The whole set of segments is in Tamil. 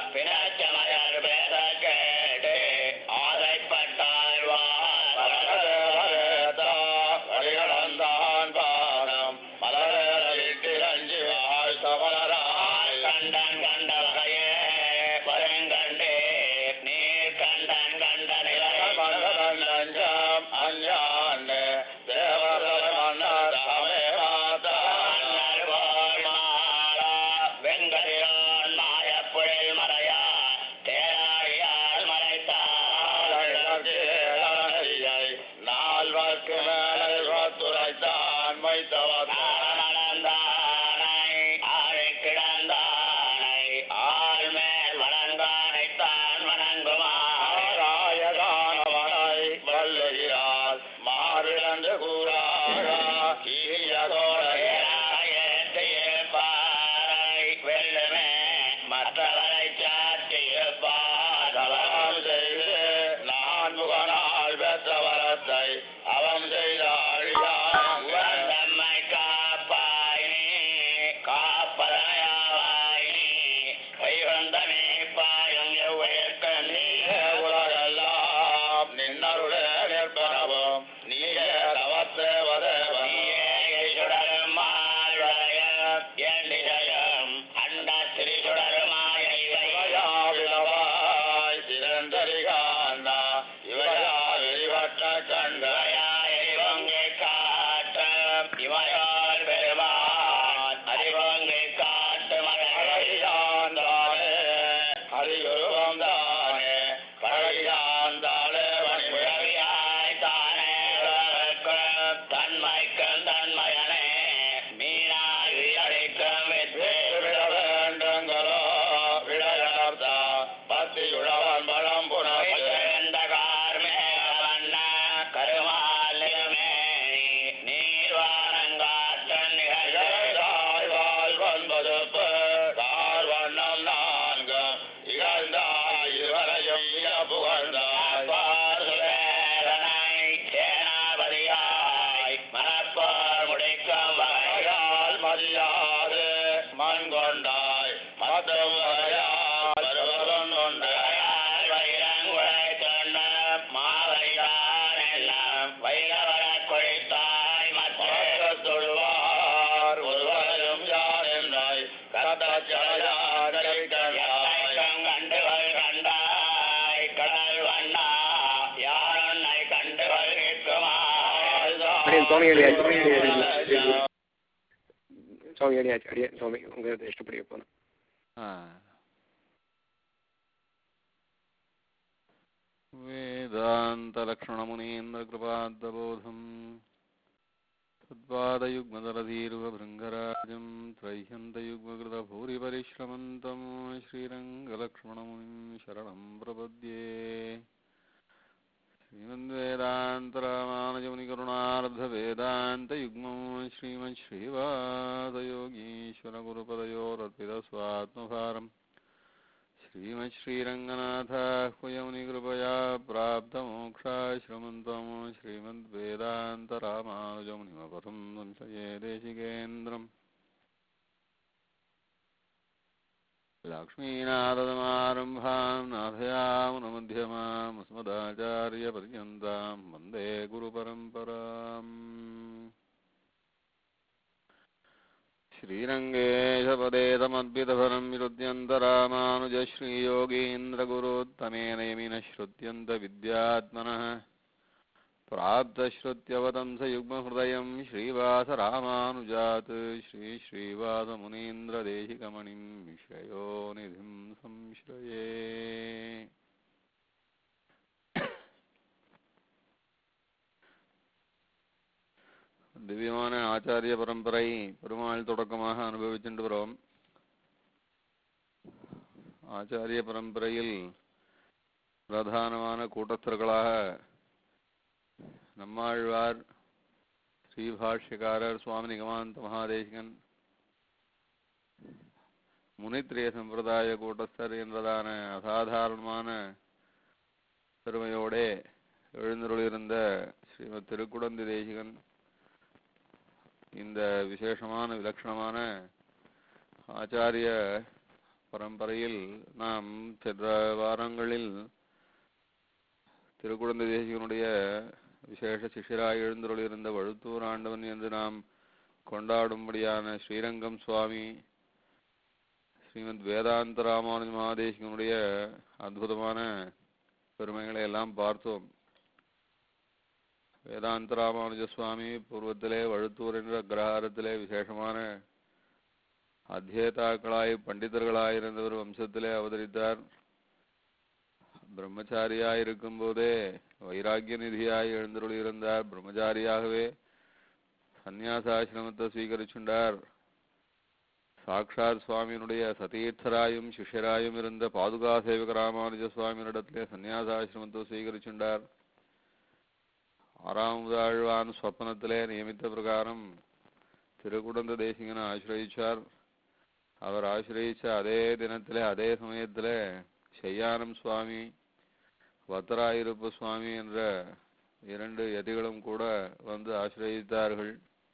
பிணச்சமயர் பேச கேட்டு ஆசைப்பட்டாழ்வார் வழிகளந்தான் பாதம் மலரவிட்டிரஞ்சி வாழ்த்தவராய் கண்டன் கண்ட வகையே வருங்கண்டே நீர் கண்டன் கண்ட நிலை மண்டலம் அஞ்சாண்டு தேவர்கள் மன்னர் சமே மாதான் மன்னர்வோர் மாளா வெங்கதிரோன் மாயப்புழல் மறையா தேராழியால் மறைத்தாள் நால்வர்க்கு மேலே துரைத்தான் வைத்தவர் ஆனந்தானை ஆழை கிடந்தானை ஆள் மேல் வணங்கானைத்தான் வணங்குமா ஆராயகானவனை வல்லுகிறார் மாறிழந்து கூறாரா ஈயதோடைய வெல்லுமே மற்றவரை சாற்றியிருப்பார் அவன் செய்து நான் முகனால் பெற்ற வரத்தை அவன் செய்த அழியான் தம்மை காப்பாய் நீ காப்பதனையாவாய் நீ கைவந்தமே பாயும் எவ்வுயிர்க்கு நீ உலகெல்லாம் நின்னருளே நிற்பனவும் நீயே தவத்தே வதேவன் நீயே சுடரும் மால்வளைய எண்ணிதயம் அண்ட திரிசுடருமாயை இவையாவிலவாய் திரண்டரிகாண்டா இவையா வெளிவட்ட கண்ட அறிவங்கை காட்ட இமையால் பெருமான் அறிவங்கை காட்டு மழை அழகியாந்தானே ஹரிகுருவம் தானே பழகியாந்தாளே வணிமுறை உதவியாய் தானே உலகுக்கும் தன்மைக்கும் தன்மையனே மீனாய் உயிரடிக்கும் வித்து விட வேண்டுங்களோ விடையர்த்தா பத்தியுழவன் பழம் புனவே இகழ்ந்தாய் வாழ்வன்பது கார் வண்ணம் நான்கு இகழ்ந்தாய் இதுவரையும் மிக புகழ்ந்தாய் வகையால் மதியாது மண் கொண்டாய் மற்றும் வகையால் வருவதும் கொண்டாய் தொழுவார் ஒருவரையும் யார் என்றாய் கத்தச்சலையாரை கண்டாய் கண்டுகள் கண்டாய் கடல் வண்ணா யாருன்னை கண்டுகள் அடியேன் சுவாமி அடியாச்சு சுவாமி அடியாச்சு அடியே சுவாமி உங்க இஷ்டப்படியே போனோம் वेदान्तलक्ष्मणमुनीन्द्रकृपाद्बोधम् तद्वादयुग्मदरधीरुवभृङ्गराजं त्रह्यन्तयुग्मकृतभूरिपरिश्रमन्तं श्रीरङ्गलक्ष्मणमुनिं शरणं प्रपद्ये श्रीमन्वेदान्तरामानुजमुनिकरुणार्धवेदान्तयुग्मं श्रीमच्छ्रीवासयोगीश्वरगुरुपदयोरर्पितस्वात्मभारम् श्रीमच्छ्रीरङ्गनाथाह्वयमुनिकृपया प्राप्तमोक्षाश्रमन्तं श्रीमद्वेदान्तरामानुजमुनिमपरं संशये देशिकेन्द्रम् लक्ष्मीनारदमारम्भां नाथयामुनमध्यमामस्मदाचार्यपर्यन्तां वन्दे गुरुपरम्पराम् श्रीरङ्गेशपदे तमद्भितफलं विरुद्यन्तरामानुजश्रीयोगीन्द्रगुरोत्तमेन यमिनः श्रुत्यन्तविद्यात्मनः प्राप्तश्रुत्यवतंसयुग्महृदयं श्रीवासरामानुजात् श्रीश्रीवासमुनीन्द्रदेशिकमणिं श्रयोनिधिं संश्रये திவ்யமான ஆச்சாரிய பரம்பரை பெருமாள் தொடக்கமாக அனுபவிச்சுட்டு வரோம் ஆச்சாரிய பரம்பரையில் பிரதானமான கூட்டஸ்தர்களாக நம்மாழ்வார் ஸ்ரீபாஷ்யக்காரர் சுவாமி நிகமாந்த மகாதேசிகன் முனித்ரிய சம்பிரதாய கூட்டஸ்தர் என்றதான அசாதாரணமான பெருமையோடே எழுந்தருளிருந்த ஸ்ரீமத் திருக்குடந்தி தேசிகன் இந்த விசேஷமான விலட்சணமான ஆச்சாரிய பரம்பரையில் நாம் சென்ற வாரங்களில் திருக்குழந்தை தேசிகனுடைய விசேஷ சிஷ்யராய் எழுந்தருளிருந்த வழுத்தூர் ஆண்டவன் என்று நாம் கொண்டாடும்படியான ஸ்ரீரங்கம் சுவாமி ஸ்ரீமத் வேதாந்த ராமானுஜ மகாதேசிகனுடைய அற்புதமான பெருமைகளை எல்லாம் பார்த்தோம் வேதாந்த ராமானுஜ சுவாமி பூர்வத்திலே வழுத்தூர் என்ற அக்ரஹாரத்திலே விசேஷமான அத்தியேதாக்களாய் பண்டிதர்களாயிருந்தவர் வம்சத்திலே அவதரித்தார் பிரம்மச்சாரியாய் இருக்கும்போதே வைராக்கிய நிதியாய் எழுந்தருளியிருந்தார் பிரம்மச்சாரியாகவே சந்நியாசாசிரமத்தை ஸ்வீகரிச்சுண்டார் சாக்ஷாத் சுவாமியினுடைய சதீர்த்தராயும் சிஷ்யராயும் இருந்த பாதுகா சேவக ராமானுஜ சுவாமியினிடத்திலே சந்நியாசாசிரமத்தை ஸ்வீகரிச்சுண்டார் ஆறாம் ஆழ்வான் சொப்பனத்திலே நியமித்த பிரகாரம் திருக்குடந்த தேசிகனை ஆசிரயிச்சார் அவர் ஆசிரயிச்ச அதே தினத்திலே அதே சமயத்திலே செய்யானம் சுவாமி வத்தராயிருப்ப சுவாமி என்ற இரண்டு யதிகளும் கூட வந்து ஆசிரயித்தார்கள்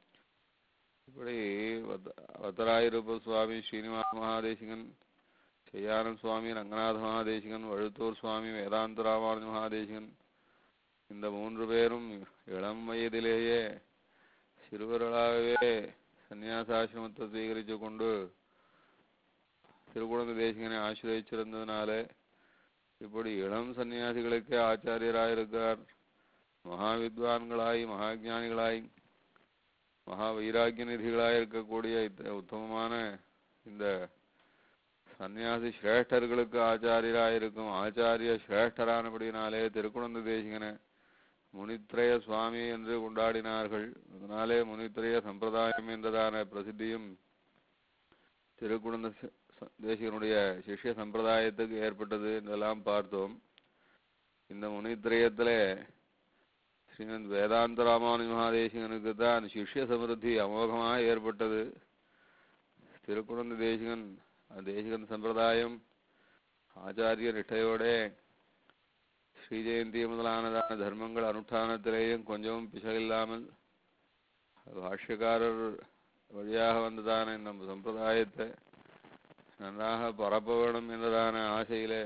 இப்படி வத்த- வத்தராயிருப்ப சுவாமி ஸ்ரீனிவாச மகாதேசிகன் செய்யானம் சுவாமி ரங்கநாத மகாதேசிகன் வழுத்தூர் சுவாமி வேதாந்த ராமானுஜ மகாதேசிகன் இந்த மூன்று பேரும் இளம் வயதிலேயே சிறுவர்களாகவே சந்நியாசாசிரமத்தை ஸ்வீகரித்து கொண்டு திருக்குழந்தை தேசிகனை ஆசிரியச்சிருந்ததுனாலே இப்படி இளம் சன்னியாசிகளுக்கே ஆச்சாரியராயிருக்கார் மகா வித்வான்களாய் மகாஜானிகளாய் மகா வைராக்கிய நிதிகளாய் இருக்கக்கூடிய இத்த- உத்தமமான இந்த சந்நியாசி சிரேஷ்டர்களுக்கு ஆச்சாரியராயிருக்கும் ஆச்சாரிய சிரேஷ்டரானபடினாலே திருக்குழந்தை தேசிகனை முனித்ரய சுவாமி என்று கொண்டாடினார்கள் அதனாலே முனித்ரய சம்பிரதாயம் என்றதான பிரசித்தியும் திருக்குழந்தை ச- ச- தேசிகனுடைய சிஷ்ய சம்பிரதாயத்துக்கு ஏற்பட்டது என்றெல்லாம் பார்த்தோம் இந்த முனித்ரயத்திலே ஸ்ரீமத் வேதாந்த ராமானுஜ மகாதேசிகனுக்கு தான் சிஷ்ய சமிருத்தி அமோகமாக ஏற்பட்டது திருக்குழந்தை தேசிகன் அந்த தேசிகன் சம்பிரதாயம் ஆச்சாரிய நிஷ்டையோடே ஸ்ரீ ஜெயந்தி முதலானதான தர்மங்கள் அனுஷ்டானத்திலேயும் கொஞ்சமும் பிசகில்லாமல் பாஷ்யக்காரர் வழியாக வந்ததான இந்த சம்பிரதாயத்தை நன்றாக பரப்ப வேணும் என்றதான ஆசையிலே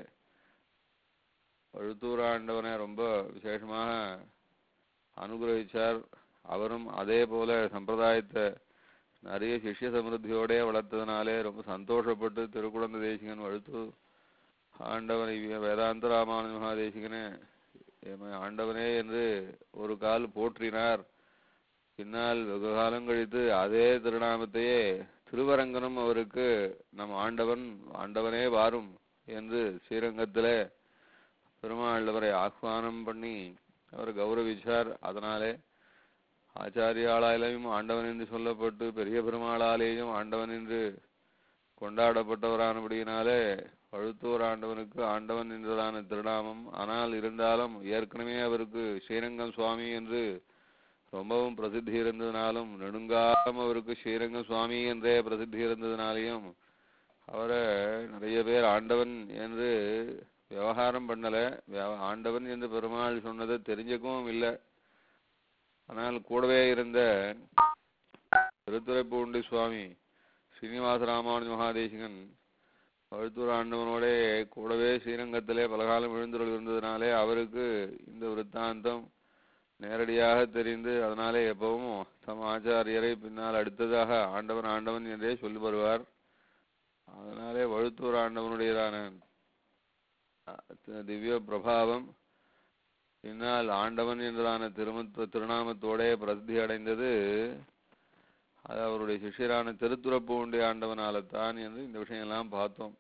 பழுத்தூர் ஆண்டவனை ரொம்ப விசேஷமாக அனுகிரகிச்சார் அவரும் அதே போல சம்பிரதாயத்தை நிறைய சிஷ்ய சமிருத்தியோடே வளர்த்ததுனாலே ரொம்ப சந்தோஷப்பட்டு திருக்குழந்தை தேசிகன் வழுத்தூர் ஆண்டவனை வே- வேதாந்த ராமானுஜ மகாதேசிகனே எமை ஆண்டவனே என்று ஒரு கால் போற்றினார் பின்னால் வெகு காலம் கழித்து அதே திருநாமத்தையே திருவரங்கனும் அவருக்கு நம் ஆண்டவன் ஆண்டவனே வாரும் என்று ஸ்ரீரங்கத்திலே பெருமாள் அவரை ஆஹ்வானம் பண்ணி அவர் கௌரவிச்சார் அதனாலே ஆச்சாரியாளாலேயும் ஆண்டவன் என்று சொல்லப்பட்டு பெரிய பெருமாளாலேயும் ஆண்டவன் என்று கொண்டாடப்பட்டவரானபடியினாலே பழுத்தூர் ஆண்டவனுக்கு ஆண்டவன் என்றதான திருநாமம் ஆனால் இருந்தாலும் ஏற்கனவே அவருக்கு ஸ்ரீரங்கம் சுவாமி என்று ரொம்பவும் பிரசித்தி இருந்ததுனாலும் நெடுங்காலம் அவருக்கு ஸ்ரீரங்கம் சுவாமி என்றே பிரசித்தி இருந்ததுனாலையும் அவரை நிறைய பேர் ஆண்டவன் என்று விவகாரம் பண்ணல விய- ஆண்டவன் என்று பெருமாள் சொன்னதை தெரிஞ்சுக்கவும் இல்லை ஆனால் கூடவே இருந்த திருத்துறைப்பூண்டி சுவாமி ஸ்ரீனிவாச ராமானுஜ மகாதேசிகன் பழுத்தூர் ஆண்டவனோடே கூடவே ஸ்ரீரங்கத்திலே பலகாலம் எழுந்துள்ள இருந்ததுனாலே அவருக்கு இந்த விருத்தாந்தம் நேரடியாக தெரிந்து அதனாலே எப்பவும் தம் ஆச்சாரியரை பின்னால் அடுத்ததாக ஆண்டவன் ஆண்டவன் என்றே சொல்லி வருவார் அதனாலே வழுத்தூர் ஆண்டவனுடையதான அஹ், திவ்ய பிரபாவம் பின்னால் ஆண்டவன் என்றதான திருமத்துவ திருநாமத்தோடே பிரசித்தி அடைந்தது அது அவருடைய சிஷ்யரான திருத்துறப்பூண்டி ஆண்டவனால்தான் என்று இந்த விஷயம்லாம் பார்த்தோம்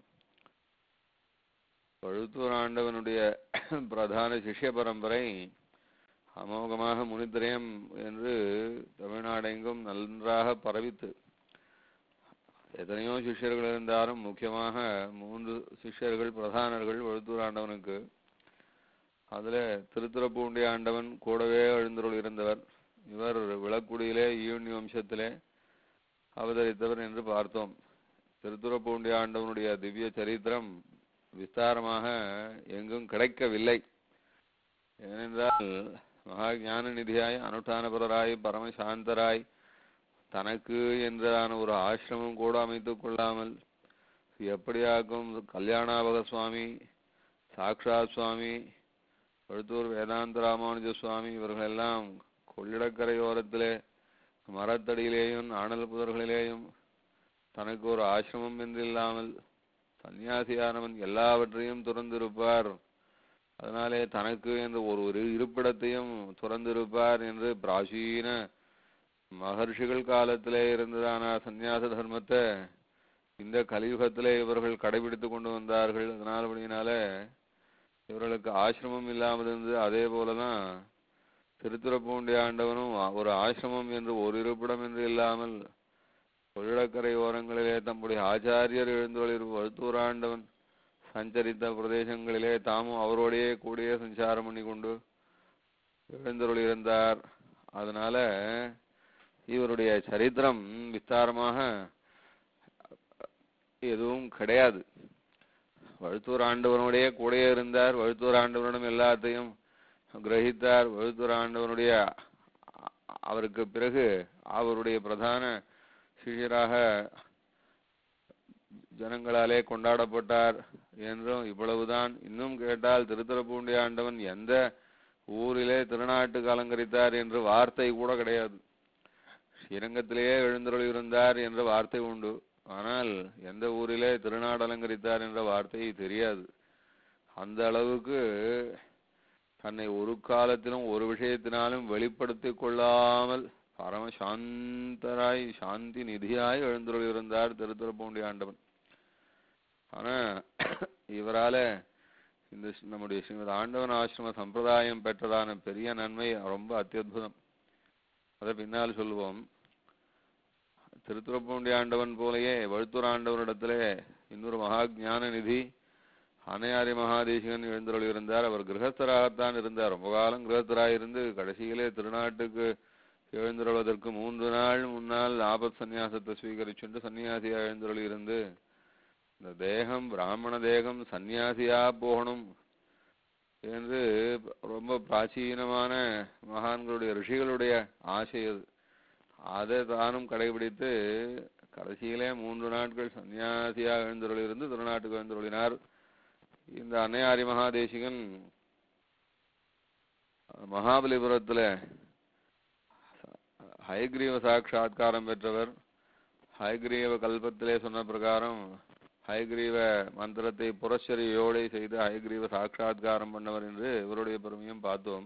பழுத்தூர் ஆண்டவனுடைய பிரதான சிஷ்ய பரம்பரை அமோகமாக முனித்திரயம் என்று தமிழ்நாடெங்கும் நன்றாக பரவித்து எத்தனையோ சிஷ்யர்கள் இருந்தாலும் முக்கியமாக மூன்று சிஷ்யர்கள் பிரதானர்கள் வழுத்தூர் ஆண்டவனுக்கு அதில் திருத்துறப்பூண்டி ஆண்டவன் கூடவே எழுந்தருள் இருந்தவர் இவர் விளக்குடியிலே ஈவனி வம்சத்திலே அவதரித்தவர் என்று பார்த்தோம் திருத்துறப்பூண்டி ஆண்டவனுடைய திவ்ய சரித்திரம் விஸ்தாரமாக எங்கும் கிடைக்கவில்லை ஏனென்றால் மகா ஞான நிதியாய் அனுஷ்டானபரராய் பரமசாந்தராய் தனக்கு என்றதான ஒரு ஆசிரமம் கூட அமைத்துக் கொள்ளாமல் எப்படியாக்கும் கல்யாணாபக சுவாமி சாக்ஷாத் சுவாமி பழுத்தூர் வேதாந்த ராமானுஜ சுவாமி இவர்களெல்லாம் கொள்ளிடக்கரையோரத்திலே மரத்தடியிலேயும் ஆணல் புதர்களிலேயும் தனக்கு ஒரு ஆசிரமம் என்றில்லாமல் சந்நியாசியானவன் எல்லாவற்றையும் துறந்திருப்பார் அதனாலே தனக்கு என்று ஒரு ஒரு இருப்பிடத்தையும் துறந்திருப்பார் என்று பிராச்சீன மகர்ஷிகள் காலத்திலே இருந்ததான சந்நியாச தர்மத்தை இந்த கலியுகத்திலே இவர்கள் கடைபிடித்து கொண்டு வந்தார்கள் அதனால் அப்படினால இவர்களுக்கு ஆசிரமம் இல்லாமல் இருந்தது அதே போலதான் திருத்துறப்பூண்டி ஆண்டவனும் ஒரு ஆசிரமம் என்று ஒரு இருப்பிடம் என்று இல்லாமல் கொள்ளிடக்கரை ஓரங்களிலே தம்முடைய ஆச்சாரியர் எழுந்தொழில் வழுத்தூராண்டவன் சஞ்சரித்த பிரதேசங்களிலே தாமும் அவரோடையே கூடியே சஞ்சாரம் பண்ணி கொண்டு எழுந்தருள் இருந்தார் அதனால இவருடைய சரித்திரம் விஸ்தாரமாக எதுவும் கிடையாது வழுத்தூர் ஆண்டவனுடைய கூடயே இருந்தார் வழுத்தூர் ஆண்டவனிடம் எல்லாத்தையும் கிரகித்தார் வழுத்தூர் ஆண்டவனுடைய அவருக்கு பிறகு அவருடைய பிரதான சிஷியராக ஜனங்களாலே கொண்டாடப்பட்டார் என்றும் இவ்வளவுதான் இன்னும் கேட்டால் திருத்துறப்பூண்டி ஆண்டவன் எந்த ஊரிலே திருநாட்டுக்கு அலங்கரித்தார் என்று வார்த்தை கூட கிடையாது ஸ்ரீரங்கத்திலேயே எழுந்தருள் இருந்தார் என்ற வார்த்தை உண்டு ஆனால் எந்த ஊரிலே திருநாடு அலங்கரித்தார் என்ற வார்த்தை தெரியாது அந்த அளவுக்கு தன்னை ஒரு காலத்திலும் ஒரு விஷயத்தினாலும் வெளிப்படுத்திக் கொள்ளாமல் பரம சாந்தராய் சாந்தி நிதியாய் எழுந்தருள் இருந்தார் திருத்துறப்பூண்டி ஆண்டவன் ஆனா இவரால இந்த ஸ்- நம்முடைய ஸ்ரீமத் ஆண்டவன் ஆசிரம சம்பிரதாயம் பெற்றதான பெரிய நன்மை ரொம்ப அத்தியுதம் அதை பின்னால் சொல்லுவோம் திருத்துறப்பூண்டி ஆண்டவன் போலயே வழுத்தூர் ஆண்டவனிடத்திலே இன்னொரு மகா ஞான நிதி அனையாரி மகாதேசிகன் எழுந்தருள் இருந்தார் அவர் கிரகஸ்தராகத்தான் இருந்தார் ரொம்ப காலம் கிரகஸ்தராக இருந்து கடைசியிலே திருநாட்டுக்கு எழுந்தருள்வதற்கு மூன்று நாள் முன்னால் ஆபத் சந்நியாசத்தை ஸ்வீகரிச்சுண்டு சன்னியாசியா எழுந்தருள் இருந்து இந்த தேகம் பிராமண தேகம் சந்நியாசியா போகணும் என்று ரொம்ப பிராச்சீனமான மகான்களுடைய ரிஷிகளுடைய ஆசை அது அதை தானும் கடைபிடித்து கடைசியிலே மூன்று நாட்கள் சன்னியாசியாக எழுந்தருள் இருந்து திருநாட்டுக்கு எழுந்தருளினார் இந்த அன்னையாரி மகாதேசிகன் மகாபலிபுரத்துல ஹயக்ரீவ சாட்சா்காரம் பெற்றவர் ஹயக்ரீவ கல்பத்திலே சொன்ன பிரகாரம் ஹயக்ரீவ மந்திரத்தை புரஸ்சரியோடை செய்து ஹயக்ரீவ சாட்சா்காரம் பண்ணவர் என்று இவருடைய பெருமையும் பார்த்தோம்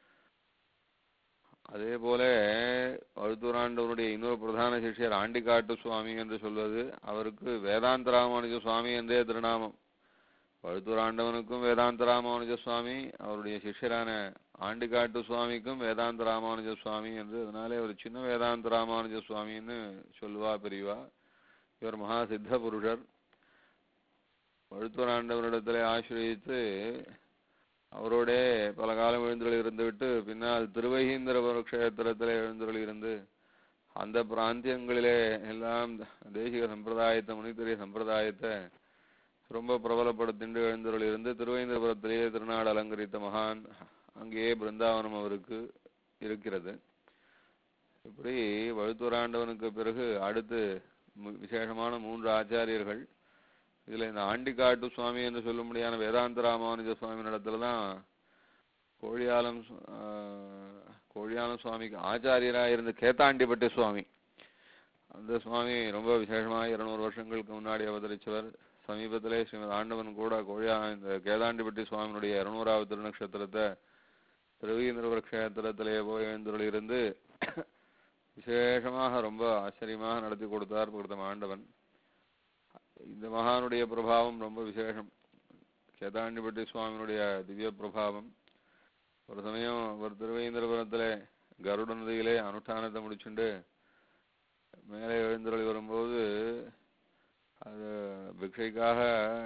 அதே போல வழுத்தூராண்டவருடைய இன்னொரு பிரதான சிஷ்யர் ஆண்டிக்காட்டு சுவாமி என்று சொல்வது அவருக்கு வேதாந்த ராமானுஜ சுவாமி என்றே திருநாமம் வழுத்தூராண்டவனுக்கும் வேதாந்த ராமானுஜ சுவாமி அவருடைய சிஷ்யரான ஆண்டிக்காட்டு சுவாமிக்கும் வேதாந்த ராமானுஜ சுவாமி என்று அதனாலே ஒரு சின்ன வேதாந்த ராமானுஜ சுவாமின்னு சொல்லுவா பெரியவா இவர் மகா சித்த புருஷர் வழுத்தூராண்டவரிடத்திலே ஆசிரியத்து அவரோட பல காலம் எழுந்தருள் இருந்துவிட்டு பின்னால் திருவைகீந்திரபுர க்ஷேத்திரத்திலே எழுந்தருள் இருந்து அந்த பிராந்தியங்களிலே எல்லாம் தேசிக சம்பிரதாயத்தை முனித்திரிய சம்பிரதாயத்தை ரொம்ப பிரபலப்படுத்திண்டு எழுந்தருள் இருந்து திருவேந்திரபுரத்திலேயே திருநாடு அலங்கரித்த மகான் அங்கேயே பிருந்தாவனம் அவருக்கு இருக்கிறது இப்படி வழுத்தூராண்டவனுக்கு பிறகு அடுத்து மு- விசேஷமான மூன்று ஆச்சாரியர்கள் இதுல இந்த ஆண்டிக்காட்டு சுவாமி என்று சொல்லும்படியான வேதாந்த ராமானுஜ சுவாமி இடத்துல தான் கோழியாலம் சு- ஆஹ், கோழியாலம் சுவாமிக்கு ஆச்சாரியராக இருந்த கேத்தாண்டிப்பட்டி சுவாமி அந்த சுவாமி ரொம்ப விசேஷமாக இருநூறு வருஷங்களுக்கு முன்னாடி அவதரிச்சவர் சமீபத்திலே ஸ்ரீமத் ஆண்டவன் கூட கோழியா இந்த கேதாண்டிப்பட்டி சுவாமியினுடைய இருநூறாவது திருநக்ஷத்திரத்தை திருவீந்திரபுர க்ஷேத்திரத்திலே போய் எழுந்தருள் இருந்து விசேஷமாக ரொம்ப ஆச்சரியமாக நடத்தி கொடுத்தார் கொடுத்த ஆண்டவன் இந்த மகானுடைய பிரபாவம் ரொம்ப விசேஷம் கேதாண்டிப்பட்டி சுவாமியினுடைய திவ்ய பிரபாவம் ஒரு சமயம் ஒரு திருவேந்திரபுரத்திலே கருட நதியிலே அனுஷ்டானத்தை முடிச்சுண்டு மேலே எழுந்தருளி வரும்போது அது பிக்ஷைக்காக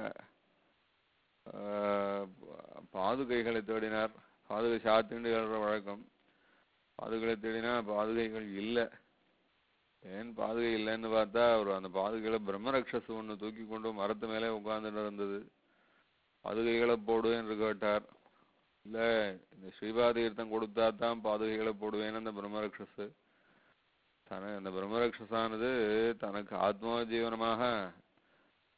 ஆஹ், பாதுகைகளை தேடினார் பாதுகை சாத்திண்டு எழுற வழக்கம் பாதுகளை தேடினா பாதுகைகள் இல்லை ஏன் பாதுகை இல்லைன்னு பார்த்தா அவர் அந்த பாதுகையில பிரம்மரக்ஷஸ் ஒன்று தூக்கி கொண்டு மரத்து மேலே உட்கார்ந்துட்டு இருந்தது பாதுகைகளை போடு என்று கேட்டார் இல்ல இந்த ஸ்ரீபாதீர்த்தம் கொடுத்தா தான் பாதுகைகளை போடுவேன்னு அந்த பிரம்மரக்ஷஸ் தன அந்த பிரம்மரக்ஷஸானது தனக்கு ஆத்மா ஜீவனமாக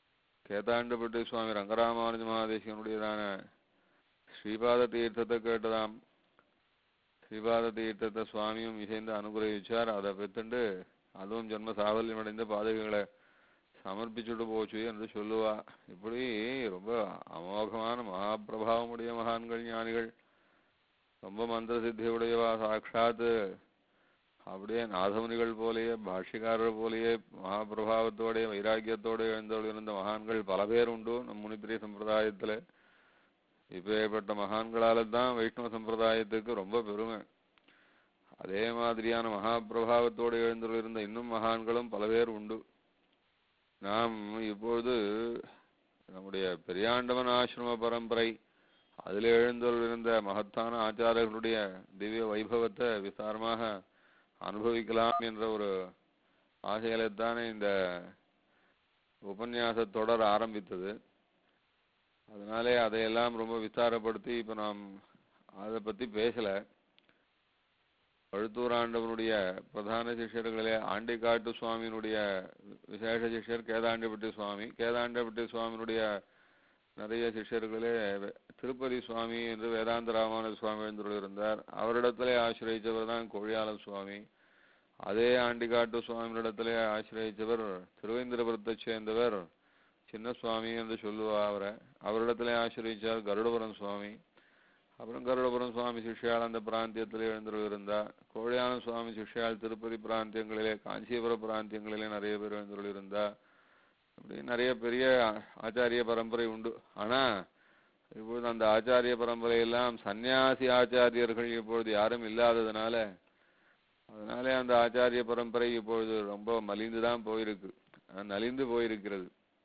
கேதாண்டப்பட்டி சுவாமி ரங்கராமானுஜ மகாதேசிகனுடையதான ஸ்ரீபாத தீர்த்தத்தை கேட்டதாம் ஸ்ரீபாத தீர்த்தத்தை சுவாமியும் இசைந்து அனுகிரகிச்சார் அதை பெற்றுண்டு அதுவும் ஜென்ம சாபல்யம் அடைந்த பாதகங்களை சமர்ப்பிச்சுட்டு போச்சு என்று சொல்லுவா இப்படி ரொம்ப அமோகமான மகாபிரபாவமுடைய மகான்கள் ஞானிகள் ரொம்ப மந்திர சித்தியுடையவா சாட்சாத்து அப்படியே நாதமுனிகள் போலேயே பாஷ்யக்காரர் போலேயே மகாபிரபாவத்தோடைய வைராக்கியத்தோட எழுந்தருளிருந்த மகான்கள் பல பேர் உண்டு நம் முனித்திரை சம்பிரதாயத்துல இப்பேற்பட்ட மகான்களால தான் வைஷ்ணவ சம்பிரதாயத்துக்கு ரொம்ப பெருமை அதே மாதிரியான மகாபிரபாவத்தோடு எழுந்துள்ளிருந்த இன்னும் மகான்களும் பல பேர் உண்டு நாம் இப்பொழுது நம்முடைய பெரியாண்டவன் ஆசிரம பரம்பரை அதில் எழுந்துள்ளிருந்த மகத்தான ஆச்சாரர்களுடைய திவ்ய வைபவத்தை விசாரமாக அனுபவிக்கலாம் என்ற ஒரு ஆசையில்தானே இந்த உபன்யாச தொடர் ஆரம்பித்தது அதனாலே அதையெல்லாம் ரொம்ப விசாரப்படுத்தி இப்போ நாம் அதை பற்றி பேசலை பழுத்தூராண்டவனுடைய பிரதான சிஷ்யர்களே ஆண்டிக்காட்டு சுவாமியினுடைய விசேஷ சிஷ்யர் கேதாண்டிப்பட்டி சுவாமி கேதாண்டிப்பட்டி சுவாமியினுடைய நிறைய சிஷ்யர்களே வே- திருப்பதி சுவாமி என்று வேதாந்த ராமானுஜ சுவாமி எழுந்துள்ளிருந்தார் அவரிடத்திலே ஆசிரியச்சவர் தான் கோழியாள சுவாமி அதே ஆண்டிக்காட்டு சுவாமியிடத்திலே ஆசிரியச்சவர் திருவேந்திரபுரத்தைச் சேர்ந்தவர் சின்ன சுவாமி என்று சொல்லுவா அவரை அவரிடத்திலே ஆசிரியச்சார் கருடபுரம் சுவாமி அப்புறம் கருடபுரம் சுவாமி சிஷ்யால் அந்த பிராந்தியத்தில் எழுந்துள்ளிருந்தா கோழியான சுவாமி சிஷ்யால் திருப்பதி பிராந்தியங்களிலே காஞ்சிபுர பிராந்தியங்களிலே நிறைய பேர் எழுந்துள்ளிருந்தா அப்படி நிறைய பெரிய ஆ- ஆச்சாரிய பரம்பரை உண்டு ஆனா இப்பொழுது அந்த ஆச்சாரிய பரம்பரை எல்லாம் சந்நியாசி ஆச்சாரியர்கள் இப்பொழுது யாரும் இல்லாததுனால அதனாலே அந்த ஆச்சாரிய பரம்பரை இப்பொழுது ரொம்ப மலிந்து தான் போயிருக்கு அஹ் நலிந்து போயிருக்கிறது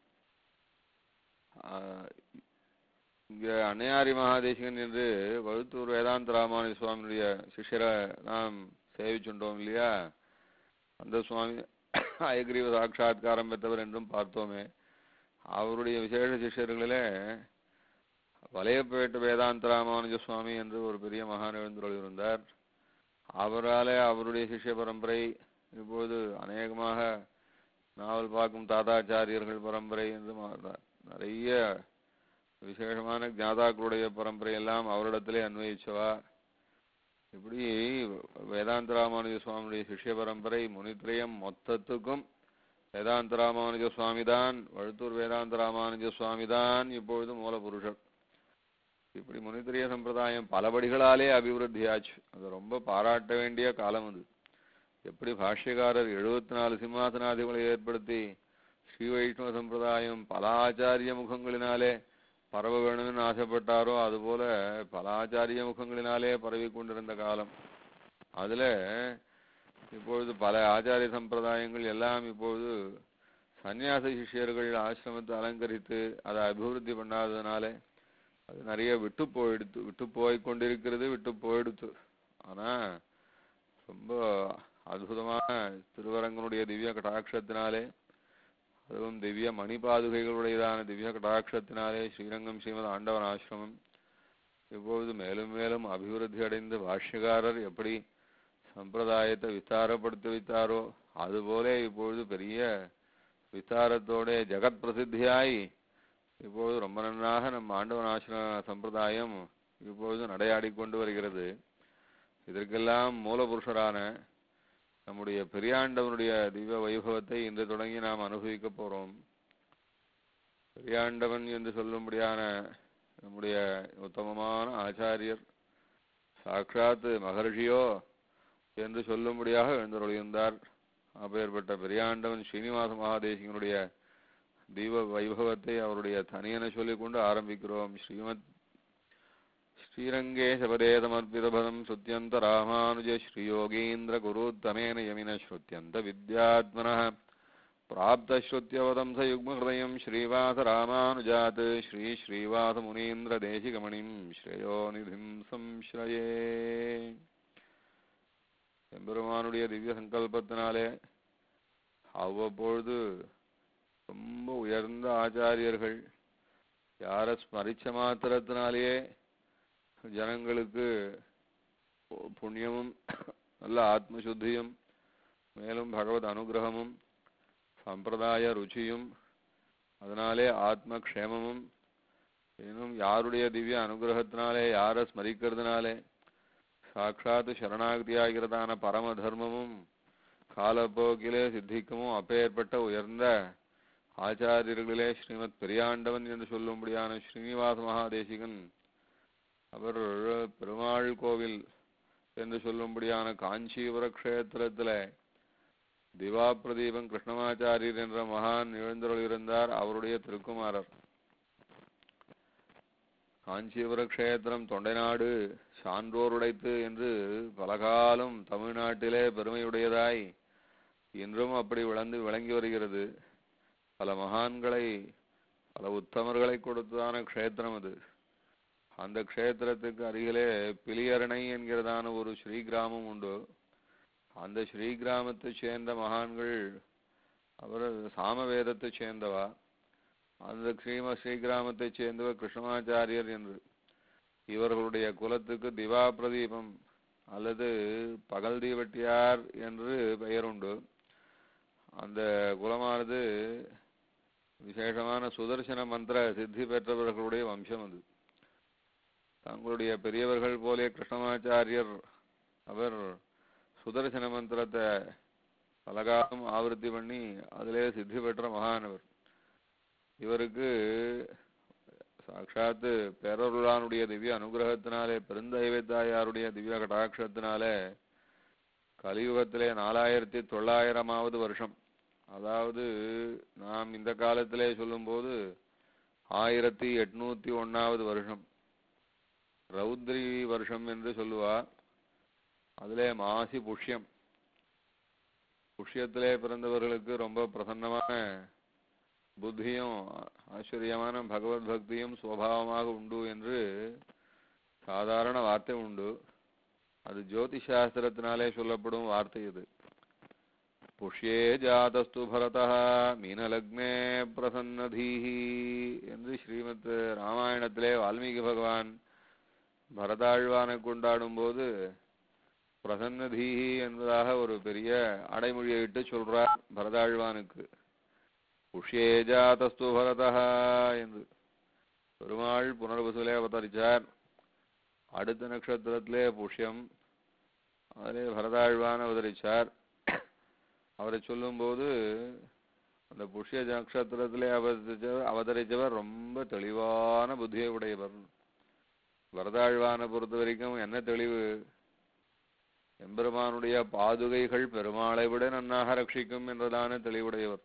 ஆஹ் இங்க அன்னையாரி மகாதேசிகன் என்று வழுத்தூர் வேதாந்த ராமானுஜ சுவாமியுடைய சிஷ்யரை நாம் சேவிச்சுட்டோம் இல்லையா அந்த சுவாமி அயக்ரீவ சாட்சாத்காரம் பெற்றவர் என்றும் பார்த்தோமே அவருடைய விசேஷ சிஷ்யர்களிலே வலையப்பேட்டு வேதாந்த ராமானுஜ சுவாமி என்று ஒரு பெரிய மகான் எழுந்துள்ள இருந்தார் அவராலே அவருடைய சிஷ்ய பரம்பரை இப்பொழுது அநேகமாக நாவல் பார்க்கும் தாதாச்சாரியர்கள் பரம்பரை என்று மா- நிறைய விசேஷமான ஞாதாக்களுடைய பரம்பரை எல்லாம் அவரிடத்திலே அன்வயிச்சவா இப்படி வேதாந்த ராமானுஜ சுவாமியுடைய சிஷ்ய பரம்பரை முனித்ரயம் மொத்தத்துக்கும் வேதாந்த ராமானுஜ சுவாமிதான் வழுத்தூர் வேதாந்த ராமானுஜ சுவாமிதான் இப்பொழுது மூலபுருஷர் இப்படி முனித்திரிய சம்பிரதாயம் பலபடிகளாலே அபிவிருத்தியாச்சு அது ரொம்ப பாராட்ட வேண்டிய காலம் அது எப்படி பாஷ்யக்காரர் எழுபத்தி நாலு சிம்மாசனாதிகளை ஏற்படுத்தி ஸ்ரீ வைஷ்ணவ சம்பிரதாயம் பல ஆச்சாரிய முகங்களினாலே பரவ வேணும்னு ஆசைப்பட்டாரோ அதுபோல பல ஆச்சாரிய முகங்களினாலே பரவி கொண்டிருந்த காலம் அதுல இப்பொழுது பல ஆச்சாரிய சம்பிரதாயங்கள் எல்லாம் இப்பொழுது சந்நியாச சிஷ்யர்கள் ஆசிரமத்தை அலங்கரித்து அதை அபிவிருத்தி பண்ணாததுனாலே அது நிறைய விட்டு போயிடுத்து விட்டு போய் கொண்டிருக்கிறது விட்டு போயிடுத்து ஆனா ரொம்ப அற்புதமான திருவரங்கனுடைய திவ்ய கடாட்சத்தினாலே அதுவும் திவ்ய மணிபாதுகைகளுடையதான திவ்ய கடாட்சத்தினாலே ஸ்ரீரங்கம் ஸ்ரீமத் ஆண்டவன் ஆசிரமம் இப்பொழுது மேலும் மேலும் அபிவிருத்தி அடைந்து பாஷ்யக்காரர் எப்படி சம்பிரதாயத்தை விஸ்தாரப்படுத்தி வைத்தாரோ அதுபோல இப்பொழுது பெரிய விஸ்தாரத்தோட ஜெகத் பிரசித்தியாய் இப்பொழுது ரொம்ப நன்றாக நம் ஆண்டவன் ஆசிரம சம்பிரதாயம் இப்பொழுது நடையாடி கொண்டு வருகிறது இதற்கெல்லாம் மூலபுருஷரான நம்முடைய பெரியாண்டவனுடைய திவ்ய வைபவத்தை இன்று தொடங்கி நாம் அனுபவிக்க போறோம் பெரியாண்டவன் என்று சொல்லும்படியான நம்முடைய உத்தமமான ஆச்சாரியர் சாட்சாத் மகர்ஷியோ என்று சொல்லும்படியாக எழுந்தருளியிருந்தார் அப்பேற்பட்ட பெரியாண்டவன் ஸ்ரீனிவாச மகாதேசிகனுடைய தீப வைபவத்தை அவருடைய தனியென சொல்லிக்கொண்டு ஆரம்பிக்கிறோம் ஸ்ரீமத் ஸ்ரீரங்கே சபதே சமர்ப்பிதபதம் ஸ்ருத்யந்த ராமானுஜ ஸ்ரீயோகீந்திர குருத்தமேன யமின ஸ்ருத்யந்த வித்யாத்மனः प्राप्तश्रुत्यवदं स युग्महृदयं श्रीवासरामानुजात् श्रीश्रीवासमुनीन्द्रदेशिकमणिं श्रेयोनिधिं संश्रये எம்பெருமானுடைய திவ்ய சங்கல்பத்தினாலே அவ்வப்பொழுது ரொம்ப உயர்ந்த ஆச்சாரியர்கள் யாரை ஸ்மரிச்ச மாத்திரத்தினாலேயே ஜனங்களுக்கு பு- புண்ணியமும் நல்ல ஆத்மசுத்தியும் மேலும் பகவத் அனுகிரகமும் சம்பிரதாய ருச்சியும் அதனாலே ஆத்ம க்ஷேமமும் இன்னும் யாருடைய திவ்ய அனுகிரகத்தினாலே யாரை ஸ்மரிக்கிறதுனாலே சாட்சாத் சரணாகதியாகிறதான பரம தர்மமும் காலப்போக்கிலே சித்திக்குமோ அப்பேற்பட்ட உயர்ந்த ஆச்சாரியர்களிலே ஸ்ரீமத் பெரியாண்டவன் என்று சொல்லும்படியான ஸ்ரீனிவாச மகாதேசிகன் அவர் பெருமாள் கோவில் என்று சொல்லும்படியான காஞ்சிபுர க்ஷேத்திரத்துல திவா பிரதீபம் கிருஷ்ணமாச்சாரியர் என்ற மகான் எழுந்தருளிருந்தார் அவருடைய திருக்குமாரர் காஞ்சிபுர க்ஷேத்திரம் தொண்டைநாடு சான்றோருடைத்து என்று பலகாலம் தமிழ்நாட்டிலே பெருமையுடையதாய் இன்றும் அப்படி விளந்து விளங்கி வருகிறது பல மகான்களை பல உத்தமர்களை கொடுத்ததான க்ஷேத்திரம் அது அந்த க்ஷேத்திரத்துக்கு அருகிலே பிலியரணை என்கிறதான ஒரு ஸ்ரீ கிராமம் உண்டு அந்த ஸ்ரீ கிராமத்தை சேர்ந்த மகான்கள் அவர் சாமவேதத்தை சேர்ந்தவா அந்த ஸ்ரீம ஸ்ரீ கிராமத்தை சேர்ந்தவர் கிருஷ்ணமாச்சாரியர் என்று இவர்களுடைய குலத்துக்கு திவா பிரதீபம் அல்லது பகல் தீவட்டியார் என்று பெயர் உண்டு அந்த குலமானது விசேஷமான சுதர்சன மந்திர சித்தி பெற்றவர்களுடைய வம்சம் அது தங்களுடைய பெரியவர்கள் போலே கிருஷ்ணமாச்சாரியர் அவர் சுதர்சன மந்திரத்தை பலகாலம் ஆவர்த்தி பண்ணி அதிலே சித்தி பெற்ற மகானவர் இவருக்கு சாட்சாத்து பேரருளானுடைய திவ்ய அனுகிரகத்தினாலே பெருந்தெய்வத்தாயாருடைய திவ்ய கடாட்சத்தினாலே கலியுகத்திலே நாலாயிரத்தி தொள்ளாயிரமாவது வருஷம் அதாவது நாம் இந்த காலத்திலே சொல்லும்போது ஆயிரத்தி எட்நூத்தி ஒன்னாவது வருஷம் ரௌத்ரி வருஷம் என்று சொல்லுவா அதிலே மாசி புஷ்யம் புஷ்யத்திலே பிறந்தவர்களுக்கு ரொம்ப பிரசன்னமான புத்தியும் ஆச்சரியமான பகவத் பக்தியும் சுவாவமாக உண்டு என்று சாதாரண வார்த்தை உண்டு அது ஜோதிஷ் சாஸ்திரத்தினாலே சொல்லப்படும் வார்த்தை இது புஷ்யே ஜாதஸ்து பரதः மீனலக்னே பிரசன்னதீஹி என்று ஸ்ரீமத் ராமாயணத்திலே வால்மீகி பகவான் பரதாழ்வானை கொண்டாடும் போது பிரசன்னதீஹி என்பதாக ஒரு பெரிய அடைமொழியை இட்டு சொல்றார் பரதாழ்வானுக்கு புஷ்யே ஜாதஸ்து பரதः என்று பெருமாள் புனர்வசுலே அவதரிச்சார் அடுத்த நட்சத்திரத்திலே புஷ்யம் அதிலே பரதாழ்வான் அவதரிச்சார் அவரை சொல்லும்போது அந்த புஷ்ய நட்சத்திரத்திலே அவதரிச்சவர் அவதரிச்சவர் ரொம்ப தெளிவான புத்தியை உடையவர் வரதாழ்வானை பொறுத்த வரைக்கும் என்ன தெளிவு எம்பெருமானுடைய பாதுகைகள் பெருமாளை விட நன்னாக ரட்சிக்கும் என்றதான தெளிவுடையவர்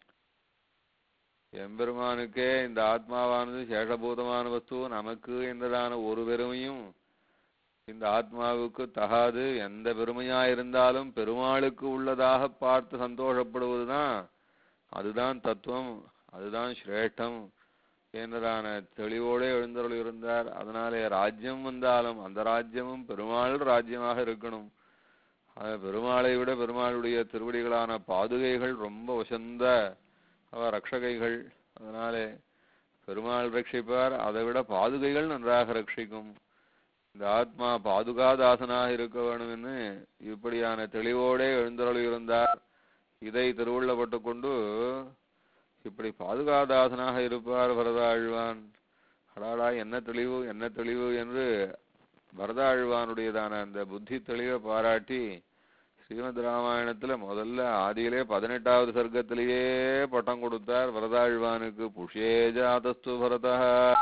எம்பெருமானுக்கே இந்த ஆத்மாவானது சேஷபூதமான வஸ்து நமக்கு என்றதான ஒரு பெருமையும் இந்த ஆத்மாவுக்கு தகாது எந்த பெருமையா இருந்தாலும் பெருமாளுக்கு உள்ளதாக பார்த்து சந்தோஷப்படுவதுதான் அதுதான் தத்துவம் அதுதான் சிரேஷ்டம் என்றதான தெளிவோடு எழுந்தருள் இருந்தார் அதனாலே ராஜ்யம் வந்தாலும் அந்த ராஜ்யமும் பெருமாள் ராஜ்யமாக இருக்கணும் அது பெருமாளை விட பெருமாளுடைய திருவடிகளான பாதுகைகள் ரொம்ப உசந்த அவ ரக்ஷகைகள் அதனாலே பெருமாள் ரட்சிப்பார் அதை விட பாதுகைகள் நன்றாக ரட்சிக்கும் இந்த ஆத்மா பாதுகாதாசனாக இருக்க வேணும்னு இப்படியான தெளிவோடே எழுந்தருள் இருந்தார் இதை திருவுள்ளப்பட்டு கொண்டு இப்படி பாதுகாதாசனாக இருப்பார் வரதாழ்வான் அடாடா என்ன தெளிவு என்ன தெளிவு என்று வரதாழ்வானுடையதான அந்த புத்தி தெளிவை பாராட்டி ஸ்ரீமத் ராமாயணத்துல முதல்ல ஆதியிலே பதினெட்டாவது சர்க்கத்திலேயே பட்டம் கொடுத்தார் வரதாழ்வானுக்கு புஷ்யே ஜாதஸ்து பரதா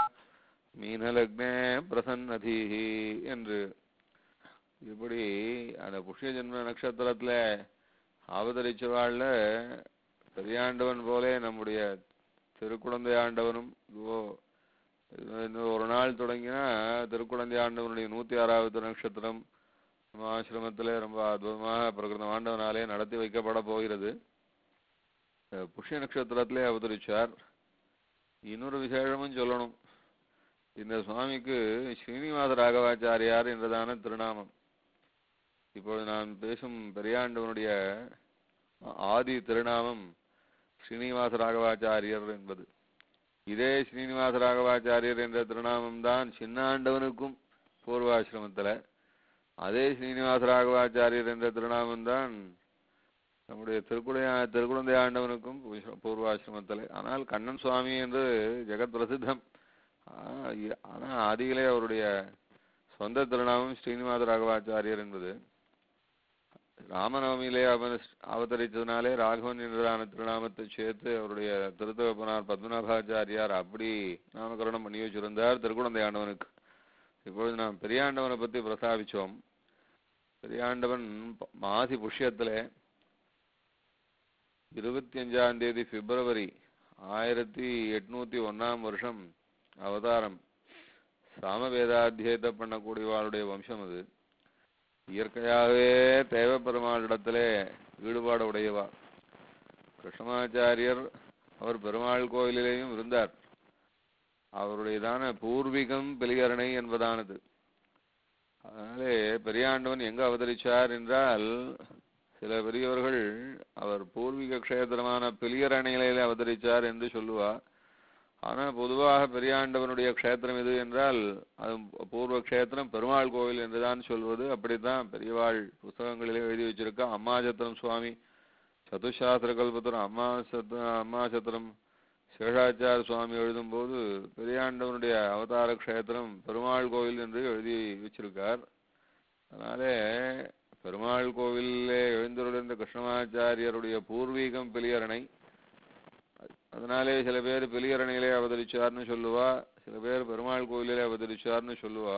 மீனலக்னே பிரசன்னதீஹி என்று இப்படி அந்த புஷ்ய ஜென்ம நட்சத்திரத்துல அவதரிச்சவாழ்ல பெரியாண்டவன் போலே நம்முடைய திருக்குழந்தை ஆண்டவனும் இதோ இது இன்னும் ஒரு நாள் தொடங்கினா திருக்குழந்தை ஆண்டவனுடைய நூத்தி ஆறாவது நட்சத்திரம் நம்ம ஆசிரமத்திலே ரொம்ப அற்புதமாக பிரகிருதம் ஆண்டவனாலே நடத்தி வைக்கப்பட போகிறது அஹ் புஷ்ய நட்சத்திரத்திலே அவதரிச்சார் இன்னொரு விசேஷமும் சொல்லணும் இந்த சுவாமிக்கு ஸ்ரீனிவாச ராகவாச்சாரியார் என்றதான திருநாமம் இப்பொழுது நான் பேசும் பெரியாண்டவனுடைய ஆதி திருநாமம் ஸ்ரீனிவாச ராகவாச்சாரியர் என்பது இதே ஸ்ரீனிவாச ராகவாச்சாரியர் என்ற திருநாமம் தான் சின்னாண்டவனுக்கும் பூர்வாசிரமத்துல அதே ஸ்ரீனிவாச ராகவாச்சாரியர் என்ற திருநாமம் தான் நம்முடைய திருக்குடைய திருக்குழந்தை ஆண்டவனுக்கும் பூ- பூர்வாசிரமத்திலே ஆனால் கண்ணன் சுவாமி என்று ஜெகத் பிரசித்தம் ஆ- இ- ஆனா ஆதியிலே அவருடைய சொந்த திருநாமம் ஸ்ரீனிவாச ராகவாச்சாரியர் என்பது ராமநவமியிலே அவன் அவதரித்ததினாலே ராகவன் என்றதான திருநாமத்தை சேர்த்து அவருடைய திருத்தகப்பனார் பத்மநாபாச்சாரியார் அப்படி நாமகரணம் பண்ணி வச்சிருந்தார் திருக்குழந்தை ஆண்டவனுக்கு இப்பொழுது நாம் பெரியாண்டவனை பத்தி பிரஸ்தாபிச்சோம் பெரியாண்டவன் ப- மாசி புஷ்யத்திலே இருபத்தி அஞ்சாம் தேதி பிப்ரவரி ஆயிரத்தி எட்நூத்தி ஒண்ணாம் வருஷம் அவதாரம் சாமவேதாத்தியத்தை பண்ணக்கூடியவாளுடைய வம்சம் அது இயற்கையாகவே தேவப்பெருமாளிடத்திலே ஈடுபாடு உடையவா கிருஷ்ணமாச்சாரியர் அவர் பெருமாள் கோயிலிலேயும் இருந்தார் அவருடையதான பூர்வீகம் பெலிகரணை என்பதானது அதனாலே பெரியாண்டவன் எங்க அவதரிச்சார் என்றால் சில பெரியவர்கள் அவர் பூர்வீக க்ஷேத்திரமான பெலியரணையிலே அவதரிச்சார் என்று சொல்லுவா ஆனா பொதுவாக பெரியாண்டவனுடைய க்ஷேத்திரம் எது என்றால் அது பூர்வ க்ஷேத்திரம் பெருமாள் கோவில் என்றுதான் சொல்வது அப்படித்தான் பெரியவாள் புஸ்தகங்களிலே எழுதி வச்சிருக்கா அம்மாசத்திரம் சுவாமி சதுசாஸ்திர கல்பத்திரம் அம்மா சத் அம்மாசத்திரம் சேஷாச்சார சுவாமி எழுதும்போது பெரியாண்டவனுடைய அவதார க்ஷேத்திரம் பெருமாள் கோவில் என்று எழுதி வச்சிருக்கார் அதனாலே பெருமாள் கோவிலிலே எழுந்தருளிருந்த கிருஷ்ணமாச்சாரியருடைய பூர்வீகம் பெலியரணை அதனாலே சில பேர் பெலியரணையிலே அவதரிச்சார்னு சொல்லுவா சில பேர் பெருமாள் கோவிலிலே அவதரிச்சார்னு சொல்லுவா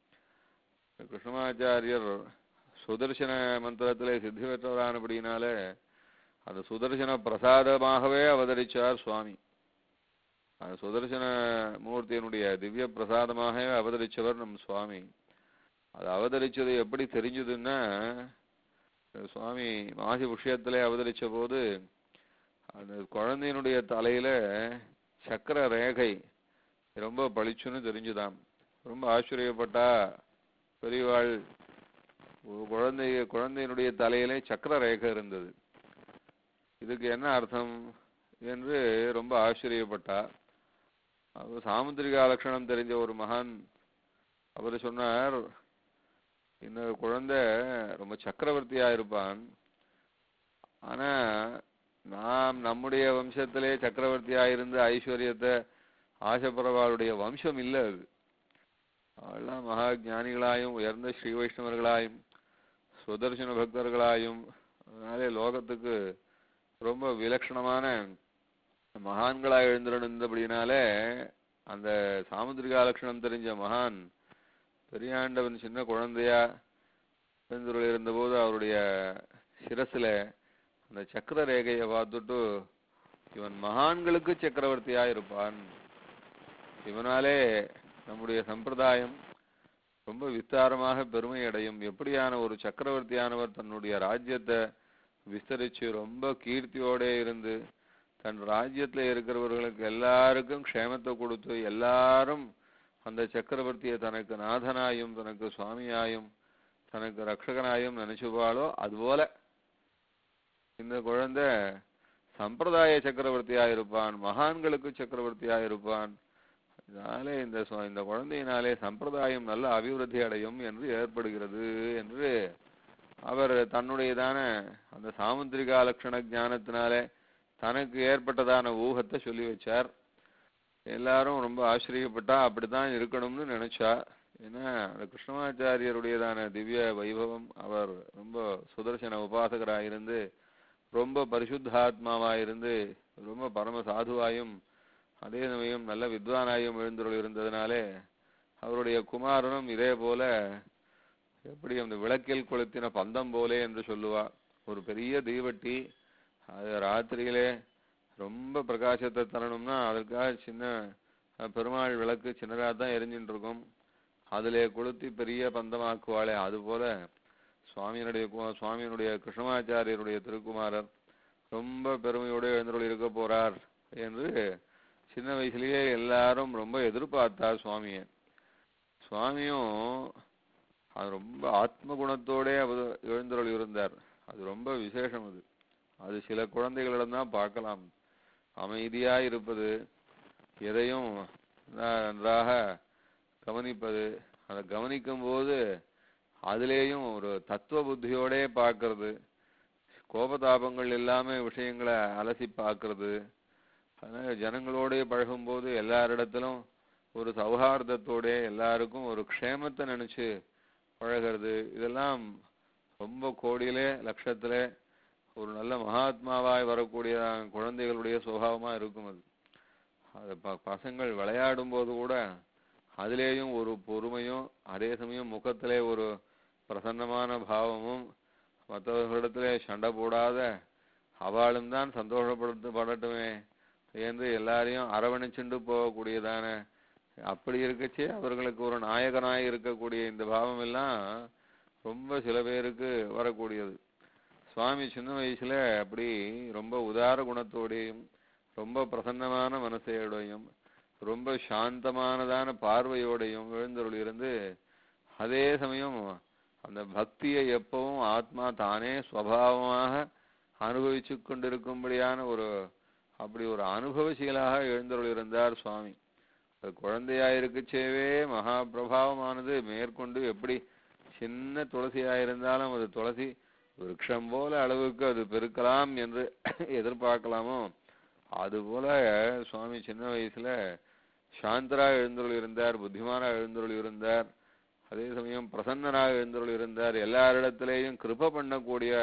கிருஷ்ணமாச்சாரியர் சுதர்சன மந்திரத்திலே சித்தி பெற்றவரானபடியினாலே அந்த சுதர்சன பிரசாதமாகவே அவதரிச்சார் சுவாமி அந்த சுதர்சன மூர்த்தியினுடைய திவ்ய பிரசாதமாக அவதரிச்சவர் நம் சுவாமி அது அவதரிச்சது எப்படி தெரிஞ்சதுன்னா சுவாமி மாசி புஷ்யத்திலே அவதரிச்ச போது அந்த குழந்தையினுடைய தலையில சக்கர ரேகை ரொம்ப பளிச்சுன்னு தெரிஞ்சுதாம் ரொம்ப ஆச்சரியப்பட்டா பெரியவாள் ஒரு குழந்தை குழந்தையினுடைய தலையிலே சக்கர ரேகை இருந்தது இதுக்கு என்ன அர்த்தம் என்று ரொம்ப ஆச்சரியப்பட்டா அது சாமுத்திரிகா லட்சணம் தெரிஞ்ச ஒரு மகான் அவர் சொன்னார் இந்த குழந்தை ரொம்ப சக்கரவர்த்தியா இருப்பான் ஆனா நாம் நம்முடைய வம்சத்திலே சக்கரவர்த்தியா இருந்து ஐஸ்வர்யத்தை ஆசைப்படுறவாளுடைய வம்சம் இல்லை அது அவெல்லாம் மகா ஞானிகளாயும் உயர்ந்த ஸ்ரீ வைஷ்ணவர்களாயும் சுதர்சன பக்தர்களாயும் அதனாலே லோகத்துக்கு ரொம்ப விலட்சணமான மகான்களாக எழுந்திருந்தபடினாலே அந்த சாமுத்திரிகா லட்சணம் தெரிஞ்ச மகான் பெரியாண்டவன் சின்ன குழந்தையா எழுந்துருள் இருந்தபோது அவருடைய சிரசுல அந்த சக்கர ரேகையை பார்த்துட்டு இவன் மகான்களுக்கு சக்கரவர்த்தியா இருப்பான் இவனாலே நம்முடைய சம்பிரதாயம் ரொம்ப விஸ்தாரமாக பெருமை அடையும் எப்படியான ஒரு சக்கரவர்த்தியானவர் தன்னுடைய ராஜ்யத்தை விஸ்தரிச்சு ரொம்ப கீர்த்தியோட இருந்து தன் ராஜ்யத்துல இருக்கிறவர்களுக்கு எல்லாருக்கும் க்ஷேமத்தை கொடுத்து எல்லாரும் அந்த சக்கரவர்த்தியை தனக்கு நாதனாயும் தனக்கு சுவாமியாயும் தனக்கு ரட்சகனாயும் நினைச்சுப்பாளோ அதுபோல இந்த குழந்தை சம்பிரதாய சக்கரவர்த்தியா இருப்பான் மகான்களுக்கு சக்கரவர்த்தியா இருப்பான் இதனாலே இந்த சு- இந்த குழந்தையினாலே சம்பிரதாயம் நல்ல அபிவிருத்தி அடையும் என்று ஏற்படுகிறது என்று அவர் தன்னுடையதான அந்த சாமுத்திரிகா லட்சண ஞானத்தினாலே தனக்கு ஏற்பட்டதான ஊகத்தை சொல்லி வச்சார் எல்லாரும் ரொம்ப ஆச்சரியப்பட்டா அப்படித்தான் இருக்கணும்னு நினைச்சா ஏன்னா அந்த கிருஷ்ணமாச்சாரியருடையதான திவ்ய வைபவம் அவர் ரொம்ப சுதர்சன உபாசகராயிருந்து ரொம்ப பரிசுத்தாத்மாவா இருந்து ரொம்ப பரம சாதுவாயும் அதே சமயம் நல்ல வித்வானாயும் எழுந்துள்ள இருந்ததுனாலே அவருடைய குமாரனும் இதே போல எப்படி அந்த விளக்கில் கொளுத்தின பந்தம் போலே என்று சொல்லுவா ஒரு பெரிய தீவட்டி அது ராத்திரியிலே ரொம்ப பிரகாசத்தை தரணும்னா அதற்காக சின்ன அஹ், பெருமாள் விளக்கு சின்னதாக தான் எரிஞ்சுட்டு இருக்கும் அதிலே கொளுத்தி பெரிய பந்தமாக்குவாளே அது போல சுவாமியினுடைய கு- சுவாமியினுடைய கிருஷ்ணமாச்சாரியருடைய திருக்குமாரர் ரொம்ப பெருமையோடு எழுந்தருள் இருக்க போறார் என்று சின்ன வயசுலயே எல்லாரும் ரொம்ப எதிர்பார்த்தார் சுவாமியை சுவாமியும் அது ரொம்ப ஆத்ம குணத்தோடே அவர் எழுந்தருள் இருந்தார் அது ரொம்ப விசேஷம் அது அது சில குழந்தைகளிடம் தான் பார்க்கலாம் அமைதியா இருப்பது எதையும் ந- நன்றாக கவனிப்பது அதை கவனிக்கும் போது அதிலேயும் ஒரு தத்துவ புத்தியோடே பார்க்கறது கோபதாபங்கள் இல்லாம விஷயங்களை அலசி பார்க்கறது அதனால ஜனங்களோட பழகும்போது எல்லாரிடத்திலும் ஒரு சௌஹார்தத்தோட எல்லாருக்கும் ஒரு க்ஷேமத்தை நினைச்சு பழகிறது இதெல்லாம் ரொம்ப கோடியிலே லட்சத்திலே ஒரு நல்ல மகாத்மாவாய் வரக்கூடிய குழந்தைகளுடைய சுபாவமா இருக்கும் அது அது ப- பசங்கள் விளையாடும் போது கூட அதிலேயும் ஒரு பொறுமையும் அதே சமயம் முகத்திலே ஒரு பிரசன்னமான பாவமும் மற்றவர்களிடத்திலே சண்டை போடாத அவளும் தான் சந்தோஷப்படுத்த படட்டுமே என்று எல்லாரையும் அரவணைச்சுண்டு போகக்கூடியதான அப்படி இருக்கச்சே அவர்களுக்கு ஒரு நாயகனாய் இருக்கக்கூடிய இந்த பாவம் எல்லாம் ரொம்ப சில பேருக்கு வரக்கூடியது சுவாமி சின்ன வயசுல அப்படி ரொம்ப உதார குணத்தோடையும் ரொம்ப பிரசன்னமான மனசையோடையும் ரொம்ப சாந்தமானதான பார்வையோடையும் எழுந்தருள் இருந்து அதே சமயம் அந்த பக்தியை எப்பவும் ஆத்மா தானே சுவாவமாக அனுபவிச்சு கொண்டிருக்கும்படியான ஒரு அப்படி ஒரு அனுபவசீலாக எழுந்தருள் இருந்தார் சுவாமி அது குழந்தையா இருக்கச்சேவே மகா பிரபாவமானது மேற்கொண்டு எப்படி சின்ன துளசியா இருந்தாலும் அது துளசி விருட்சம் போல அளவுக்கு அது பெருக்கலாம் என்று எதிர்பார்க்கலாமோ அதுபோல சுவாமி சின்ன வயசுல சாந்தரா எழுந்தருள் இருந்தார் புத்திமானா எழுந்தருள் இருந்தார் அதே சமயம் பிரசன்னனாக எழுந்தருள் இருந்தார் எல்லாரிடத்திலேயும் கிருப பண்ணக்கூடிய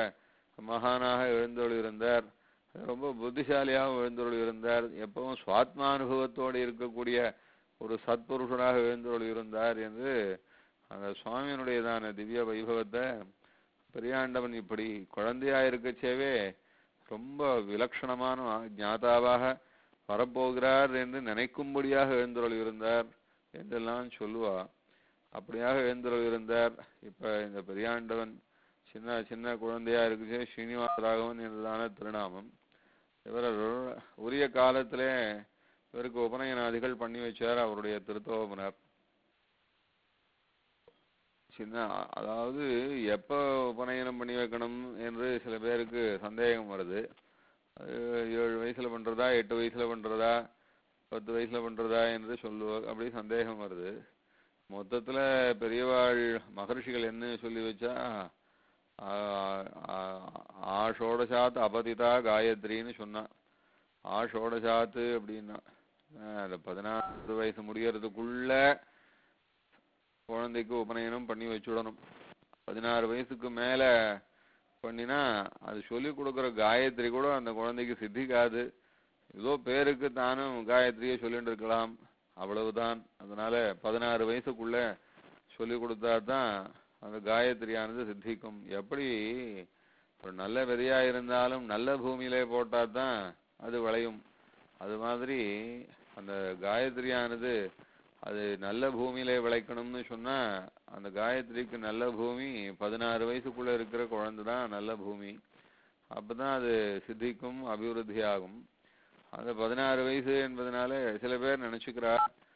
மகானாக எழுந்தருள் இருந்தார் ரொம்ப புத்திசாலியாகவும் எழுந்தருள் இருந்தார் எப்பவும் சுவாத்மானுபவத்தோடு இருக்கக்கூடிய ஒரு சத்புருஷனாக எழுந்தருள் இருந்தார் என்று அந்த சுவாமியினுடையதான திவ்ய வைபவத்தை பெரியாண்டவன் இப்படி குழந்தையா இருக்கச்சேவே ரொம்ப விலட்சணமான ஞாதாவாக வரப்போகிறார் என்று நினைக்கும்படியாக எழுந்தருள் இருந்தார் என்றெல்லாம் சொல்லுவா அப்படியாக எழுந்தருள் இருந்தார் இப்ப இந்த பெரியாண்டவன் சின்ன சின்ன குழந்தையா இருக்குச்சே ஸ்ரீனிவாச ராகவன் என்றதான திருநாமம் இவர் உரிய காலத்திலே இவருக்கு உபநயனாதிகள் பண்ணி வச்சார் அவருடைய திருத்தோபனர் சின்ன அதாவது எப்ப உபநயனம் பண்ணி வைக்கணும் என்று சில பேருக்கு சந்தேகம் வருது அது ஏழு வயசுல பண்றதா எட்டு வயசுல பண்றதா பத்து வயசுல பண்றதா என்று சொல்லுவார் அப்படி சந்தேகம் வருது மொத்தத்துல பெரியவாள் மகர்ஷிகள் என்ன சொல்லி வச்சா ஆ- ஆ- ஆஷோடசாத் அபதிதா காயத்ரின்னு சொன்னா ஆஷோடசாத்து அப்படின்னா ஆஹ் அந்த பதினாறு வயசு முடியறதுக்குள்ள குழந்தைக்கு உபநயனம் பண்ணி வச்சுடணும் பதினாறு வயசுக்கு மேல பண்ணினா அது சொல்லி கொடுக்குற காயத்ரி கூட அந்த குழந்தைக்கு சித்திக்காது ஏதோ பேருக்கு தானும் காயத்ரியை சொல்லிட்டு இருக்கலாம் அவ்வளவுதான் அதனால பதினாறு வயசுக்குள்ள சொல்லி கொடுத்தா தான் அந்த காயத்ரியானது சித்திக்கும் எப்படி ஒரு நல்ல விதையா இருந்தாலும் நல்ல பூமியிலே போட்டா தான் அது விளையும் அது மாதிரி அந்த காயத்ரியானது அது நல்ல பூமியிலே விளைக்கணும்னு சொன்னா அந்த காயத்ரிக்கு நல்ல பூமி பதினாறு வயசுக்குள்ள இருக்கிற குழந்தை தான் நல்ல பூமி அப்பதான் அது சித்திக்கும் அபிவிருத்தி ஆகும் அந்த பதினாறு வயசு என்பதனால சில பேர் நினைச்சுக்கிறா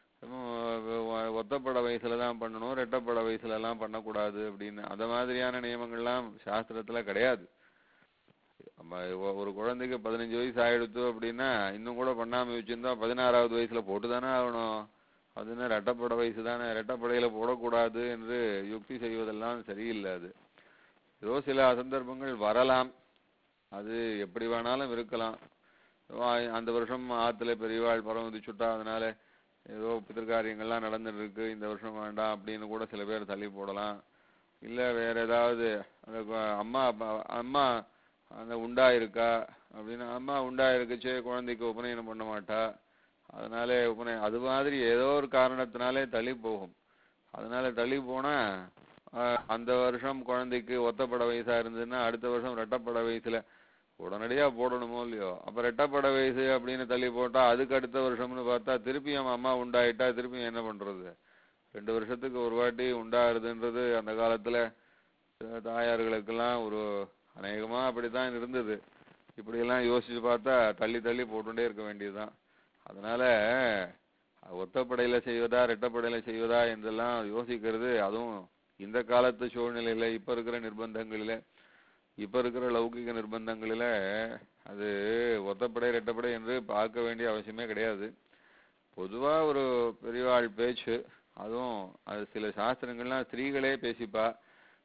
ஹம், ஒத்தப்பட வயசுல தான் பண்ணணும் ரெட்டப்பட வயசுல எல்லாம் பண்ணக்கூடாது அப்படின்னு அந்த மாதிரியான நியமங்கள்லாம் சாஸ்திரத்துல கிடையாது நம்ம ஒ- ஒரு குழந்தைக்கு பதினஞ்சு வயசு ஆயிடுத்து அப்படின்னா இன்னும் கூட பண்ணாம வச்சிருந்தா பதினாறாவது வயசுல போட்டு தானே ஆகணும் அது என்ன ரெட்டப்பட வயசு தானே ரெட்டப்படையில போடக்கூடாது என்று யுக்தி செய்வதெல்லாம் சரியில்லை அது ஏதோ சில சந்தர்ப்பங்கள் வரலாம் அது எப்படி வேணாலும் இருக்கலாம் வா- அந்த வருஷம் ஆத்துல பெரியவாள் பரமதி சுட்டா அதனால ஏதோ பிதற்காரியங்கள்லாம் நடந்துட்டு இருக்கு இந்த வருஷம் வேண்டாம் அப்படின்னு கூட சில பேர் தள்ளி போடலாம் இல்ல வேற ஏதாவது அந்த கு- அம்மா அப்பா- அம்மா அந்த உண்டா இருக்கா அப்படின்னா அம்மா உண்டா இருக்குச்சே குழந்தைக்கு உபநயனம் பண்ண மாட்டா அதனால உபநய அது மாதிரி ஏதோ ஒரு காரணத்தினாலே தள்ளி போகும் அதனால தள்ளி போனா ஆஹ், அந்த வருஷம் குழந்தைக்கு ஒத்தப்பட வயசா இருந்ததுன்னா அடுத்த வருஷம் ரெட்டப்பட வயசுல உடனடியா போடணுமோ இல்லையோ அப்ப ரெட்டப்பட வயசு அப்படின்னு தள்ளி போட்டா அதுக்கு அடுத்த வருஷம்னு பார்த்தா திருப்பியும் அம்மா உண்டாயிட்டா திருப்பியும் என்ன பண்றது ரெண்டு வருஷத்துக்கு ஒரு வாட்டி உண்டாருதுன்றது அந்த காலத்துல அஹ், தாயார்களுக்கெல்லாம் ஒரு அநேகமா அப்படித்தான் இருந்தது இப்படியெல்லாம் யோசிச்சு பார்த்தா தள்ளி தள்ளி போட்டுட்டே இருக்க வேண்டியதுதான் அதனால அஹ், ஒத்தப்படையில செய்வதா ரெட்டப்படையில செய்வதா என்றெல்லாம் யோசிக்கிறது அதுவும் இந்த காலத்து சூழ்நிலையில இப்ப இருக்கிற நிர்பந்தங்களில இப்ப இருக்கிற லௌகிக நிர்பந்தங்களில அது ஒத்தப்படை ரெட்டப்படை என்று பார்க்க வேண்டிய அவசியமே கிடையாது பொதுவா ஒரு பெரியவாள் பேச்சு அதுவும் அது சில சாஸ்திரங்கள்லாம் ஸ்திரீகளே பேசிப்பா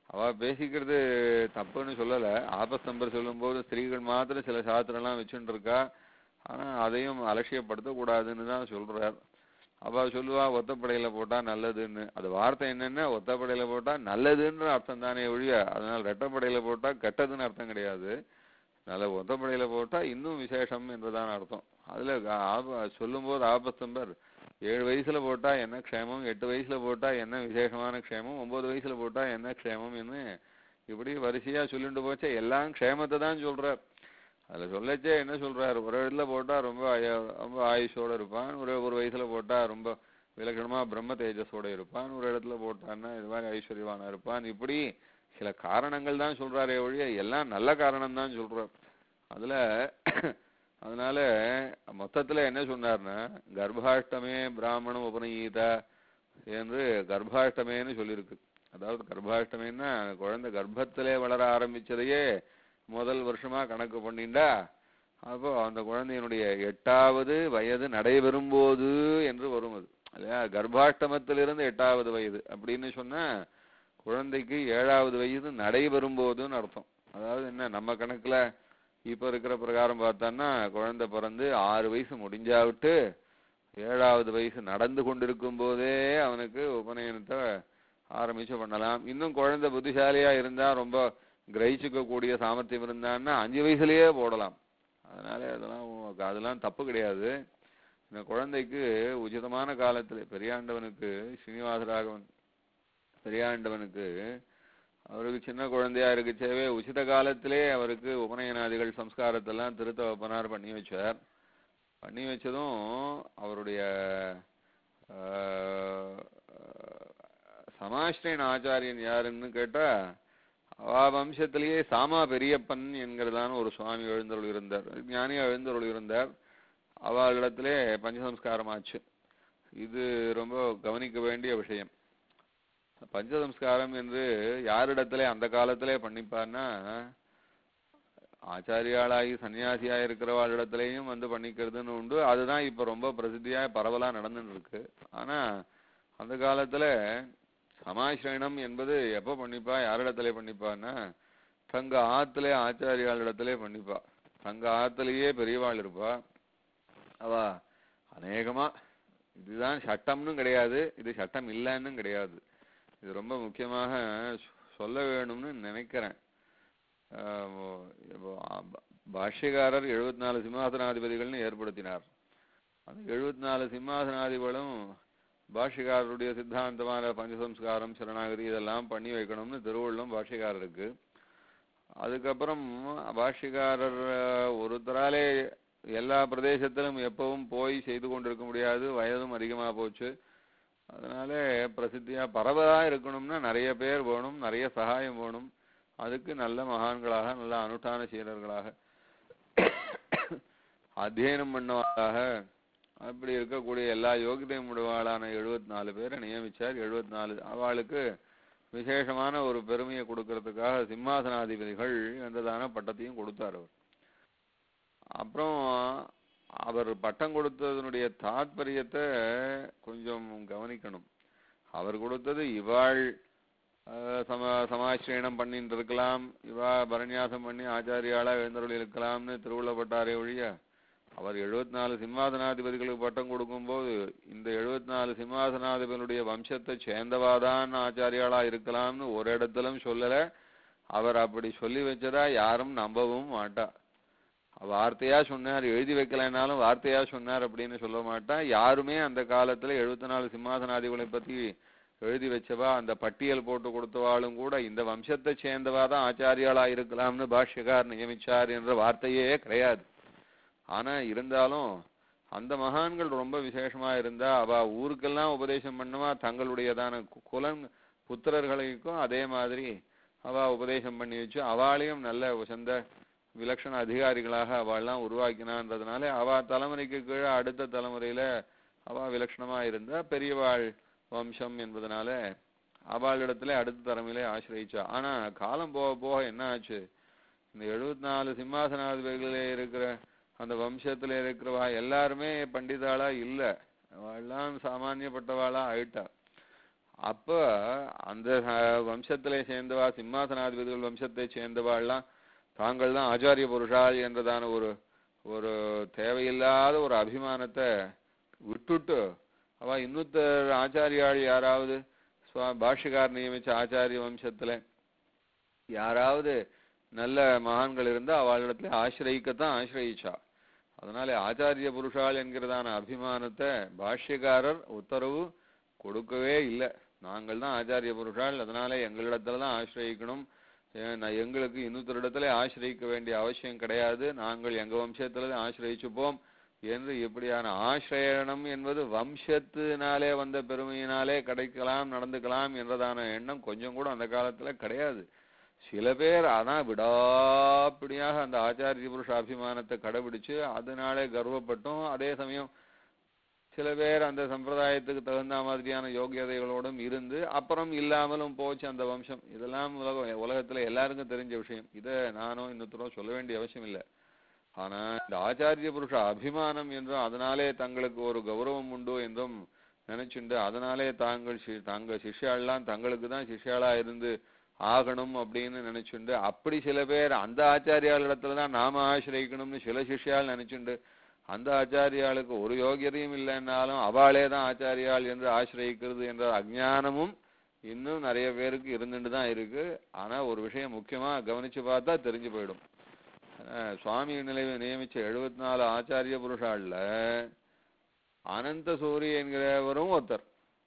அவ பேசிக்கிறது தப்புன்னு சொல்லல ஆபஸ்தம்பர் சொல்லும்போது ஸ்திரீகள் மாத்திரம் சில சாஸ்திரம்லாம் வச்சுட்டு இருக்கா ஆனா அதையும் அலட்சியப்படுத்த கூடாதுன்னு தான் சொல்றார் அவ சொல்லுவா ஒத்தப்படையில போட்டா நல்லதுன்னு அது வார்த்தை என்னன்னா ஒத்தப்படையில போட்டா நல்லதுன்ற அர்த்தம் தானே ஒழிய அதனால ரெட்டப்படையில போட்டா கெட்டதுன்னு அர்த்தம் கிடையாது நல்ல ஒத்தப்படையில போட்டா இன்னும் விசேஷம் என்றுதான் அர்த்தம் அதுல ஆப சொல்லும்போது ஆபஸ்தம்பர் ஏழு வயசுல போட்டா என்ன க்ஷேமம் எட்டு வயசுல போட்டா என்ன விசேஷமான க்ஷேமம் ஒன்பது வயசுல போட்டா என்ன க்ஷேமம் என்ன இப்படி வரிசையா சொல்லிட்டு போச்சே எல்லாம் க்ஷேமத்தை தான் சொல்றார் அதுல சொல்லச்சே என்ன சொல்றாரு ஒரு இடத்துல போட்டா ரொம்ப ஆய- ரொம்ப ஆயுஷோட இருப்பான் ஒரு ஒரு வயசுல போட்டா ரொம்ப விலக்கணமா பிரம்ம தேஜஸோட இருப்பான் ஒரு இடத்துல போட்டான்னா இது மாதிரி ஐஸ்வர்யவானா இருப்பான் இப்படி சில காரணங்கள் தான் சொல்றாரே ஒழிய எல்லாம் நல்ல காரணம் தான் சொல்றார் அதுல அதனால மொத்தத்துல என்ன சொன்னார்னா கர்ப்பாஷ்டமே பிராமணம் உபநயீதா என்று கர்ப்பாஷ்டமேன்னு சொல்லியிருக்கு அதாவது கர்ப்பாஷ்டமேன்னா குழந்தை கர்ப்பத்திலே வளர ஆரம்பிச்சதையே முதல் வருஷமா கணக்கு பண்ணிண்டா அப்போ அந்த குழந்தையினுடைய எட்டாவது வயது நடைபெறும் போது என்று வரும் அது இல்லையா கர்ப்பாஷ்டமத்திலிருந்து எட்டாவது வயது அப்படின்னு சொன்னா குழந்தைக்கு ஏழாவது வயது நடைபெறும் போதுன்னு அர்த்தம் அதாவது என்ன நம்ம கணக்குல இப்ப இருக்கிற பிரகாரம் பார்த்தோம்னா குழந்தை பிறந்து ஆறு வயசு முடிஞ்சா விட்டு ஏழாவது வயசு நடந்து கொண்டிருக்கும் போதே அவனுக்கு உபநயனத்தை ஆரம்பிச்சு பண்ணலாம் இன்னும் குழந்தை புத்திசாலியா இருந்தா ரொம்ப கிரகிச்சுக்க கூடிய சாமர்த்தியம் இருந்தான்னா அஞ்சு வயசுலயே போடலாம் அதனால அதெல்லாம் உ- அதெல்லாம் தப்பு கிடையாது இந்த குழந்தைக்கு உச்சிதமான காலத்துல பெரியாண்டவனுக்கு ஸ்ரீனிவாசராகவன் பெரியாண்டவனுக்கு அவருக்கு சின்ன குழந்தையா இருக்குச்சேவே உச்சித காலத்திலே அவருக்கு உபநயனாதிகள் சம்ஸ்காரத்தெல்லாம் திருத்தவப்பனார் பண்ணி வச்சார் பண்ணி வச்சதும் அவருடைய ஆஹ், சமாஷ்டிரன் ஆச்சாரியன் யாருன்னு கேட்டா அவா வம்சத்திலேயே சாமா பெரியப்பன் என்கிறதான ஒரு சுவாமி எழுந்தருள் இருந்தார் ஞானியா எழுந்தருள் இருந்தார் அவளிடத்திலே பஞ்சசம்ஸ்காரம் ஆச்சு இது ரொம்ப கவனிக்க வேண்டிய விஷயம் பஞ்சசம்ஸ்காரம் என்று யாரிடத்திலே அந்த காலத்திலே பண்ணிப்பார்னா ஆச்சாரியாளாகி சன்னியாசியா இருக்கிறவாளிடத்திலையும் வந்து பண்ணிக்கிறதுன்னு உண்டு அதுதான் இப்ப ரொம்ப பிரசித்தியா பரவலா நடந்துட்டு இருக்கு ஆனா அந்த காலத்துல சமாசிரயணம் என்பது எப்ப பண்ணிப்பா யாரிடத்திலே பண்ணிப்பான்னா தங்க ஆத்திலே ஆச்சாரியாளிடத்திலே பண்ணிப்பா தங்க ஆத்திலேயே பெரியவாள் இருப்பா அவ அநேகமா இதுதான் சட்டம்னு கிடையாது இது சட்டம் இல்லைன்னு கிடையாது இது ரொம்ப முக்கியமாக சொ- சொல்ல வேணும்னு நினைக்கிறேன் ஆஹ் இப்போ பா- பாஷ்யக்காரர் எழுபத்தி நாலு சிம்மாசனாதிபதிகள்னு ஏற்படுத்தினார் அந்த எழுபத்தி நாலு சிம்மாசனாதிபதிகளும் பாஷ்யக்காரருடைய சித்தாந்தமான பஞ்சசம்ஸ்காரம் சரணாகதி இதெல்லாம் பண்ணி வைக்கணும்னு திருவள்ளுவம் பாஷ்யக்காரருக்கு அதுக்கப்புறம் பாஷ்யக்காரர் அஹ், ஒருத்தராலே எல்லா பிரதேசத்திலும் எப்பவும் போய் செய்து கொண்டிருக்க முடியாது வயதும் அதிகமா போச்சு அதனால பிரசித்தியா பரவலா இருக்கணும்னா நிறைய பேர் வேணும் நிறைய சகாயம் வேணும் அதுக்கு நல்ல மகான்களாக நல்ல அனுஷ்டான சீரர்களாக அத்தியனம் பண்ணவாளாக அப்படி இருக்கக்கூடிய எல்லா யோகிதையும் உடையவாளான எழுபத்தி நாலு பேரை நியமிச்சார் எழுபத்தி நாலு அவளுக்கு விசேஷமான ஒரு பெருமையை கொடுக்கறதுக்காக சிம்மாசனாதிபதிகள் என்றதான பட்டத்தையும் கொடுத்தார் அவர் அப்புறம் அவர் பட்டம் கொடுத்ததனுடைய தாத்பரியத்தை கொஞ்சம் கவனிக்கணும் அவர் கொடுத்தது இவாள் அஹ், சம சமாசிரயணம் பண்ணிட்டு இருக்கலாம் இவா பரநியாசம் பண்ணி ஆச்சாரியாளா எழுந்தருள் இருக்கலாம்னு திருவுள்ளப்பட்டாரே ஒழிய அவர் எழுபத்தி நாலு சிம்மாசனாதிபதிகளுக்கு பட்டம் கொடுக்கும்போது இந்த எழுபத்தி நாலு சிம்மாசனாதிபதிகளுடைய வம்சத்தை சேர்ந்தவாதான் ஆச்சாரியாளா இருக்கலாம்னு ஒரு இடத்திலும் சொல்லல அவர் அப்படி சொல்லி வச்சதா யாரும் நம்பவும் மாட்டா வார்த்தையா சொன்னார் எழுதி வைக்கலைனாலும் வார்த்தையா சொன்னார் அப்படின்னு சொல்ல மாட்டா யாருமே அந்த காலத்துல எழுபத்தி நாலு சிம்மாசனாதிகளை பத்தி எழுதி வச்சவா அந்த பட்டியல் போட்டு கொடுத்தவாளும் கூட இந்த வம்சத்தை சேர்ந்தவா தான் ஆச்சாரியாளா இருக்கலாம்னு பாஷ்யக்கார் நியமிச்சார் என்ற வார்த்தையே கிடையாது ஆனா இருந்தாலும் அந்த மகான்கள் ரொம்ப விசேஷமா இருந்தா அவ ஊருக்கெல்லாம் உபதேசம் பண்ணுவா தங்களுடையதான கு- குலன் புத்திரர்களுக்கும் அதே மாதிரி அவ உபதேசம் பண்ணி வச்சு அவளையும் நல்ல உசந்த விலட்சண அதிகாரிகளாக அவள்லாம் உருவாக்கினான்றதுனால அவ தலைமுறைக்கு கீழே அடுத்த தலைமுறையில அவ விலட்சணமா இருந்தா பெரியவாள் வம்சம் என்பதனால அவளிடத்துல அடுத்த தலைமையில ஆசிரயிச்சா ஆனா காலம் போக போக என்ன ஆச்சு இந்த எழுபத்தி நாலு சிம்மாசனாதிபதிகளே இருக்கிற அந்த வம்சத்துல இருக்கிறவா எல்லாருமே பண்டிதாளா இல்ல அவெல்லாம் சாமானியப்பட்டவாளா ஆயிட்டா அப்ப அந்த அஹ், வம்சத்திலே சேர்ந்தவா சிம்மாசனாதிபதிகள் வம்சத்தை சேர்ந்தவாள்லாம் தாங்கள் தான் ஆச்சாரிய புருஷாள் என்றதான ஒரு ஒரு தேவையில்லாத ஒரு அபிமானத்தை விட்டுட்டு அவ இன்னொருத்தர் ஆச்சாரியாள் யாராவது சுவா பாஷ்யக்கார் நியமிச்ச ஆச்சாரிய வம்சத்துல யாராவது நல்ல மகான்கள் இருந்தா அவளிடத்துல ஆசிரயிக்கத்தான் ஆசிரயிச்சா அதனால ஆச்சாரிய புருஷாள் என்கிறதான அபிமானத்தை பாஷ்யக்காரர் உத்தரவு கொடுக்கவே இல்லை நாங்கள் தான் ஆச்சாரிய புருஷாள் அதனால எங்களிடத்துல தான் ஆசிரயிக்கணும் ஏ- நான் எங்களுக்கு இன்னொருத்தரிடத்துல ஆசிரயிக்க வேண்டிய அவசியம் கிடையாது நாங்கள் எங்க வம்சத்துல தான் ஆசிரயிச்சுப்போம் என்று இப்படியான ஆசிரயணம் என்பது வம்சத்தினாலே வந்த பெருமையினாலே கிடைக்கலாம் நடந்துக்கலாம் என்றதான எண்ணம் கொஞ்சம் கூட அந்த காலத்துல கிடையாது சில பேர் ஆனா விடாப்பிடியாக அந்த ஆச்சாரிய புருஷ அபிமானத்தை கடைபிடிச்சு அதனாலே கர்வப்பட்டும் அதே சமயம் சில பேர் அந்த சம்பிரதாயத்துக்கு தகுந்த மாதிரியான யோகியதைகளோடும் இருந்து அப்புறம் இல்லாமலும் போச்சு அந்த வம்சம் இதெல்லாம் உலக உலகத்துல எல்லாருக்கும் தெரிஞ்ச விஷயம் இதை நானும் இன்னொருத்தரும் சொல்ல வேண்டிய அவசியம் இல்லை ஆனா இந்த ஆச்சாரிய புருஷ அபிமானம் என்றும் அதனாலே தங்களுக்கு ஒரு கௌரவம் உண்டு என்றும் நினைச்சுண்டு அதனாலே தாங்கள் சி- தாங்க சிஷ்யாள்லாம் தங்களுக்கு தான் சிஷ்யாளா இருந்து ஆகணும் அப்படின்னு நினைச்சுண்டு அப்படி சில பேர் அந்த ஆச்சாரியாளிடத்துல தான் நாம ஆசிரியக்கணும்னு சில சிஷ்யால் நினைச்சுண்டு அந்த ஆச்சாரியாளுக்கு ஒரு யோகியதையும் இல்லைன்னாலும் அவளே தான் ஆச்சாரியாள் என்று ஆசிரயிக்கிறது என்ற அஜ்ஞானமும் இன்னும் நிறைய பேருக்கு இருந்துட்டு தான் இருக்கு ஆனா ஒரு விஷயம் முக்கியமா கவனிச்சு பார்த்தா தெரிஞ்சு போயிடும் அஹ் சுவாமி நிலை நியமிச்ச எழுபத்தி நாலு ஆச்சாரிய புருஷாள்ல அனந்த சூரி என்கிறவரும் ஒருத்தர்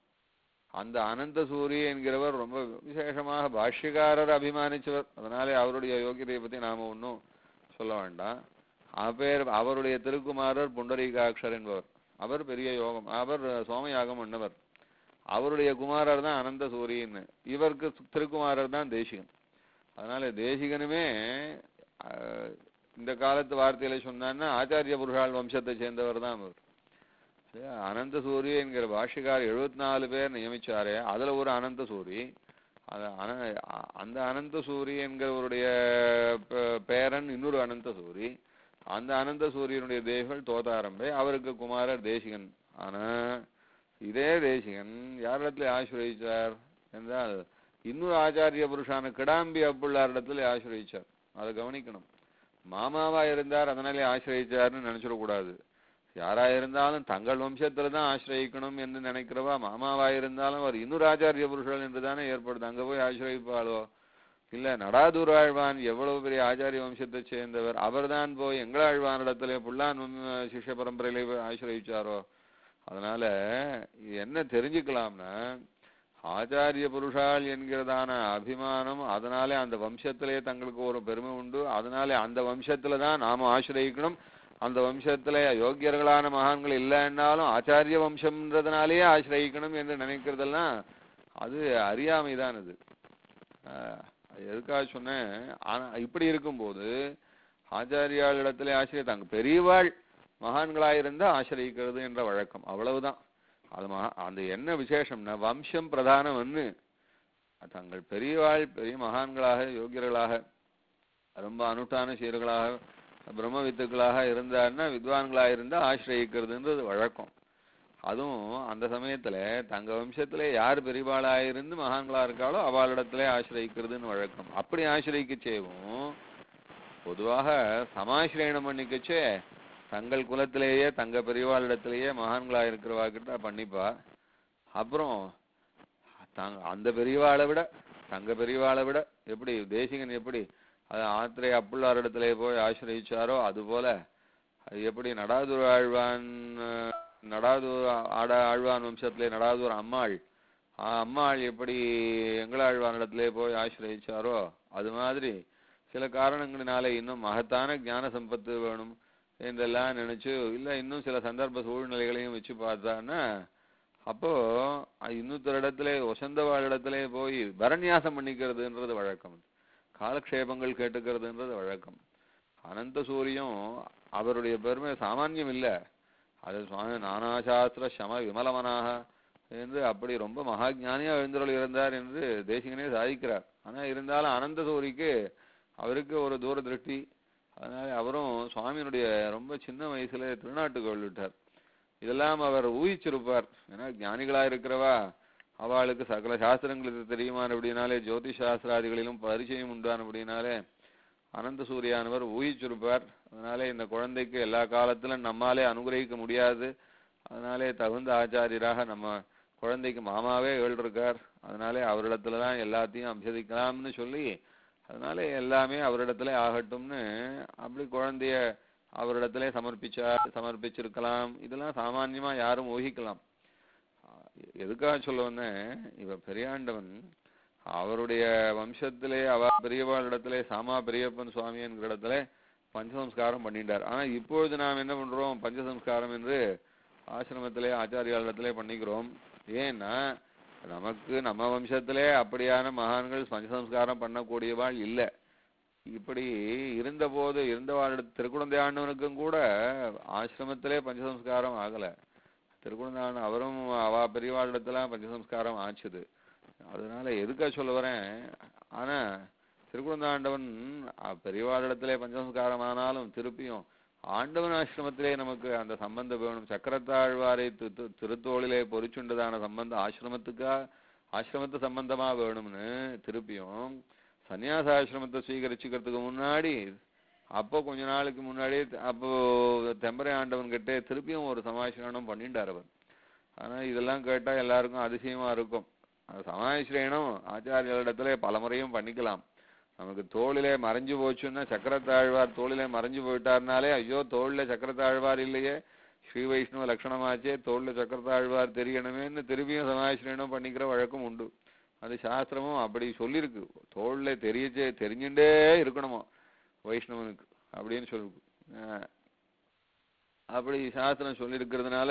அந்த அனந்த சூரி என்கிறவர் ரொம்ப விசேஷமாக பாஷ்யக்காரர் அபிமானிச்சவர் அதனாலே அவருடைய யோகியதையை பத்தி நாம ஒன்றும் சொல்ல வேண்டாம் அப்பேர் அவருடைய திருக்குமாரர் புண்டரீகாட்சர் என்பவர் அவர் பெரிய யோகம் அவர் சோமயாகம் பண்ணவர் அவருடைய குமாரர் தான் அனந்த சூரியன் இவருக்கு திருக்குமாரர் தான் தேசிகன் அதனால தேசிகனுமே அஹ், இந்த காலத்து வார்த்தையில சொன்னான்னா ஆச்சாரிய புருஷால் வம்சத்தை சேர்ந்தவர் தான் அவர் சரி, அனந்த சூரி என்கிற பாஷ்யக்கார் எழுபத்தி நாலு பேர் நியமிச்சாரே அதுல ஒரு அனந்த சூரி அது அன- அ- அந்த அனந்த சூரி என்கிறவருடைய பே- பேரன் இன்னொரு அனந்த சூரி அந்த அனந்த சூரியனுடைய தேவிகள் தோதாரம்பை அவருக்கு குமாரர் தேசிகன் ஆனா இதே தேசிகன் யாரிடத்துல ஆசிரயிச்சார் என்றால் இன்னொரு ஆச்சாரிய புருஷான கிடாம்பி அப்புள்ளாரிடத்துல ஆசிரயிச்சார் அதை கவனிக்கணும் மாமாவா இருந்தார் அதனாலே ஆசிரயிச்சார்னு நினைச்சிடக்கூடாது யாரா இருந்தாலும் தங்கள் வம்சத்துல தான் ஆசிரயிக்கணும் என்று நினைக்கிறவா மாமாவா இருந்தாலும் அவர் இன்னொரு ஆச்சாரிய புருஷன் என்று தானே ஏற்படுது அங்க போய் ஆசிரயிப்பாளோ இல்ல நடாதூர் ஆழ்வான் எவ்வளவு பெரிய ஆச்சாரிய வம்சத்தை சேர்ந்தவர் அவர்தான் போய் எங்களாழ்வான் இடத்துல புல்லான் வம்- சிஷ்ய பரம்பரையிலே போய் ஆசிரயிச்சாரோ அதனால இது என்ன தெரிஞ்சுக்கலாம்னா ஆச்சாரிய புருஷால் என்கிறதான அபிமானம் அதனாலே அந்த வம்சத்திலே தங்களுக்கு ஒரு பெருமை உண்டு அதனாலே அந்த வம்சத்துல தான் நாம ஆசிரயிக்கணும் அந்த வம்சத்துல யோக்கியர்களான மகான்கள் இல்லைன்னாலும் ஆச்சாரிய வம்சம்ன்றதுனாலேயே ஆசிரயிக்கணும் என்று நினைக்கிறதெல்லாம் அது அறியாமை தான் அது ஆஹ் அது எதுக்காக சொன்னேன் ஆனா இப்படி இருக்கும்போது ஆச்சாரியாளிடத்திலே ஆசிரியர் தாங்க பெரியவாள் மகான்களாயிருந்தா ஆசிரயிக்கிறது என்ற வழக்கம் அவ்வளவுதான் அது மகா அந்த என்ன விசேஷம்னா வம்சம் பிரதானம் ஒன்று தங்கள் பெரியவாள் பெரிய மகான்களாக யோகியர்களாக ரொம்ப அனுஷ்டான சீர்களாக பிரம்ம வித்துக்களாக இருந்தாருன்னா வித்வான்களாக இருந்தா ஆசிரயிக்கிறதுன்றது வழக்கம் அதுவும் அந்த சமயத்துல தங்க வம்சத்துல யார் பெரியவாளா இருந்து மகான்களா இருக்காளோ அவளிடத்திலே ஆசிரயிக்கிறதுன்னு வழக்கம் அப்படி ஆசிரயிக்க செய்வோம் பொதுவாக சமாசிரயணம் பண்ணிக்கச்சே தங்கள் குலத்திலேயே தங்க பெரியவாளிடத்திலேயே மகான்களா இருக்கிறவா கிட்ட பண்ணிப்பா அப்புறம் தாங்க அந்த பெரியவாளை விட தங்க பெரியவாளை விட எப்படி தேசிகன் எப்படி அது ஆத்திரை அப்புள்ளார் இடத்துல போய் ஆசிரயிச்சாரோ அது போல அது எப்படி நடாதூர் ஆழ்வான் அஹ், நடாதூர் ஆட ஆழ்வான் வம்சத்திலே நடாதூர் அம்மாள் ஆ, அம்மாள் எப்படி எங்களாழ்வான் இடத்திலே போய் ஆசிரயிச்சாரோ அது மாதிரி சில காரணங்களினாலே இன்னும் மகத்தான ஞான சம்பத்து வேணும் என்றெல்லாம் நினைச்சு இல்ல இன்னும் சில சந்தர்ப்ப சூழ்நிலைகளையும் வச்சு பார்த்தான்னா அப்போ அஹ், இன்னொருத்தர் இடத்துல வசந்தவாள் இடத்துல போய் பரநியாசம் பண்ணிக்கிறதுன்றது வழக்கம் காலக்ஷேபங்கள் கேட்டுக்கிறதுன்றது வழக்கம் அனந்த சூரியம் அவருடைய பெருமை சாமானியம் இல்ல அது சுவாமி நானாசாஸ்திர சம விமலமனாக என்று அப்படி ரொம்ப மகாஜானியா எழுந்தருள் இருந்தார் என்று தேசிகனே சாதிக்கிறார் ஆனா இருந்தாலும் அனந்த சூரிக்கு அவருக்கு ஒரு தூர திருஷ்டி அதனால அவரும் சுவாமியினுடைய ரொம்ப சின்ன வயசுல திருநாட்டுக்கு விட்டார் இதெல்லாம் அவர் ஊகிச்சிருப்பார் ஏன்னா ஞானிகளா இருக்கிறவா அவளுக்கு சகல சாஸ்திரங்களுக்கு தெரியுமான அப்படின்னாலே ஜோதிஷ் சாஸ்திராதிகளிலும் பரிச்சயம் உண்டான அப்படின்னாலே அனந்த சூரியானவர் ஊகிச்சிருப்பார் அதனாலே இந்த குழந்தைக்கு எல்லா காலத்திலும் நம்மாலே அனுகிரகிக்க முடியாது அதனாலே தகுந்த ஆச்சாரியராக நம்ம குழந்தைக்கு மாமாவே ஏழ்ருக்கார் அதனாலே அவரிடத்துல தான் எல்லாத்தையும் அபியதிக்கலாம்னு சொல்லி அதனால எல்லாமே அவரிடத்துல ஆகட்டும்னு அப்படி குழந்தைய அவரிடத்துல சமர்ப்பிச்சா சமர்ப்பிச்சிருக்கலாம் இதெல்லாம் சாமான்யமா யாரும் ஊகிக்கலாம் எ- எதுக்காக சொல்ல வந்தேன் இவ பெரியாண்டவன் அவருடைய வம்சத்திலே அவ பெரியவாளிடத்திலே சாமா பெரியப்பன் சுவாமி என்கிற இடத்துல பஞ்சசம்ஸ்காரம் பண்ணிட்டார் ஆனா இப்பொழுது நாம் என்ன பண்றோம் பஞ்சசம்ஸ்காரம் என்று ஆசிரமத்திலே ஆச்சாரியாளிடத்திலே பண்ணிக்கிறோம் ஏன்னா நமக்கு நம்ம வம்சத்திலே அப்படியான மகான்கள் பஞ்சசம்ஸ்காரம் பண்ணக்கூடியவாள் இல்லை இப்படி இருந்தபோது இருந்தவாளிட திருக்குழந்தை ஆண்டவனுக்கும் கூட ஆசிரமத்திலே பஞ்சசம்ஸ்காரம் ஆகல திருக்குழந்தை ஆண்டவன் அவரும் அவ பெரியவாளிடத்துல பஞ்சசம்ஸ்காரம் ஆச்சுது அதனால எதுக்கா சொல்ல வரேன் ஆனா திருக்குழந்தை ஆண்டவன் அஹ், பெரியவாளிடத்திலே பஞ்சசம்ஸ்காரம் ஆனாலும் திருப்பியும் ஆண்டவன் ஆசிரமத்திலே நமக்கு அந்த சம்பந்தம் வேணும் சக்கரத்தாழ்வாரை தி- தி- திருத்தோளிலே பொறிச்சுண்டதான சம்பந்தம் ஆசிரமத்துக்கா ஆசிரமத்து சம்பந்தமா வேணும்னு திருப்பியும் சன்னியாசாசிரமத்தை ஸ்வீகரிச்சுக்கிறதுக்கு முன்னாடி அப்போ கொஞ்ச நாளுக்கு முன்னாடி அப்போ தெம்பரை ஆண்டவன் கிட்ட திருப்பியும் ஒரு சமாசிரணம் பண்ணிட்டார் அவர் ஆனா இதெல்லாம் கேட்டா எல்லாருக்கும் அதிசயமா இருக்கும் அந்த சமாசிரயணம் ஆச்சாரியர்களிடத்துல பல முறையும் பண்ணிக்கலாம் நமக்கு தோளிலே மறைஞ்சு போச்சுன்னா சக்கரத்தாழ்வார் தோளிலே மறைஞ்சு போயிட்டாருனாலே ஐயோ தோளில சக்கரத்தாழ்வார் இல்லையே ஸ்ரீ வைஷ்ணவ லட்சணமாச்சே தோளில சக்கரத்தாழ்வார் தெரியணுமேன்னு திருப்பியும் சமாசிரயணம் பண்ணிக்கிற வழக்கம் உண்டு அது சாஸ்திரமும் அப்படி சொல்லியிருக்கு தோல்ல தெரியச்சே தெரிஞ்சுட்டே இருக்கணுமா வைஷ்ணவனுக்கு அப்படின்னு சொல்லிருக்கு அஹ் அப்படி சாஸ்திரம் சொல்லியிருக்கிறதுனால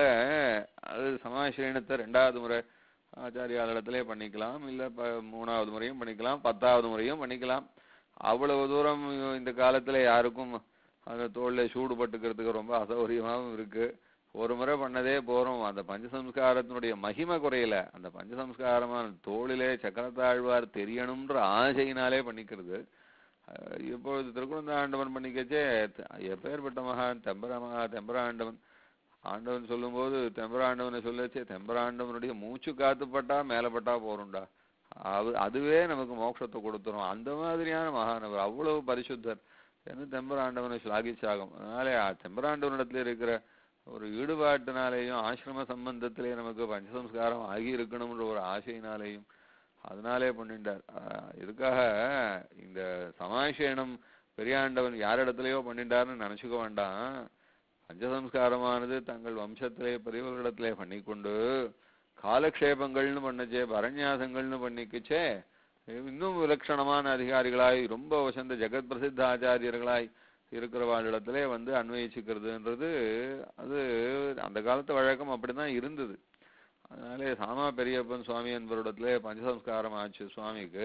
அது சமாசிரயணத்தை ரெண்டாவது முறை ஆச்சாரியாளிடத்திலே பண்ணிக்கலாம் இல்ல ப மூணாவது முறையும் பண்ணிக்கலாம் பத்தாவது முறையும் பண்ணிக்கலாம் அவ்வளவு தூரம் இந்த காலத்துல யாருக்கும் அந்த தோல்ல சூடு பட்டுக்கிறதுக்கு ரொம்ப அசௌகரியமாவும் இருக்கு ஒரு முறை பண்ணதே போறோம் அந்த பஞ்சசம்ஸ்காரத்தினுடைய மகிமை குறையல அந்த பஞ்சசம்ஸ்காரமான தோளிலே சக்கரத்தாழ்வார் தெரியணும்ன்ற ஆசையினாலே பண்ணிக்கிறது அஹ் இப்பொழுது திருக்குழந்த ஆண்டவன் பண்ணிக்கச்சே த- எப்பேர்ப்பட்ட மகான் தெம்பர மகா தெம்பர ஆண்டவன் ஆண்டவன் சொல்லும்போது தெம்பர ஆண்டவனை சொல்லச்சே தெம்பர ஆண்டவனுடைய மூச்சு காத்து பட்டா மேல பட்டா போறோம்டா அது அதுவே நமக்கு மோட்சத்தை கொடுத்துரும் அந்த மாதிரியான மகானவர் அவ்வளவு பரிசுத்தர் என்று தெம்பராண்டவனை ஸ்லாகிச்சாகும் அதனாலே ஆ தெம்பராண்டவனிடத்துல இருக்கிற ஒரு ஈடுபாட்டினாலேயும் ஆசிரம சம்பந்தத்திலே நமக்கு பஞ்சசம்ஸ்காரம் ஆகி இருக்கணும்ன்ற ஒரு ஆசையினாலேயும் அதனாலே பண்ணிட்டார் ஆஹ் இதுக்காக இந்த சமாசேனம் பெரியாண்டவன் யாரிடத்துலயோ பண்ணிட்டாருன்னு நினைச்சுக்க வேண்டாம் பஞ்சசம்ஸ்காரமானது தங்கள் வம்சத்திலே பெரியவர்களிடத்திலே பண்ணிக்கொண்டு காலக்ஷேபங்கள்னு பண்ணச்சே பரநியாசங்கள்னு பண்ணிக்குச்சே இன்னும் விலட்சணமான அதிகாரிகளாய் ரொம்ப வசந்த ஜெகத் பிரசித்த ஆச்சாரியர்களாய் இருக்கிறவாளிடத்திலே வந்து அன்வயிச்சுக்கிறதுன்றது அது அந்த காலத்து வழக்கம் அப்படிதான் இருந்தது அதனாலே சாமா பெரியப்பன் சுவாமி என்பவரிடத்திலே பஞ்சசம்ஸ்காரம் ஆச்சு சுவாமிக்கு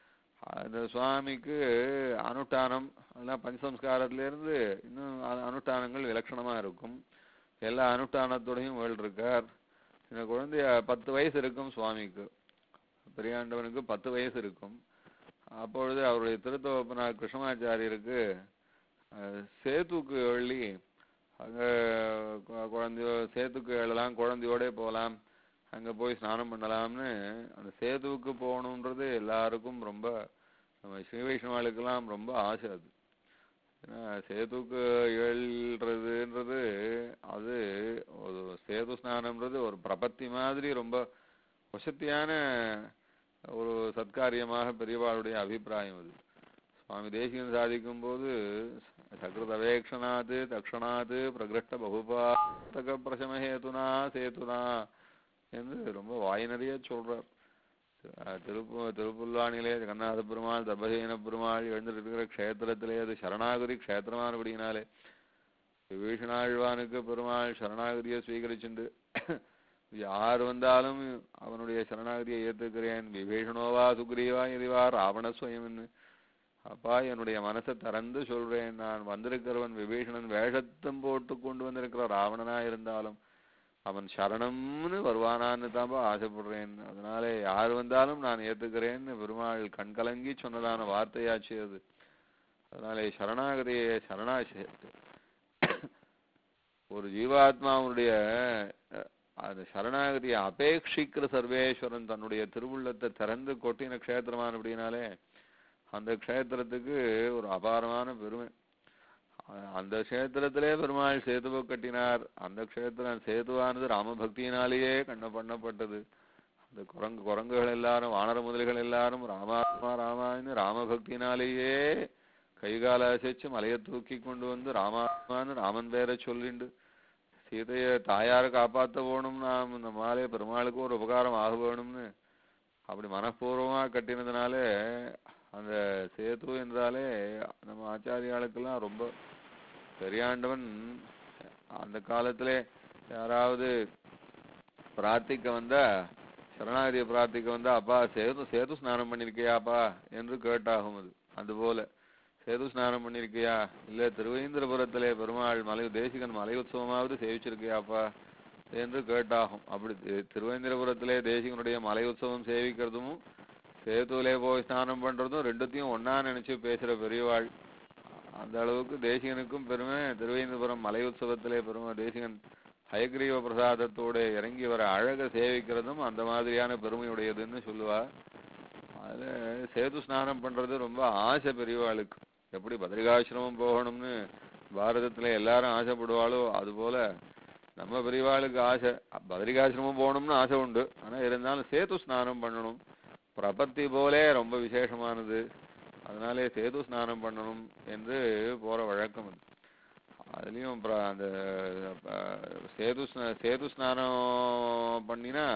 அந்த சுவாமிக்கு அனுஷ்டானம் அதெல்லாம் பஞ்சசம்ஸ்காரத்துல இருந்து இன்னும் அ- அனுஷ்டானங்கள் விலட்சணமா இருக்கும் எல்லா அனுஷ்டானத்தோடையும் வேல் இருக்கார் இந்த குழந்தைய பத்து வயசு இருக்கும் சுவாமிக்கு பெரியாண்டவனுக்கு பத்து வயசு இருக்கும் அப்பொழுது அவருடைய திருத்தவப்பனார் கிருஷ்ணமாச்சாரியருக்கு அஹ், சேத்துக்கு எள்ளி அங்க கு- குழந்தையோ சேத்துக்கு எழலாம் குழந்தையோட போலாம் அங்க போய் ஸ்நானம் பண்ணலாம்னு அந்த சேதுவுக்கு போகணுன்றது எல்லாருக்கும் ரொம்ப நம்ம ஸ்ரீ வைஷ்ணவாளுக்கெல்லாம் ரொம்ப ஆசை அது ஏன்னா சேதுக்கு ஏழ்றதுன்றது அது ஒரு சேது ஸ்நானம்ன்றது ஒரு பிரபத்தி மாதிரி ரொம்ப வசத்தியான ஒரு சத்காரியமாக பெரியவாளுடைய அபிப்பிராயம் அது சுவாமி தேசிகன் சாதிக்கும் போது சகிருதவேக்ஷணாத் தக்ஷணாத் பிரகிருஷ்ட பகுபாதக பிரசமஹேதுனா சேதுனா என்று ரொம்ப வாய் நிறைய சொல்றார் அஹ் திருப்பு திருப்புல்லானிலே கண்ணாத பெருமாள் தபசேன பெருமாள் எழுந்திருக்கிற க்ஷேத்திரத்திலே அது சரணாகதி க்ஷேத்திரமானபடியினாலே விபீஷணாழ்வானுக்கு பெருமாள் சரணாகதியை ஸ்வீகரிச்சுண்டு யார் வந்தாலும் அவனுடைய சரணாகதியை ஏத்துக்கிறேன் விபீஷணோவா சுக்ரீவா இதுவா ராவணஸ்வயம்னு அப்பா என்னுடைய மனசை திறந்து சொல்றேன் நான் வந்திருக்கிறவன் விபீஷணன் வேஷத்தம் போட்டு கொண்டு வந்திருக்கிற ராவணனா இருந்தாலும் அவன் சரணம்னு வருவானான்னு தான்ப்பா ஆசைப்படுறேன் அதனாலே யார் வந்தாலும் நான் ஏத்துக்கிறேன்னு பெருமாள் கண்கலங்கி சொன்னதான வார்த்தையாச்சு அது அதனாலே சரணாகதியை சரணா ஒரு ஜீவாத்மாவுடைய அஹ், அந்த சரணாகதியை அபேட்சிக்கிற சர்வேஸ்வரன் தன்னுடைய திருவுள்ளத்தை திறந்து கொட்டின க்ஷேத்திரமான அப்படின்னாலே அந்த க்ஷேத்திரத்துக்கு ஒரு அபாரமான பெருமை அ- அந்த க்ஷேத்திரத்திலே பெருமாள் சேதுவை கட்டினார் அந்த க்ஷேத்திரம் சேதுவானது ராமபக்தியினாலேயே கண்ண பண்ணப்பட்டது அந்த குரங்கு குரங்குகள் எல்லாரும் வானர முதலிகள் எல்லாரும் ராமாத்மா ராமான்னு ராமபக்தியினாலேயே கைகால அசைச்சு மலையை தூக்கி கொண்டு வந்து ராமாத்மான்னு ராமன் பேரை சொல்லிண்டு சீதையை தாயாரை காப்பாத்த போகணும் நாம் இந்த மாலையை பெருமாளுக்கு ஒரு உபகாரம் ஆக வேணும்னு அப்படி மனப்பூர்வமா கட்டினதுனால அந்த சேது என்றாலே நம்ம ஆச்சாரியாளுக்கெல்லாம் ரொம்ப பெரியாண்டவன் அந்த காலத்திலே யாராவது பிரார்த்திக்க வந்தா சரணாகதியை பிரார்த்திக்க வந்தா அப்பா சேது சேது ஸ்நானம் பண்ணிருக்கியாப்பா என்று கேட்டாகும் அது அதுபோல சேது ஸ்நானம் பண்ணிருக்கியா இல்ல திருவேந்திரபுரத்திலே பெருமாள் மலை தேசிகன் மலை உற்சவமாவது சேவிச்சிருக்கியாப்பா என்று கேட்டாகும் அப்படி தி- திருவேந்திரபுரத்திலே தேசிகனுடைய மலை உற்சவம் சேவிக்கிறதும் சேத்துவிலே போய் ஸ்நானம் பண்றதும் ரெண்டுத்தையும் ஒண்ணா நினைச்சு பேசுற பெரியவாள் அந்த அளவுக்கு தேசிகனுக்கும் பெருமை திருவேந்திரபுரம் மலை உற்சவத்திலே பெருமை தேசிகன் ஹயக்ரீவ பிரசாதத்தோட இறங்கி வர அழக சேவிக்கிறதும் அந்த மாதிரியான பெருமையுடையதுன்னு சொல்லுவா அதுல சேது ஸ்நானம் பண்றது ரொம்ப ஆசை பெரியவாளுக்கு எப்படி பத்ரிகாசிரமம் போகணும்னு பாரதத்துல எல்லாரும் ஆசைப்படுவாளோ அதுபோல நம்ம பெரியவாளுக்கு ஆசை பத்ரிகாசிரமம் போகணும்னு ஆசை உண்டு ஆனா இருந்தாலும் சேது ஸ்நானம் பண்ணணும் பிரபத்தி போலே ரொம்ப விசேஷமானது அதனாலே சேது ஸ்நானம் பண்ணணும் என்று போற வழக்கம் அது அதுலயும் அப்புறம் அந்த அஹ், சேது ஸ்நா- சேது ஸ்நானம் பண்ணினா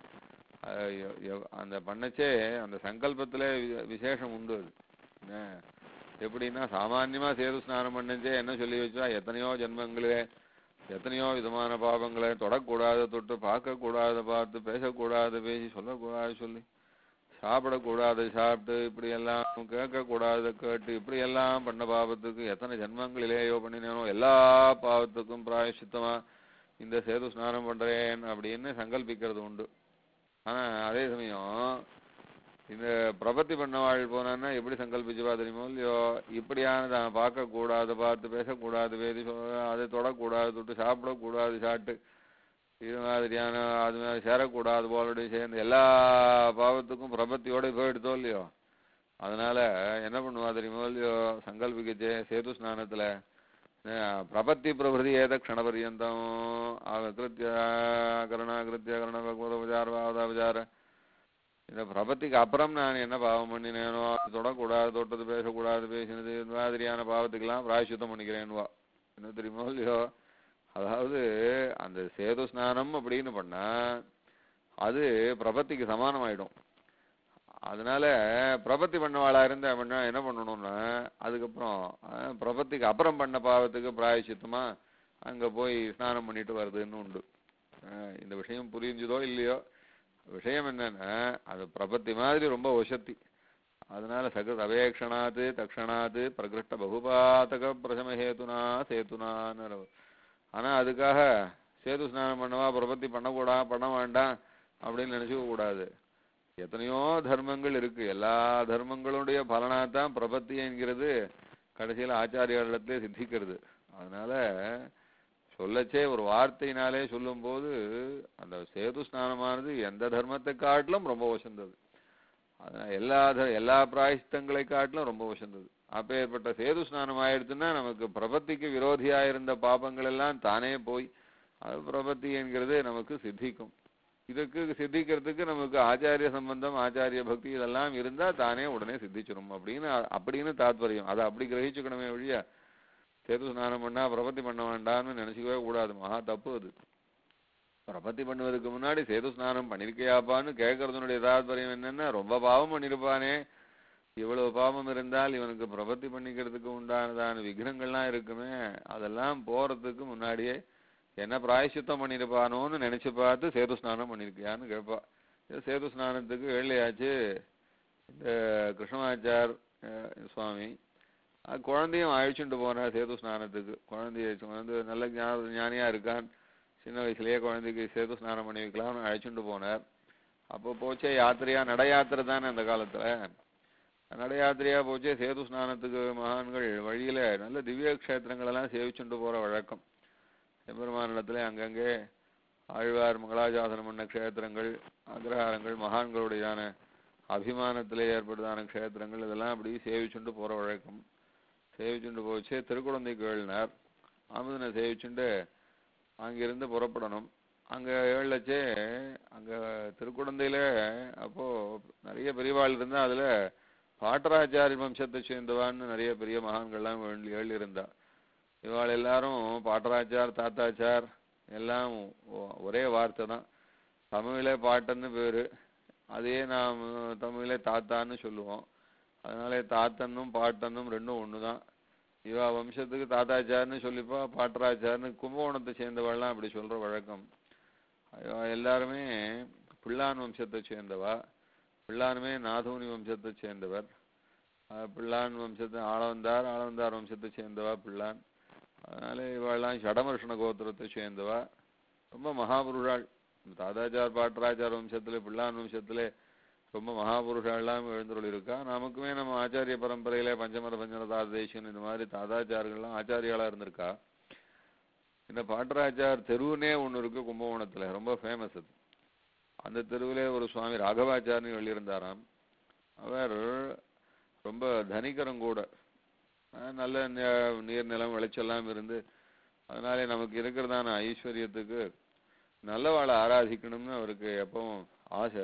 அஹ், எ- எவ்- அந்த பண்ணச்சே அந்த சங்கல்பத்துல வி- விசேஷம் உண்டு அது என்ன எப்படின்னா சாமான்யமா சேது ஸ்நானம் பண்ணச்சே என்ன சொல்லி வச்சா எத்தனையோ ஜென்மங்களே எத்தனையோ விதமான பாவங்களை தொடக்கூடாத தொட்டு பார்க்கக்கூடாத பார்த்து பேசக்கூடாத பேசி சொல்லக்கூடாது சொல்லி சாப்பிடக்கூடாது சாப்பிட்டு இப்படி எல்லாம் கேட்கக்கூடாத கேட்டு இப்படி எல்லாம் பண்ண பாவத்துக்கு எத்தனை ஜென்மங்களிலேயோ பண்ணினேனோ எல்லா பாவத்துக்கும் பிராயசித்தமா இந்த சேது ஸ்நானம் பண்றேன் அப்படின்னு சங்கல்பிக்கிறது உண்டு ஆனா அதே சமயம் இந்த பிரபத்தி பண்ணவாள் போனான்னா எப்படி சங்கல்பிச்சுவா தெரியுமோ இல்லையோ இப்படியான தான் பார்க்கக்கூடாது பார்த்து பேசக்கூடாது வேதி சொல்ல அதை தொடக்கூடாது தொட்டு சாப்பிடக்கூடாது சாப்பிட்டு இது மாதிரியான அது மாதிரி சேரக்கூடாது போலோட சேர்ந்து எல்லா பாவத்துக்கும் பிரபத்தியோட போயிடுதோ இல்லையோ அதனால என்ன பண்ணுவா தெரியுமோ இல்லையோ சங்கல்பிக்கச்சே சேது ஸ்நானத்துல அஹ், பிரபத்தி பிரபிருதி ஏத க்ஷணபரியந்தம் கிருத்திய கருணாகிருத்திய கருண பகவதோபச்சார பாவதாபச்சார இந்த பிரபத்திக்கு அப்புறம் நான் என்ன பாவம் பண்ணினேனோ அது தொடக்கூடாது தொட்டது பேசக்கூடாது பேசினது இந்த மாதிரியான பாவத்துக்கெல்லாம் பிராயசித்தம் பண்ணிக்கிறேன்வா என்ன தெரியுமோ இல்லையோ அதாவது அந்த சேது ஸ்நானம் அப்படின்னு பண்ணா அது பிரபத்திக்கு சமானமாயிடும் அதனால பிரபத்தி பண்ணவாளா இருந்தா பண்ணா என்ன பண்ணணும்னா அதுக்கப்புறம் அஹ், பிரபத்திக்கு அப்புறம் பண்ண பாவத்துக்கு பிராயசித்தமா அங்க போய் ஸ்நானம் பண்ணிட்டு வருதுன்னு உண்டு அஹ், இந்த விஷயம் புரிஞ்சுதோ இல்லையோ விஷயம் என்னன்னா அது பிரபத்தி மாதிரி ரொம்ப வசத்தி அதனால சகத் அவேக்ஷணாத்து தக்ஷணாத்து பிரகிருஷ்ட பகுபாதக பிரசமஹேதுனா சேதுனான்னு ஆனா அதுக்காக சேது ஸ்நானம் பண்ணவா பிரபத்தி பண்ணக்கூடா பண்ண வேண்டாம் அப்படின்னு நினைச்சுக்க கூடாது எத்தனையோ தர்மங்கள் இருக்கு எல்லா தர்மங்களுடைய பலனாத்தான் பிரபத்தி என்கிறது கடைசியில ஆச்சாரியர்களிடத்திலே சித்திக்கிறது அதனால சொல்லச்சே ஒரு வார்த்தையினாலே சொல்லும்போது அந்த சேது ஸ்நானமானது எந்த தர்மத்தை காட்டிலும் ரொம்ப வசந்தது அதனால எல்லா த- எல்லா பிராயஷ்டங்களை காட்டிலும் ரொம்ப வசந்தது அப்பேற்பட்ட சேது ஸ்நானம் ஆயிடுச்சுன்னா நமக்கு பிரபத்திக்கு விரோதியா இருந்த பாபங்கள் எல்லாம் தானே போய் அது பிரபத்தி என்கிறது நமக்கு சித்திக்கும் இதுக்கு சித்திக்கிறதுக்கு நமக்கு ஆச்சாரிய சம்பந்தம் ஆச்சாரிய பக்தி இதெல்லாம் இருந்தா தானே உடனே சித்திச்சிரும் அப்படின்னு அ- அப்படின்னு தாத்பரியம் அதை அப்படி கிரகிச்சுக்கணுமே ஒழிய சேது ஸ்நானம் பண்ணா பிரபத்தி பண்ண வேண்டாம்னு நினைச்சுக்கவே கூடாது மகா தப்பு அது பிரபத்தி பண்ணுவதற்கு முன்னாடி சேது ஸ்நானம் பண்ணிருக்கையாப்பான்னு கேட்கறதுனுடைய தாத்பரியம் என்னன்னா ரொம்ப பாவம் பண்ணிருப்பானே இவ்வளவு பாவம் இருந்தால் இவனுக்கு பிரபத்தி பண்ணிக்கிறதுக்கு உண்டானதான விக்னங்கள்லாம் இருக்குமே அதெல்லாம் போறதுக்கு முன்னாடியே என்ன பிராயசித்தம் பண்ணிருப்பானோன்னு நினைச்சு பார்த்து சேது ஸ்நானம் பண்ணிருக்கியான்னு கேட்பா இது சேது ஸ்நானத்துக்கு வெள்ளையாச்சு இந்த கிருஷ்ணமாச்சார் அஹ், சுவாமி அது குழந்தையும் அழைச்சிட்டு போனார் சேது ஸ்நானத்துக்கு குழந்தைய வந்து நல்ல ஞா- ஞானியா இருக்கான் சின்ன வயசுலயே குழந்தைக்கு சேது ஸ்நானம் பண்ணி வைக்கலாம்னு அழைச்சிட்டு போனார் அப்போ போச்சே யாத்திரையா நட யாத்திரை தானே அந்த காலத்துல நட யாத்திரையா போச்சே சேது ஸ்நானத்துக்கு மகான்கள் வழியில நல்ல திவ்ய க்ஷேத்திரங்கள் எல்லாம் சேவிச்சுட்டு போற வழக்கம் எம்பெருமானிடத்துல அங்கங்கே ஆழ்வார் மங்களாசாசனம் பண்ண க்ஷேத்திரங்கள் அக்ரஹாரங்கள் மகான்களுடையான அபிமானத்திலே ஏற்பட்டதான க்ஷேத்திரங்கள் இதெல்லாம் அப்படி சேவிச்சுண்டு போற வழக்கம் சேவிச்சுண்டு போச்சு திருக்குழந்தை கேள்னார் அமுதனை சேவிச்சுண்டு அங்கிருந்து புறப்படணும் அங்க ஏழச்சே அங்க திருக்குழந்தையில அப்போ நிறைய பெரியவாள் இருந்தா அதுல பாட்டராச்சாரி வம்சத்தை சேர்ந்தவான்னு நிறைய பெரிய மகான்கள்லாம் எழு- எழுதியிருந்தா இவாள் எல்லாரும் பாட்டராச்சார் தாத்தாச்சார் எல்லாம் ஒ- ஒரே வார்த்தை தான் தமிழிலே பாட்டன்னு பேரு அதே நாம் தமிழிலே தாத்தான்னு சொல்லுவோம் அதனால தாத்தன்னும் பாட்டன்னும் ரெண்டும் ஒண்ணுதான் இவா வம்சத்துக்கு தாத்தாச்சார்னு சொல்லிப்பா பாட்டராச்சார்னு கும்பகோணத்தை சேர்ந்தவாள்லாம் அப்படி சொல்ற வழக்கம் இவா எல்லாருமே பிள்ளான் வம்சத்தை சேர்ந்தவா பிள்ளானுமே நாதூனி வம்சத்தை சேர்ந்தவர் அஹ் பிள்ளான் வம்சத்தை ஆளவந்தார் ஆளவந்தார் வம்சத்தை சேர்ந்தவா பிள்ளான் அதனால இவாள்லாம் ஷடமர்ஷண கோத்திரத்தை சேர்ந்தவா ரொம்ப மகாபுருஷாள் தாதாச்சார் பாட்டராச்சார் வம்சத்திலே பிள்ளான் வம்சத்திலே ரொம்ப மகாபுருஷாலாம் எழுந்துருள் இருக்கா நமக்குமே நம்ம ஆச்சாரிய பரம்பரையில பஞ்சமர பஞ்சமர தாதேசன் இந்த மாதிரி தாதாச்சார்கள்லாம் ஆச்சாரியாளா இருந்திருக்கா இந்த பாட்டராச்சார் தெருவுனே ஒண்ணு இருக்கு கும்பகோணத்துல ரொம்ப ஃபேமஸ் அது அந்த தெருவிலே ஒரு சுவாமி ராகவாச்சார்னு எழுதியிருந்தாராம் அவர் ரொம்ப தனிகரம் கூட அஹ் நல்ல ந- நீர் நிலம் விளைச்செல்லாம் இருந்து அதனாலே நமக்கு இருக்கிறதான ஐஸ்வர்யத்துக்கு நல்லவாளை ஆராதிக்கணும்னு அவருக்கு எப்பவும் ஆசை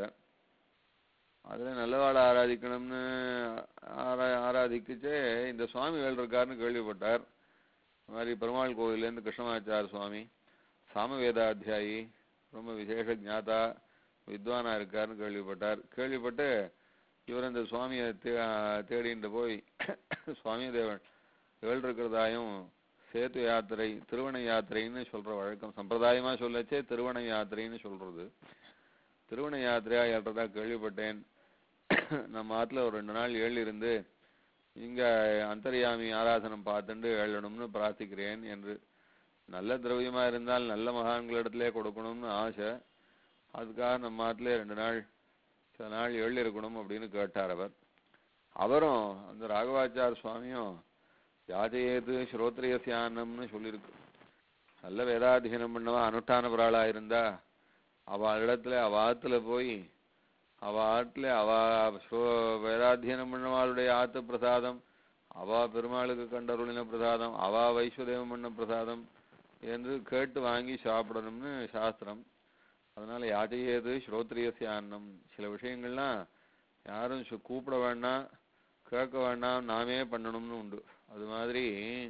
அதுல நல்லவாளை ஆராதிக்கணும்னு ஆரா ஆராதிக்குச்சே இந்த சுவாமிகள் இருக்காருன்னு கேள்விப்பட்டார் இந்த மாதிரி பெருமாள் கோவிலேருந்து கிருஷ்ணமாச்சார் சுவாமி சாமவேதாத்தியாயி ரொம்ப விசேஷ ஞாதா வித்வானா இருக்காருன்னு கேள்விப்பட்டார் கேள்விப்பட்டு இவர் அந்த சுவாமியை தே தேடிட்டு போய் சுவாமி தேவன் ஏழு இருக்கிறதாயும் சேத்து யாத்திரை திருவண யாத்திரைன்னு சொல்ற வழக்கம் சம்பிரதாயமா சொல்லச்சே திருவண யாத்திரைன்னு சொல்றது திருவண யாத்திரையா ஏற்றதா கேள்விப்பட்டேன் நம்ம ஆத்துல ஒரு ரெண்டு நாள் ஏழு இருந்து இங்க அந்தர்யாமி ஆராதனம் பார்த்துண்டு எழணும்னு பிரார்த்திக்கிறேன் என்று நல்ல திரவியமா இருந்தால் நல்ல மகான்களிடத்திலே கொடுக்கணும்னு ஆசை அதுக்காக நம்ம ஆத்துல ரெண்டு நாள் சில நாள் எழுதி இருக்கணும் அப்படின்னு கேட்டார் அவர் அவரும் அந்த ராகவாச்சார் சுவாமியும் யாஜயேது ஸ்ரோத்ரியசியானம்னு சொல்லியிருக்கு நல்ல வேதாத்தியனம் பண்ணவா அனுஷ்டான பிராளா இருந்தா அவ இடத்துல அவ ஆத்துல போய் அவ ஆத்துல அவ ஸ்ரோ- வேதாத்தியனம் பண்ணவாளுடைய ஆத்து பிரசாதம் அவ பெருமாளுக்கு கண்டருளின பிரசாதம் அவ வைஸ்வதேவம் பண்ண பிரசாதம் என்று கேட்டு வாங்கி சாப்பிடணும்னு சாஸ்திரம் அதனால யாஜையேது ஸ்ரோத்ரியசிய அன்னம் சில விஷயங்கள்லாம் யாரும் சு- கூப்பிட வேண்டாம் கேட்க வேண்டாம் நாமே பண்ணணும்னு உண்டு அது மாதிரி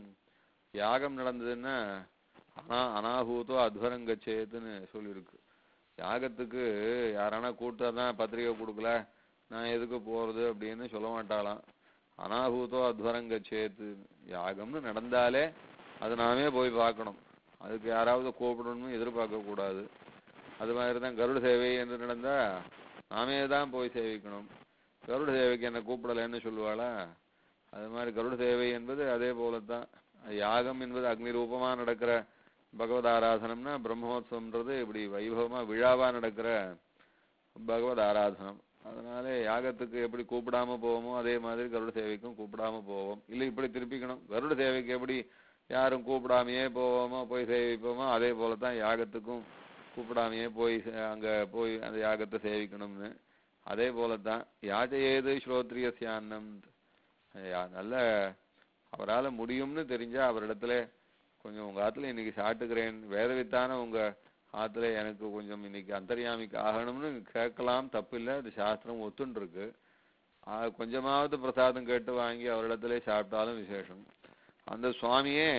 யாகம் நடந்ததுன்னா அனா அனாகூத்தோ அத்வரங்கச்சேத்துன்னு சொல்லியிருக்கு யாகத்துக்கு யாரானா கூப்பிட்டாதான் பத்திரிகை கொடுக்கல நான் எதுக்கு போறது அப்படின்னு சொல்ல மாட்டாளாம் அனாகூத்தோ அத்வரங்கச்சேத்து யாகம்னு நடந்தாலே அது நாமே போய் பார்க்கணும் அதுக்கு யாராவது கூப்பிடணும்னு எதிர்பார்க்க கூடாது அது மாதிரி தான் கருட சேவை என்று நடந்தா நாமே தான் போய் சேவிக்கணும் கருட சேவைக்கு என்ன கூப்பிடலைன்னு சொல்லுவாளா அது மாதிரி கருட சேவை என்பது அதே போலத்தான் யாகம் என்பது அக்னி ரூபமா நடக்கிற பகவத் ஆராதனம்னா பிரம்மோத்சவம்ன்றது இப்படி வைபவமா விழாவா நடக்கிற பகவத் ஆராதனம் அதனால யாகத்துக்கு எப்படி கூப்பிடாம போவோமோ அதே மாதிரி கருட சேவைக்கும் கூப்பிடாம போவோம் இல்லை இப்படி திருப்பிக்கணும் கருட சேவைக்கு எப்படி யாரும் கூப்பிடாமையே போவோமோ போய் சேவிப்போமோ அதே போல தான் யாகத்துக்கும் கூப்பிடாமையே போய் சே- அங்க போய் அந்த யாகத்தை சேவிக்கணும்னு அதே போல தான் யாஜையேது ஸ்ரோத்ரியசியான்னம் நல்ல அவரால முடியும்னு தெரிஞ்சா அவரிடத்துல கொஞ்சம் உங்க ஆத்துல இன்னைக்கு சாட்டுக்கிறேன் வேதவித்தான உங்க ஆத்துல எனக்கு கொஞ்சம் இன்னைக்கு அந்தர்யாமிக்கு ஆகணும்னு கேட்கலாம் தப்பில்லை அது சாஸ்திரம் ஒத்துன்னு இருக்கு ஆ, கொஞ்சமாவது பிரசாதம் கேட்டு வாங்கி அவரிடத்துல சாப்பிட்டாலும் விசேஷம் அந்த சுவாமியே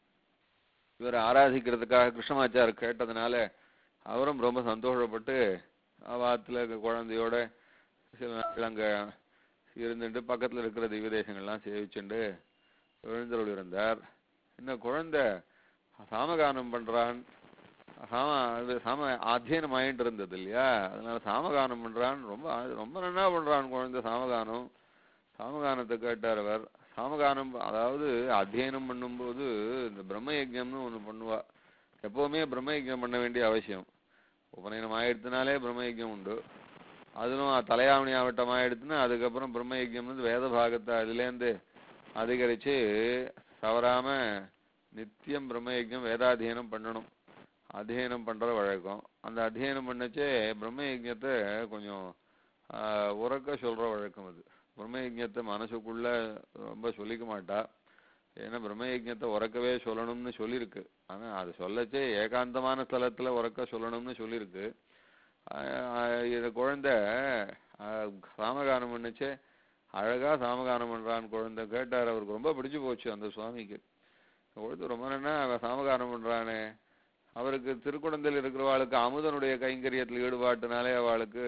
இவர் ஆராதிக்கிறதுக்காக கிருஷ்ணமாச்சார் கேட்டதுனால அவரும் ரொம்ப சந்தோஷப்பட்டு அவாத்துல குழந்தையோட சில நாள் அங்க இருந்துட்டு பக்கத்துல இருக்கிற திவ்ய தேசங்கள்லாம் சேவிச்சுண்டு எழுந்தருள் இருந்தார் இந்த குழந்தை சாமகானம் பண்றான் சாம அது சாம அத்தியனம் ஆயிட்டு இருந்தது இல்லையா அதனால சாமகானம் பண்றான் ரொம்ப ஆ- ரொம்ப நல்லா பண்றான் குழந்தை சாமகானம் சாமகானத்தை கேட்டார் அவர் சாமகானம் அதாவது அத்தியனம் பண்ணும்போது இந்த பிரம்ம யஜ்ஞம்னு ஒண்ணு பண்ணுவா எப்பவுமே பிரம்ம யஜ்ஞம் பண்ண வேண்டிய அவசியம் உபநயனம் ஆயிடுத்துனாலே பிரம்ம யஜ்ஞம் உண்டு அதிலும் தலையாவணி ஆவட்டம் ஆயிடுத்துன்னா அதுக்கப்புறம் பிரம்ம யஜ்ஞம்னு வேத பாகத்தை அதுலேருந்து அதிகரிச்சு தவறாம நித்தியம் பிரம்ம யஜ்ஞம் வேதாத்தியனம் பண்ணணும் அத்தியனம் பண்ற வழக்கம் அந்த அத்தியனம் பண்ணச்சே பிரம்ம யஜ்ஞத்தை கொஞ்சம் ஆஹ், உரக்க சொல்ற வழக்கம் அது பிரம்ம யஜ்ஞத்தை மனசுக்குள்ள ரொம்ப சொல்லிக்க மாட்டா ஏன்னா பிரம்ம யஜ்ஞத்தை உறக்கவே சொல்லணும்னு சொல்லியிருக்கு ஆனா அது சொல்லச்சே ஏகாந்தமான ஸ்தலத்துல உறக்க சொல்லணும்னு சொல்லியிருக்கு ஆஹ் ஆஹ் இது குழந்தை ஆஹ் சாமகானம் பண்ணுச்சே அழகா சாமகானம் பண்றான் குழந்தை கேட்டார் அவருக்கு ரொம்ப பிடிச்சு போச்சு அந்த சுவாமிக்கு குழந்தை ரொம்ப நாளா அவன் சாமகானம் பண்றானே அவருக்கு திருக்குடந்தையில் இருக்கிறவாளுக்கு அமுதனுடைய கைங்கரியத்தில் ஈடுபாட்டுனாலே அவளுக்கு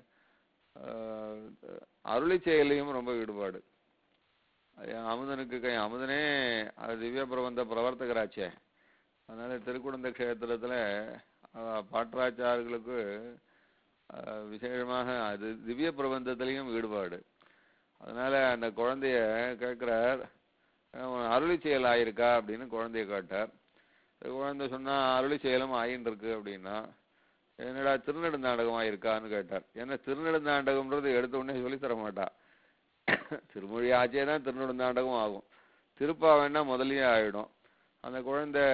ஆஹ் அருளி செயலையும் ரொம்ப ஈடுபாடு ஐயா, அமுதனுக்கு கை அமுதனே அது திவ்ய பிரபந்த பிரவர்த்தகராச்சே அதனால திருக்குடந்த க்ஷேத்திரத்துல ஆஹ், பாட்டராச்சார்களுக்கு ஆஹ், விசேஷமாக அது திவ்ய பிரபந்தத்திலையும் ஈடுபாடு அதனால அந்த குழந்தைய கேட்கிறார் "உன் அருளி செயல் ஆயிருக்கா அப்படின்னு குழந்தைய கேட்டார் அது குழந்தை சொன்னா அருளி செயலும் ஆயின்னு இருக்கு அப்படின்னா என்னடா திருநெடுந்தாண்டகம் ஆயிருக்கான்னு கேட்டார் ஏன்னா திருநெடுந்தாண்டகம்ன்றது எடுத்த உடனே சொல்லித் தர மாட்டா திருமொழி ஆச்சே தான் திருநெடுந்தாண்டகம் ஆகும் திருப்பாவைன்னா முதல்லயே ஆயிடும் அந்த குழந்தை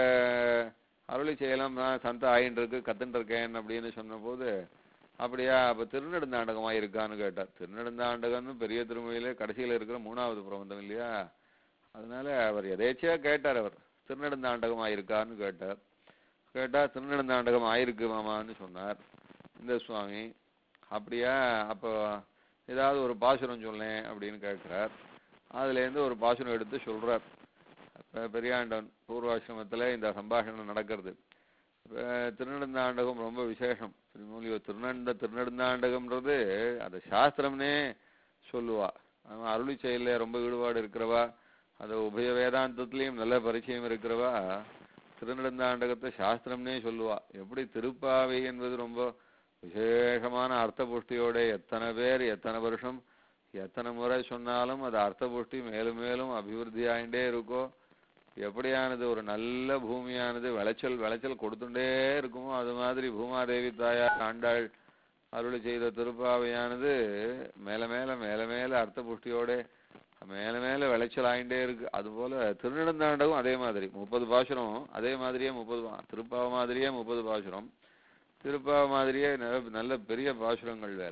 அருளி செய்யலாம் நான் சந்த ஆயின்னு இருக்கு கத்துன்னு இருக்கேன் அப்படின்னு சொன்னபோது அப்படியா அப்ப திருநெடுந்தாண்டகமா இருக்கான்னு கேட்டார் திருநெடுந்தாண்டகம்னு பெரிய திருமொழியிலே கடைசியில இருக்கிற மூணாவது பிரபந்தம் இல்லையா அதனால அவர் எதேச்சியா கேட்டார் அவர் திருநெடுந்தாண்டகம் ஆயிருக்கான்னு கேட்டார் கேட்டா திருநெடுந்தாண்டகம் ஆயிருக்கு மாமான்னு சொன்னார் இந்த சுவாமி அப்படியா அப்போ ஏதாவது ஒரு பாசுரம் சொல்லேன் அப்படின்னு கேட்கிறார் அதுல இருந்து ஒரு பாசுரம் எடுத்து சொல்றார் அப்ப பெரியாண்டன் பூர்வாசிரமத்துல இந்த சம்பாஷணம் நடக்கிறது இப்ப திருநெடுந்தாண்டகம் ரொம்ப விசேஷம் திருமூலியோ திருநண்ட திருநெடுந்தாண்டகம்ன்றது அது சாஸ்திரம்னே சொல்லுவா அவன் அருளி செயல்ல ரொம்ப ஈடுபாடு இருக்கிறவா அது உபய வேதாந்தத்திலையும் நல்ல பரிச்சயம் இருக்கிறவா திருநெடுந்தாண்டகத்தை சாஸ்திரம்னே சொல்லுவா எப்படி திருப்பாவை என்பது ரொம்ப விசேஷமான அர்த்த புஷ்டியோட எத்தனை பேர் எத்தனை வருஷம் எத்தனை முறை சொன்னாலும் அது அர்த்த புஷ்டி மேலும் மேலும் அபிவிருத்தி ஆயிண்டே இருக்கோ எப்படியானது ஒரு நல்ல பூமியானது விளைச்சல் விளைச்சல் கொடுத்துட்டே இருக்குமோ அது மாதிரி பூமாதேவி தாயார் ஆண்டாள் அருளி செய்த திருப்பாவையானது மேல மேல மேல மேல அர்த்த புஷ்டியோட மேல மேல விளைச்சல் ஆயிண்டே இருக்கு அதுபோல திருநெடுந்தாண்டகம் அதே மாதிரி முப்பது பாசுரம் அதே மாதிரியே முப்பது பா- திருப்பாவை மாதிரியே முப்பது பாசுரம் திருப்பாவை மாதிரியே நல்ல- நல்ல பெரிய பாசுரங்கள் வேற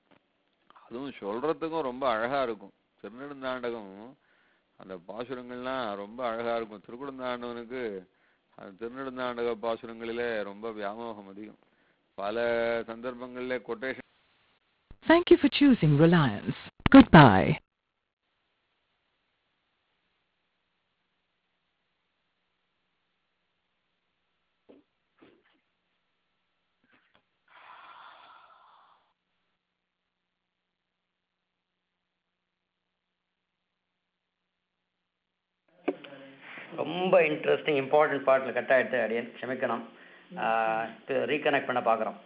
அதுவும் சொல்றதுக்கும் ரொம்ப அழகா இருக்கும் திருநெடுந்தாண்டகம் அந்த பாசுரங்கள்லாம் ரொம்ப அழகா இருக்கும் திருக்குடந்தாண்டவனுக்கு அந்த திருநெடுந்தாண்டக பாசுரங்களிலே ரொம்ப வியாமோகம் அதிகம் பல சந்தர்ப்பங்களிலே quotation Thank you for choosing Reliance. Goodbye. ரொம்ப இன்ட்ரெஸ்டிங் இம்பார்ட்டன்ட் பார்ட்டில் கட் ஆகிடுது அடியன் க்ஷமிக்கணும் ரீகனெக்ட் பண்ண பார்க்குறோம்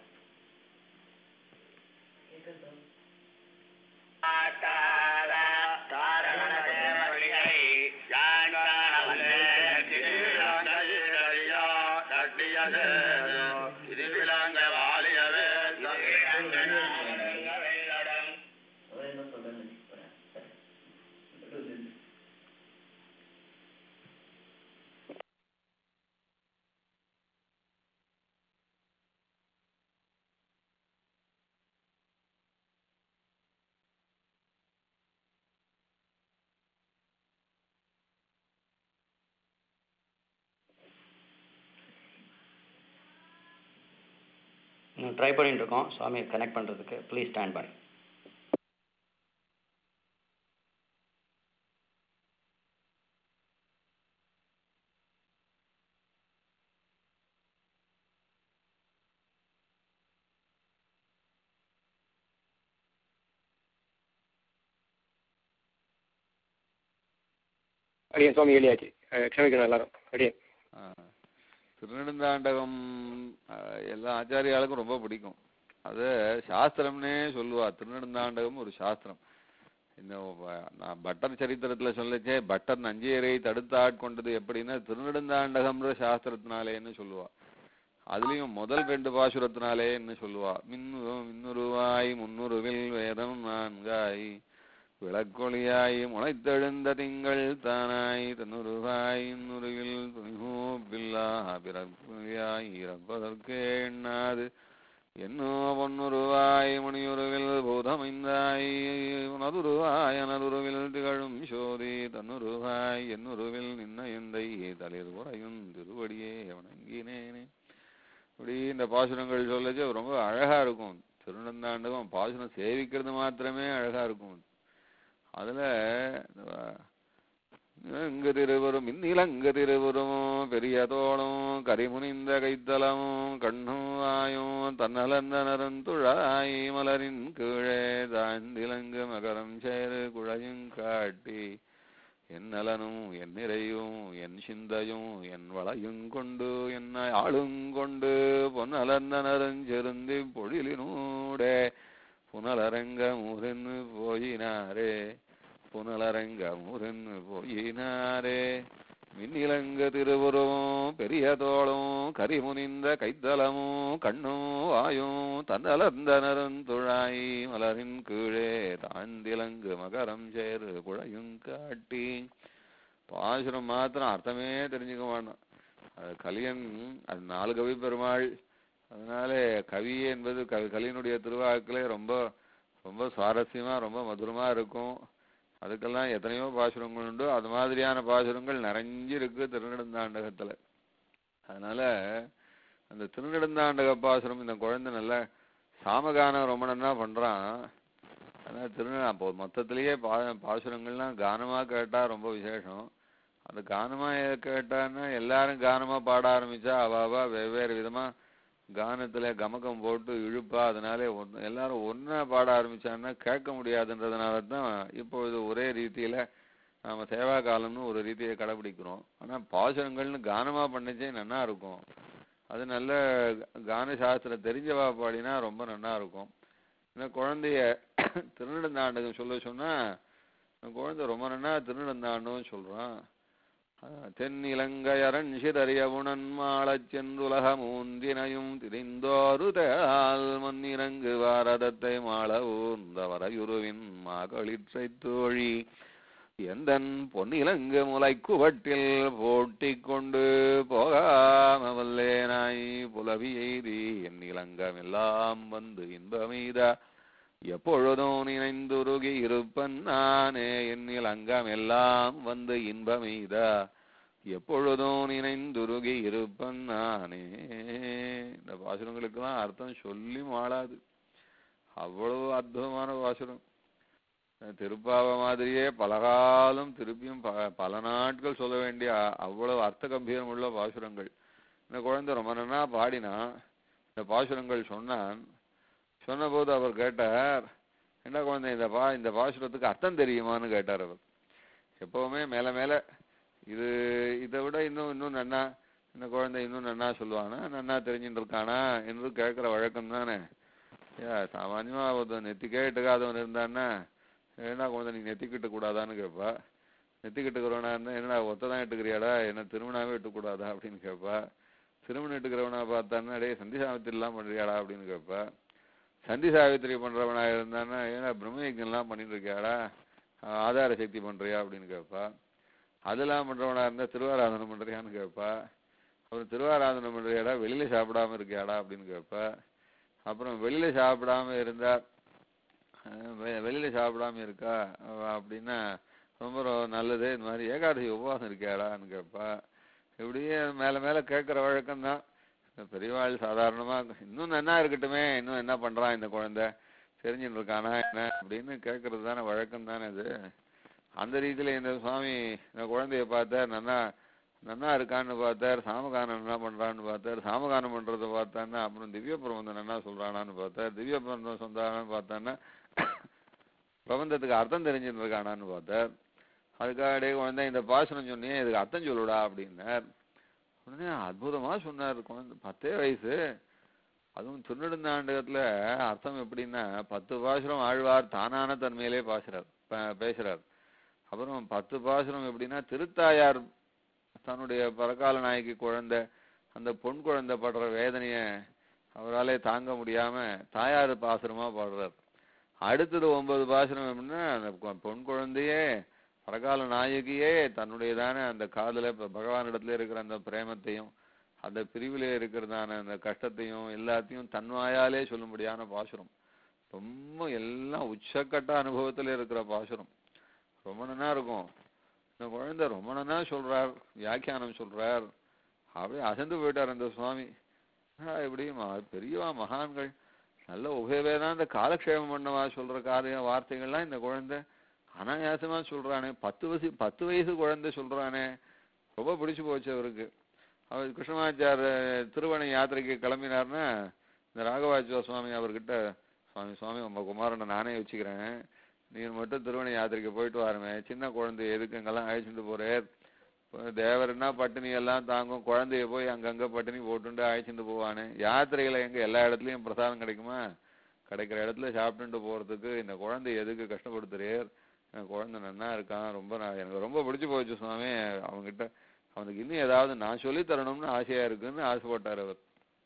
ட்ரை பண்ணிட்டு இருக்கோம் சுவாமியை கனெக்ட் பண்ணுறதுக்கு ப்ளீஸ் ஸ்டாண்ட் பை அடியேன் சுவாமி ஏழியாச்சு அஹ் க்ஷமிக்கணும் எல்லாரும் அடியேன் ஆ. திருநெடுந்தாண்டகம் ஆ, எல்லா ஆச்சாரியாளுக்கும் ரொம்ப பிடிக்கும் அது சாஸ்திரம்னே சொல்லுவா திருநெடுந்தாண்டகம் ஒரு சாஸ்திரம் இந்த வ- நான் பட்டர் சரித்திரத்துல சொல்லச்சே பட்டர் நஞ்சியரை தடுத்து ஆட்கொண்டது எப்படின்னா திருநெடுந்தாண்டகம்ன்ற சாஸ்திரத்தினாலேன்னு சொல்லுவா அதுலயும் முதல் ரெண்டு பாசுரத்தினாலேன்னு சொல்லுவா மின்னு மின்னுருவாய் முன்னுருவில் வேதம் நான்காய் விளக்கொளியாய் முளைத்தெழுந்த திங்கள் தானாய் தன்னுருவாய் நுருவில் துணிகூப்பில்லா பிறப்பியாய் இறப்பதற்கே எண்ணாது என்னோ பொன்னுருவாய் மணியுருவில் பூதமைந்தாய் உனதுருவாய் அனதுருவில் திகழும் சோதி தன்னுருவாய் என்னுருவில் நின்ன எந்தை தளிர் உறையும் திருவடியே வணங்கினேனே இப்படி இந்த பாசுரங்கள் சொல்லச்சு ரொம்ப அழகா இருக்கும் திருநந்தாண்டகம் பாசுரம் சேவிக்கிறது மாத்திரமே அழகா இருக்கும் அதுல இங்கு திருவரும் இந்நிலங்கு திருவரும் பெரிய தோளும் கரிமுனிந்த கைத்தலமும் கண்ணும் வாயும் தன்னலந்த நரந்துழாய் மலரின் கீழே தாழ்ந்திலங்கு மகரம் சேரு குழையும் காட்டி என் நலனும் என் நிறையும் என் சிந்தையும் என் வளையும் கொண்டு என்னை ஆளுங்கொண்டு பொன்னலர்ந்த நரஞ்செருந்தி பொழிலினூடே புனலரங்க முறின்னு போயினாரே புனலரங்க முறின்னு போயினாரே மின்னிலங்க திருவுருவும் பெரிய தோளும் கரிமுனிந்த கைத்தலமும் கண்ணும் வாயும் தன்னலர்ந்த நருந்துழாய் மலரின் கீழே தாழ்ந்திலங்கு மகரம் சேரு குழையும் காட்டி பாசுரம் மாத்திரம் அர்த்தமே தெரிஞ்சுக்க மாட்டோம் அது கலியன் அது நாலு கவி பெருமாள் அதனாலே கவி என்பது க கலியனுடைய திருவாக்களே ரொம்ப ரொம்ப சுவாரஸ்யமா ரொம்ப மதுரமா இருக்கும் அதுக்கெல்லாம் எத்தனையோ பாசுரங்கள் உண்டு அது மாதிரியான பாசுரங்கள் நிறைஞ்சு இருக்கு திருநெடுந்தாண்டகத்துல அதனால அந்த திருநெடுந்தாண்டக பாசுரம் இந்த குழந்தை நல்ல சாமகானம் ரொம்ப நன்னா பண்றான் அதனால திரு அப்போ மொத்தத்திலேயே பா பாசுரங்கள்லாம் கானமா கேட்டா ரொம்ப விசேஷம் அந்த கானமா கேட்டான்னா எல்லாரும் கானமா பாட ஆரம்பிச்சா அவ அவ வெவ்வேறு விதமா கானத்துல கமகம் போட்டு இழுப்பா அதனாலே ஒண்ணு- எல்லாரும் ஒண்ணா பாட ஆரம்பிச்சான்னா கேட்க முடியாதுன்றதுனால தான் இப்பொழுது ஒரே ரீதியில நாம சேவா காலம்னு ஒரு ரீதியை கடைபிடிக்கிறோம் ஆனா பாசுரங்கள்னு கானமா பண்ணிச்சே நன்னா இருக்கும் அது நல்ல கான சாஸ்திரம் தெரிஞ்சவா பாடினா ரொம்ப நன்னா இருக்கும் இந்த குழந்தைய திருநெடுந்தாண்டகம் சொல்ல சொன்னா இந்த குழந்தை ரொம்ப நன்னா திருநெடுந்தாண்டகம் சொல்றான் தென்னிலங்கையரன் சிதறியவுணன் மாளச் சென்றுலக மூந்தினையும் திரிந்தோரு தேள் மண்ணிறங்கு பாரதத்தை மாள ஊர்ந்த வரையுருவின் மாகளிற்றை தோழி எந்தன் பொன்னிலங்கு முளைக்குவட்டில் போட்டிக் கொண்டு போகாம வல்லேனாய் புலவி எய்தி என் இலங்கமெல்லாம் வந்து இன்பமெய்த எப்பொழுதும் நினைந்துருகி இருப்பன் நானே என்னில் அங்கம் எல்லாம் வந்து இன்பமெய்த எப்பொழுதும் நினைந்துருகி இருப்பன் நானே இந்த பாசுரங்களுக்கெல்லாம் அர்த்தம் சொல்லி மாளாது அவ்வளவு அற்புதமான பாசுரம் திருப்பாவ மாதிரியே பலகாலம் திருப்பியும் ப- பல நாட்கள் சொல்ல வேண்டிய அ- அவ்வளவு அர்த்த கம்பீரம் உள்ள பாசுரங்கள் இந்த குழந்தை ரொம்ப நன்னா பாடினா இந்த பாசுரங்கள் சொன்னான் சொன்னபோது அவர் கேட்டார் என்ன குழந்தை இந்த பா இந்த பாசுரத்துக்கு அர்த்தம் தெரியுமான்னு கேட்டார் அவர் எப்பவுமே மேல மேல இது இதை விட இன்னும் இன்னும் நன்னா இந்த குழந்தை இன்னும் நன்னா சொல்லுவானா நன்னா தெரிஞ்சுட்டு இருக்கானா என்று கேட்கிற வழக்கம் தானே ஏ சாமானியமா ஒருத்தன் நெத்திக்கே இட்டுக்காதவன் இருந்தான்னா என்ன குழந்தை நீ நெத்திக்கிட்ட கூடாதான்னு கேட்பா நெத்திக்கிட்டுக்கிறவனா இருந்தா என்னடா ஒத்த தான் இட்டுக்கிறியாடா என்ன திருமணாவே இட்டுக்கூடாதா அப்படின்னு கேட்பா திருமணம் இட்டுக்கிறவனா பார்த்தான்னா டேய் சந்தி சாவித்திரிலாம் பண்றியாடா அப்படின்னு கேட்பா சந்தி சாவித்திரி பண்றவனா இருந்தான்னா ஏன்னா பிரம்மயஜ்ஞம்லாம் பண்ணிட்டு இருக்கியாடா ஆஹ் ஆதார சக்தி பண்றியா அப்படின்னு கேட்பா அதெல்லாம் பண்றவனா இருந்தா திருவாராதனம் பண்றியான்னு கேட்பா அப்புறம் திருவாராதனம் பண்றியாடா வெளியில சாப்பிடாம இருக்கியாடா அப்படின்னு கேட்பா அப்புறம் வெளியில சாப்பிடாம இருந்தா அஹ் வெ- வெளியில சாப்பிடாம இருக்கா அவ அப்படின்னா ரொம்ப ரொ- நல்லது இந்த மாதிரி ஏகாதசி உபவாசம் இருக்கியாடான்னு கேட்பா இப்படியே மேல மேல கேட்கிற வழக்கம் தான் பெரியவாள் சாதாரணமா இன்னும் என்ன இருக்கட்டுமே இன்னும் என்ன பண்றான் இந்த குழந்தை தெரிஞ்சுட்டு இருக்கானா என்ன அப்படின்னு கேட்கறது தானே வழக்கம் தானே இது அந்த ரீதியில இந்த சுவாமி இந்த குழந்தைய பார்த்தார் நன்னா நன்னா இருக்கான்னு பார்த்தார் சாமகானம் என்ன பண்றான்னு பார்த்தார் சாமகானம் பண்றதை பார்த்தான்னா அப்புறம் திவ்ய பிரபந்தம் என்ன சொல்றானான்னு பார்த்தார் திவ்ய பிரபந்தம் சொன்னான்னு பார்த்தான்னா பிரபந்தத்துக்கு அர்த்தம் தெரிஞ்சுட்டு இருக்கானான்னு பார்த்தார் அதுக்காக டேய் குழந்தை இந்த பாசனம் சொன்னியே இதுக்கு அர்த்தம் சொல்லுடா அப்படின்னார் உடனே அற்புதமா சொன்னார் குழந்தை பத்தே வயசு அதுவும் திருநெடுந்தாண்டகத்துல அர்த்தம் எப்படின்னா பத்து பாசுரம் ஆழ்வார் தானான தன்மையிலே பாசுறார் ப- பேசுறார் அப்புறம் பத்து பாசுரம் எப்படின்னா திருத்தாயார் தன்னுடைய பரகால நாயகி குழந்தை அந்த பொன் குழந்தை படுற வேதனைய அவராலே தாங்க முடியாம தாயார் பாசுரமா பாடுறார் அடுத்தது ஒன்பது பாசுரம் எப்படின்னா அந்த கொ- பொன் குழந்தையே பரகால நாயகியே தன்னுடையதான அந்த காதல இப்ப பகவானிடத்துல இருக்கிற அந்த பிரேமத்தையும் அந்த பிரிவிலே இருக்கிறதான அந்த கஷ்டத்தையும் எல்லாத்தையும் தன்வாயாலே சொல்லும்படியான பாசுரம் ரொம்ப எல்லாம் உச்சக்கட்ட அனுபவத்துல இருக்கிற பாசுரம் ரொம்ப நன்னா இருக்கும் இந்த குழந்தை ரொம்ப நன்னா சொல்றார் வியாக்கியானம் சொல்றார் அப்படியே அசந்து போயிட்டார் அந்த சுவாமி ஆ, இப்படி ம- பெரியவா மகான்கள் நல்ல உபய வேதாந்த காலக்ஷேபம் பண்ணவா சொல்ற காரிய வார்த்தைகள்லாம் இந்த குழந்தை அனாயாசமா சொல்றானே பத்து வயசு பத்து வயசு குழந்தை சொல்றானே ரொம்ப பிடிச்சு போச்சு அவருக்கு அவர் கிருஷ்ணமாச்சார் திருவணை யாத்திரைக்கு கிளம்பினார்னா இந்த ராகவாச்சுவ சுவாமி அவர்கிட்ட சுவாமி சுவாமி உங்க குமாரனை நானே வச்சுக்கிறேன் நீர் மட்டும் திருவணை யாத்திரைக்கு போயிட்டு வாருமே சின்ன குழந்தை எதுக்கு இங்கெல்லாம் அழைச்சிட்டு போறேன் தேவர்னா பட்டினி எல்லாம் தாங்கும் குழந்தைய போய் அங்கங்க பட்டினி போட்டுண்டு அழைச்சிட்டு போவானே யாத்திரையில எங்க எல்லா இடத்துலயும் பிரசாதம் கிடைக்குமா கிடைக்கிற இடத்துல சாப்பிட்டுட்டு போறதுக்கு இந்த குழந்தை எதுக்கு கஷ்டப்படுத்துறீர் என் குழந்தை நன்னா இருக்கான் ரொம்ப நான் எனக்கு ரொம்ப பிடிச்சு போச்சு சுவாமி அவன்கிட்ட அவனுக்கு இன்னும் ஏதாவது நான் சொல்லி தரணும்னு ஆசையா இருக்குன்னு ஆசைப்பட்டார் அவர்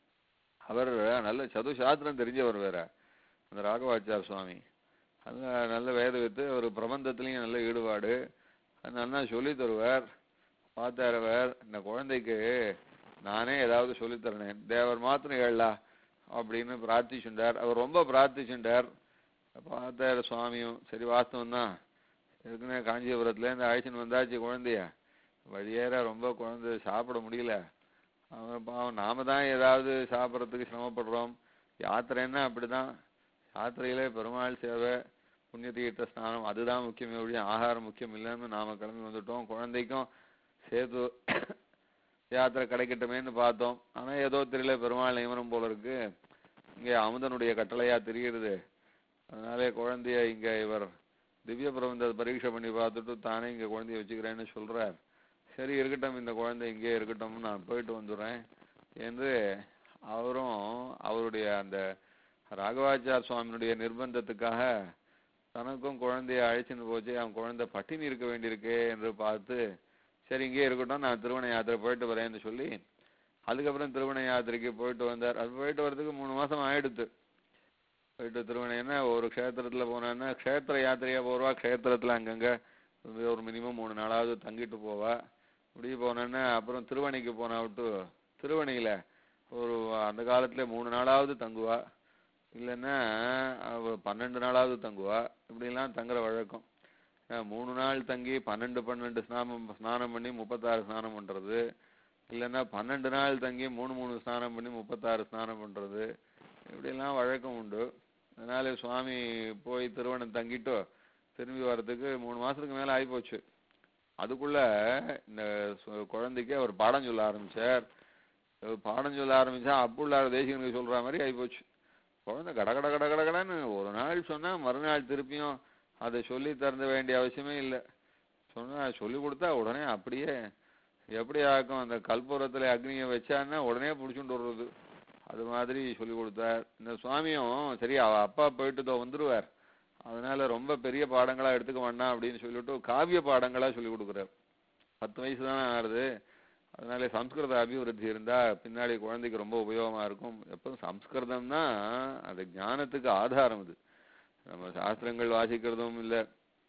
அவர் நல்ல சது சாஸ்திரம் தெரிஞ்சவர் வேற அந்த ராகவாச்சார் சுவாமி நல்ல நல்ல வேத வித்து அவர் பிரபந்தத்திலையும் நல்ல ஈடுபாடு அது நல்லா சொல்லி தருவார் பார்த்தாரவர் இந்த குழந்தைக்கு நானே ஏதாவது சொல்லித் தரேன் தேவர் மாத்திரம் ஏழலா அப்படின்னு பிரார்த்திச்சுட்டார் அவர் ரொம்ப பிரார்த்திச்சுட்டார் பார்த்தார் சுவாமியும் சரி வாஸ்தவம் தான் ஏற்கனவே காஞ்சிபுரத்துல இருந்து அழைச்சின்னு வந்தாச்சு குழந்தைய வழியேற ரொம்ப குழந்தை சாப்பிட முடியல அவன் பாவம் நாம தான் ஏதாவது சாப்பிட்றதுக்கு சிரமப்படுறோம் யாத்திரைன்னா அப்படிதான் யாத்திரையில பெருமாள் சேவை புண்ணிய தீர்த்த ஸ்நானம் அதுதான் முக்கியமே ஒழிய ஆகாரம் முக்கியம் இல்லைன்னு நாம கிளம்பி வந்துட்டோம் குழந்தைக்கும் சேர்த்து யாத்திரை கிடைக்கட்டுமேன்னு பார்த்தோம் ஆனா ஏதோ தெரியல பெருமாள் நியமனம் போல இருக்கு இங்க அமுதனுடைய கட்டளையா தெரிகிறது அதனாலே குழந்தைய இங்க இவர் திவ்ய பிரபந்த பரீட்சை பண்ணி பார்த்துட்டு தானே இங்க குழந்தைய வச்சுக்கிறேன்னு சொல்றார் சரி இருக்கட்டும் இந்த குழந்தை இங்கே இருக்கட்டும் நான் போயிட்டு வந்துடுறேன் என்று அவரும் அவருடைய அந்த ராகவாச்சார் சுவாமியினுடைய நிர்பந்தத்துக்காக தனக்கும் குழந்தைய அழைச்சின்னு போச்சு அவன் குழந்தை பட்டினி இருக்க வேண்டியிருக்கே என்று பார்த்து சரி இங்கே இருக்கட்டும் நான் திருவண்ண யாத்திரை போயிட்டு வரேன்னு சொல்லி அதுக்கப்புறம் திருவண்ண யாத்திரைக்கு போயிட்டு வந்தார் அது போயிட்டு வர்றதுக்கு மூணு மாசம் ஆயிடுத்து போயிட்டு திருவண்ணா ஒரு க்ஷேத்திரத்துல போனான்னா க்ஷேத்திர யாத்திரையா போவா க்ஷேத்திரத்துல அங்கங்க ஒரு மினிமம் மூணு நாளாவது தங்கிட்டு போவா இப்படி போனோன்னா அப்புறம் திருவணைக்கு போனா விட்டு திருவணையில ஒரு அந்த காலத்துல மூணு நாளாவது தங்குவா இல்லைன்னா அவ பன்னெண்டு நாளாவது தங்குவா இப்படிலாம் தங்குற வழக்கம் அஹ் மூணு நாள் தங்கி பன்னெண்டு பன்னெண்டு ஸ்நானம் ஸ்நானம் பண்ணி முப்பத்தாறு ஸ்நானம் பண்றது இல்லைன்னா பன்னெண்டு நாள் தங்கி மூணு மூணு ஸ்நானம் பண்ணி முப்பத்தாறு ஸ்நானம் பண்றது இப்படிலாம் வழக்கம் உண்டு அதனால சுவாமி போய் திருவண்ணம் தங்கிட்டு திரும்பி வர்றதுக்கு மூணு மாசத்துக்கு மேல ஆயிப்போச்சு அதுக்குள்ள இந்த சு- குழந்தைக்கு அவர் பாடம் சொல்ல ஆரம்பிச்சார் அவர் பாடம் சொல்ல ஆரம்பிச்சா அப்புள்ளார் தேசிகனுக்கு சொல்ற மாதிரி ஆயிப்போச்சு குழந்தை கட கட கட கட கடன்னு ஒரு நாள் சொன்னா மறுநாள் திருப்பியும் அதை சொல்லி தரத வேண்டிய அவசியமே இல்லை சொன்னா சொல்லி கொடுத்தா உடனே அப்படியே எப்படி ஆக்கும் அந்த கற்பூரத்துல அக்னியை வச்சான்னா உடனே புடிச்சுட்டு வர்றது அது மாதிரி சொல்லி கொடுத்தார் இந்த சுவாமியும் சரி அவ அப்பா போயிட்டு இதோ வந்துருவார் அதனால ரொம்ப பெரிய பாடங்களா எடுத்துக்க வேண்டாம் அப்படின்னு சொல்லிட்டு காவிய பாடங்களா சொல்லி கொடுக்குறார் பத்து வயசு தானே ஆறுது அதனால சம்ஸ்கிருத அபிவிருத்தி இருந்தா பின்னாடி குழந்தைக்கு ரொம்ப உபயோகமா இருக்கும் எப்பவும் சம்ஸ்கிருதம்னா அது ஞானத்துக்கு ஆதாரம் அது நம்ம சாஸ்திரங்கள் வாசிக்கிறதும் இல்லை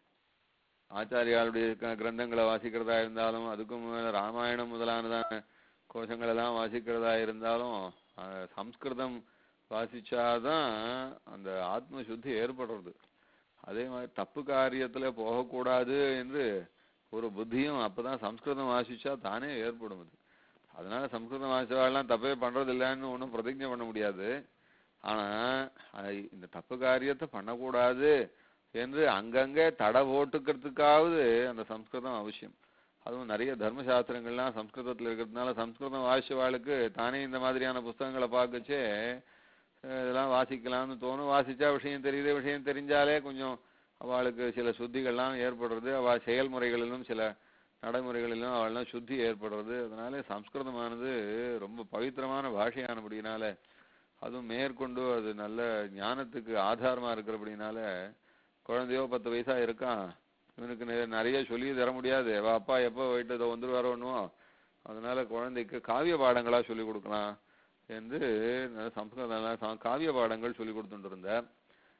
ஆச்சாரியாளுடைய க- கிரந்தங்களை வாசிக்கிறதா இருந்தாலும் அதுக்கும் மேல ராமாயணம் முதலானதான கோஷங்கள் எல்லாம் வாசிக்கிறதா இருந்தாலும் அஹ், சம்ஸ்கிருதம் வாசிச்சாதான் அந்த ஆத்ம சுத்தி ஏற்படுறது அதே மாதிரி தப்பு காரியத்துல போகக்கூடாது என்று ஒரு புத்தியும் அப்பதான் சம்ஸ்கிருதம் வாசிச்சா தானே ஏற்படும் அது அதனால சம்ஸ்கிருதம் வாசிச்சவாள்லாம் தப்பே பண்றது இல்லைன்னு ஒன்றும் பிரதிஜை பண்ண முடியாது ஆனா அஹ், இந்த தப்பு காரியத்தை பண்ணக்கூடாது என்று அங்கங்க தடை போட்டுக்கிறதுக்காவது அந்த சம்ஸ்கிருதம் அவசியம் அதுவும் நிறைய தர்மசாஸ்திரங்கள்லாம் சம்ஸ்கிருதத்துல இருக்கிறதுனால சம்ஸ்கிருதம் வாசிச்சவாளுக்கு தானே இந்த மாதிரியான புஸ்தகங்களை பார்க்கச்சே அஹ் இதெல்லாம் வாசிக்கலாம்னு தோணும் வாசிச்சா விஷயம் தெரியுது விஷயம் தெரிஞ்சாலே கொஞ்சம் அவளுக்கு சில சுத்திகள்லாம் ஏற்படுறது அவ செயல்முறைகளிலும் சில நடைமுறைகளிலும் அவள்லாம் சுத்தி ஏற்படுறது அதனால சம்ஸ்கிருதமானது ரொம்ப பவித்திரமான பாஷையானபடினால அதுவும் மேற்கொண்டு அது நல்ல ஞானத்துக்கு ஆதாரமா இருக்கிறபடினால குழந்தையோ பத்து வயசா இருக்கான் இவனுக்கு நெ- நிறைய சொல்லி தர முடியாது அவ அப்பா எப்போ போயிட்டு இதோ வந்துருவாரோ ஒண்ணுமோ அதனால குழந்தைக்கு காவிய பாடங்களா சொல்லி கொடுக்கலாம் என்று நல்ல சம்ஸ்கிருதம் ச- காவிய பாடங்கள் சொல்லி கொடுத்துட்டு இருந்தார்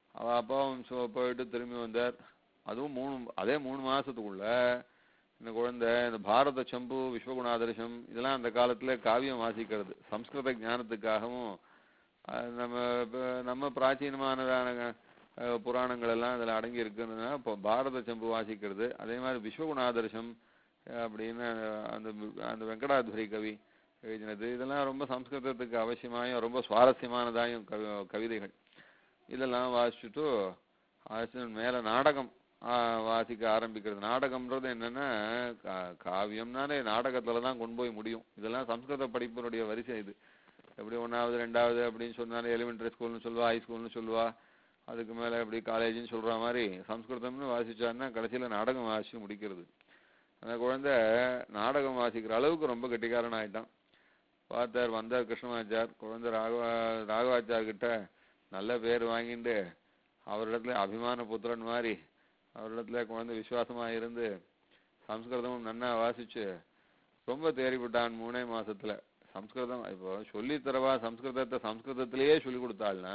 அவ அப்பாவும் சோ- போயிட்டு திரும்பி வந்தார் அதுவும் மூணு அதே மூணு மாசத்துக்குள்ள இந்த குழந்தை இந்த பாரத சம்பு விஸ்வகுணாதர்ஷம் இதெல்லாம் அந்த காலத்துல காவியம் வாசிக்கிறது சம்ஸ்கிருத ஞானத்துக்காகவும் அஹ், நம்ம இப்ப நம்ம பிராச்சீனமானதான அஹ், புராணங்கள் எல்லாம் இதுல அடங்கி இருக்குன்னா இப்போ பாரத சம்பு வாசிக்கிறது அதே மாதிரி விஸ்வகுணாதர்ஷம் அஹ், அப்படின்னு அந்த அந்த வெங்கடாதுரி கவி எழுதினது இதெல்லாம் ரொம்ப சம்ஸ்கிருதத்துக்கு அவசியமாயும் ரொம்ப சுவாரஸ்யமானதாயும் கவி கவிதைகள் இதெல்லாம் வாசிச்சுட்டு வாசிச்சு மேல நாடகம் ஆ, வாசிக்க ஆரம்பிக்கிறது நாடகம்ன்றது என்னன்னா கா- காவியம்னாலே நாடகத்துல தான் கொண்டு போய் முடியும் இதெல்லாம் சம்ஸ்கிருத படிப்பினுடைய வரிசை இது எப்படி ஒண்ணாவது ரெண்டாவது அப்படின்னு சொன்னாலே எலிமெண்டரி ஸ்கூல்னு சொல்லுவா ஹை ஸ்கூல்னு சொல்லுவா அதுக்கு மேல எப்படி காலேஜ்னு சொல்ற மாதிரி சம்ஸ்கிருதம்னு வாசிச்சான்னா கடைசியில நாடகம் வாசிச்சு முடிக்கிறது அந்த குழந்தை நாடகம் வாசிக்கிற அளவுக்கு ரொம்ப கெட்டிக்காரன் ஆயிட்டான் பார்த்தார் வந்தார் கிருஷ்ணமாச்சார் குழந்தை ராகவ ராகவாச்சார் கிட்ட நல்ல பேர் வாங்கிட்டு அவரிடத்துல அபிமான புத்திரன் மாதிரி அவரிடத்துல குழந்தை விசுவாசமா இருந்து சம்ஸ்கிருதமும் நன்னா வாசிச்சு ரொம்ப தேறிவிட்டான் மூணே மாசத்துல சம்ஸ்கிருதம் இப்போ சொல்லித் தரவா சம்ஸ்கிருதத்தை சம்ஸ்கிருதத்திலேயே சொல்லி கொடுத்தாள்னா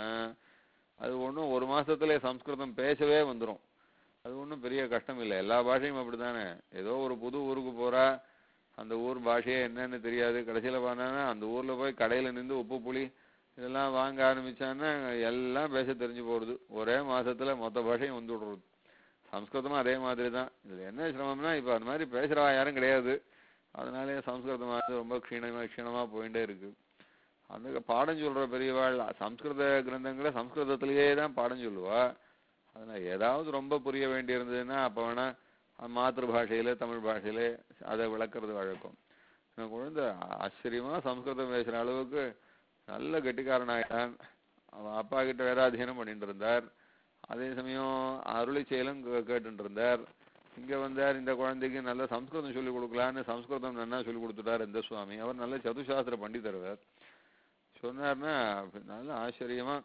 அது ஒண்ணும் ஒரு மாசத்துல சம்ஸ்கிருதம் பேசவே வந்துரும் அது ஒண்ணும் பெரிய கஷ்டம் இல்லை எல்லா பாஷையும் அப்படித்தானே ஏதோ ஒரு புது ஊருக்கு போறா அந்த ஊர் பாஷையே என்னன்னு தெரியாது கடைசியில பார்த்தா அந்த ஊர்ல போய் கடையில நின்று உப்பு புளி இதெல்லாம் வாங்க ஆரம்பிச்சான்னா எல்லாம் பேச தெரிஞ்சு போடுது ஒரே மாசத்துல மொத்த பாஷையும் வந்து விடுறது சம்ஸ்கிருதமும் அதே மாதிரி தான் இதுல என்ன சிரமம்னா இப்ப அந்த மாதிரி பேசுறவா யாரும் கிடையாது அதனாலே சம்ஸ்கிருதம் வந்து ரொம்ப க்ஷீணமா க்ஷீணமா போயிட்டே இருக்கு அந்த பாடம் சொல்ற பெரியவாள் சம்ஸ்கிருத கிரந்தங்களை சம்ஸ்கிருதத்திலேயே தான் பாடம் சொல்லுவா அதனால ஏதாவது ரொம்ப புரிய வேண்டி இருந்ததுன்னா அப்ப வேணா மாத்திரு பாஷையில தமிழ் பாஷையில அதை விளக்குறது வழக்கம் இந்த குழந்தை ஆச்சரியமா சம்ஸ்கிருதம் பேசுற அளவுக்கு நல்ல கெட்டிக்காரன் ஆயிட்டான் அவன் அப்பா கிட்ட வேதாத்தியனம் பண்ணிட்டு இருந்தார் அதே சமயம் அருளி செயலும் கே- கேட்டுட்டு இருந்தார் இங்க வந்தார் இந்த குழந்தைக்கு நல்ல சம்ஸ்கிருதம் சொல்லி கொடுக்கலான்னு சம்ஸ்கிருதம் நல்லா சொல்லி கொடுத்துட்டார் இந்த சுவாமி அவர் நல்ல சதுசாஸ்திர பண்டிதர் சொன்னார்னா நல்ல ஆச்சரியமா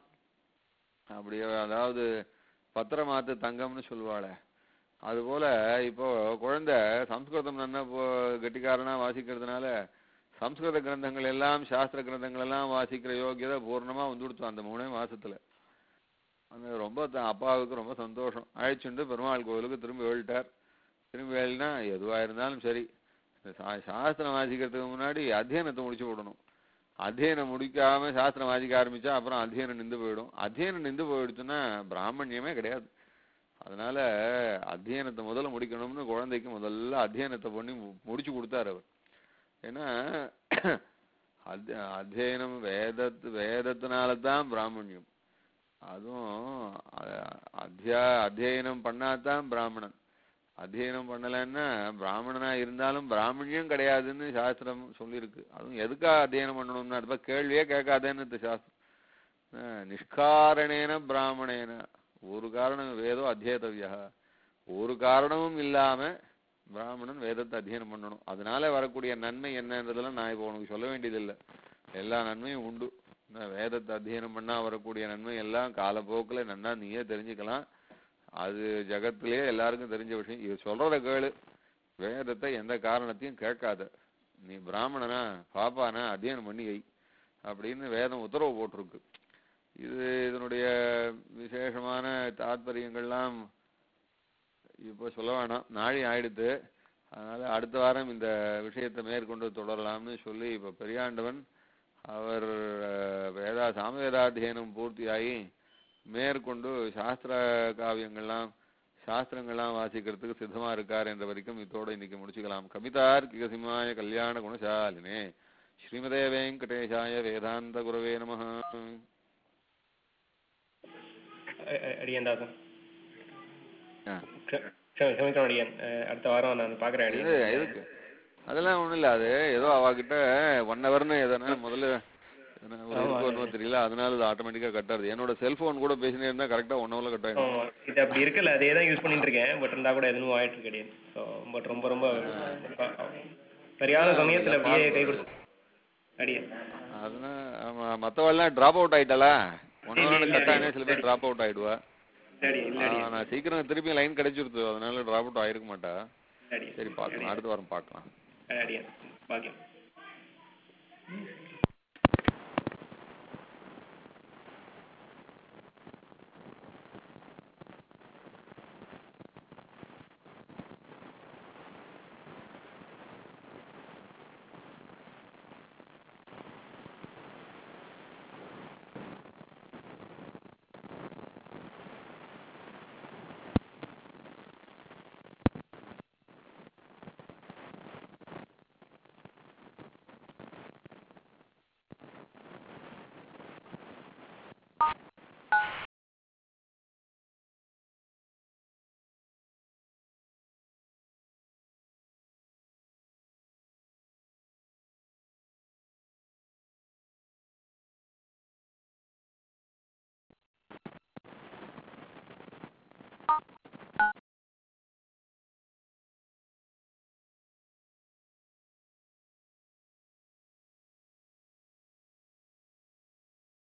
அப்படியே அதாவது பத்திரமாத்து தங்கம்னு சொல்லுவாளே அதுபோல இப்போ குழந்தை சம்ஸ்கிருதம் நல்லா இப்போ கெட்டிக்காரனா வாசிக்கிறதுனால சம்ஸ்கிருத கிரந்தங்கள் எல்லாம் சாஸ்திர கிரந்தங்கள் எல்லாம் வாசிக்கிற யோகியதை பூர்ணமா வந்துடுத்து அந்த மூணே மாசத்துல அந்த ரொம்ப த- அப்பாவுக்கு ரொம்ப சந்தோஷம் அழைச்சுண்டு பெருமாள் கோவிலுக்கு திரும்பி எழுட்டார் திரும்பி எழுனா எதுவா இருந்தாலும் சரி இந்த சா- சாஸ்திரம் வாசிக்கிறதுக்கு முன்னாடி அத்தியனத்தை முடிச்சு விடணும் அத்தியனம் முடிக்காம சாஸ்திரம் வாசிக்க ஆரம்பிச்சா அப்புறம் அத்தியனம் நின்று போயிடும் அத்தியனம் நின்று போயிடுச்சுன்னா பிராமணியமே கிடையாது அதனால அத்தியனத்தை முதல்ல முடிக்கணும்னு குழந்தைக்கு முதல்ல அத்தியனத்தை பண்ணி மு- முடிச்சு கொடுத்தாரு அவர் ஏன்னா அத் அத்தியனம் வேதத்து வேதத்தினால தான் பிராமணியம் அதுவும் அ- அத்தியா அத்தியனம் பண்ணாதான் பிராமணன் அத்தியனம் பண்ணலைன்னா பிராமணனா இருந்தாலும் பிராமணியம் கிடையாதுன்னு சாஸ்திரம் சொல்லியிருக்கு அதுவும் எதுக்காக அத்தியனம் பண்ணணும்னா அது கேள்வியே கேட்காதேன்னு இந்த சாஸ்திரம் அஹ் நிஷ்காரணேன பிராமணேன ஒரு காரணம் வேதோ அத்தியேதவியா ஒரு காரணமும் இல்லாம பிராமணன் வேதத்தை அத்தியனம் பண்ணணும் அதனால வரக்கூடிய நன்மை என்னன்றதெல்லாம் நான் இப்போ உனக்கு சொல்ல வேண்டியதில்லை எல்லா நன்மையும் உண்டு என்ன வேதத்தை அத்தியனம் பண்ணா வரக்கூடிய நன்மை எல்லாம் காலப்போக்குல நன்னா நீயே தெரிஞ்சுக்கலாம் அது ஜகத்திலேயே எல்லாருக்கும் தெரிஞ்ச விஷயம் இது சொல்றத கேளு வேதத்தை எந்த காரணத்தையும் கேட்காத நீ பிராமணனா பாப்பானா அத்தியனம் பண்ணி வை அப்படின்னு வேதம் உத்தரவு போட்டிருக்கு இது இதனுடைய விசேஷமான தாத்பரியங்கள்லாம் இப்போ சொல்ல வேணாம் நாழி ஆயிடுத்து அதனால அடுத்த வாரம் இந்த விஷயத்தை மேற்கொண்டு தொடரலாம்னு சொல்லி இப்போ பெரியாண்டவன் அவர் அஹ், வேதா சாமவேதாத்தியனம் பூர்த்தியாகி மேற்கொண்டு சாஸ்திர காவியங்கள்லாம் சாஸ்திரங்கள்லாம் வாசிக்கிறதுக்கு சித்தமா இருக்கார் என்ற வரைக்கும் இதோட இன்னைக்கு முடிச்சுக்கலாம் கவிதார்க்கிக சிம்மாய கல்யாண குணசாலினே ஸ்ரீமதே வெங்கடேஷாய வேதாந்த குரவே நமः அ- அ- அடியேன் தாசன் ஆ. க்ஷ- க்ஷ- க்ஷமிக்கணும் அடியேன் அஹ், அடுத்த வாரம் நான் பார்க்குறேன் இது அடியேன் எதுக்கு அதெல்லாம் ஒண்ணும் இல்ல அது ஏதோ அவகிட்ட ஒன் ஹவர்னு எதனா முதல்ல எதனா ஒரு ஆமா, இருக்கோ அது- என்னவோ தெரியல அதனால அது ஆட்டோமேட்டிக்கா கட் ஆகுது என்னோட செல்போன் கூட பேசினே இருந்தா கரெக்டா ஒன் ஹவர்ல கட் ஆயிடும் ஆமா, இது அப்படி இருக்குல்ல அதே தான் யூஸ் பண்ணிட்டு இருக்கேன் பட் இருந்தா கூட எதுவும் ஆயிட்டு இருக்கு அடியேன் ஸோ பட் ரொம்ப ரொம்ப சரியான சமயத்துல அப்படியே கை கொடுத்து அடியேன் அதனால ஆமா மத்தவெல்லாம் டிராப் அவுட் ஆயிட்டாளா ஒன் இல்ல, ஹவர் இல்ல, கட் ஆனே சில பேர் இல்ல. டிராப் அவுட் ஆயிடுவா இல்ல அடியேன் இல்ல ஆ, அடியேன் நான் சீக்கிரம் திருப்பி லைன் கிடைச்சிருது அதனால டிராப் அவுட் ஆயிருக்க மாட்டா இல்ல அடியேன் சரி பார்க்கலாம் அடுத்த வாரம் பார்க்கலாம் அடியேன் பாக்கியம்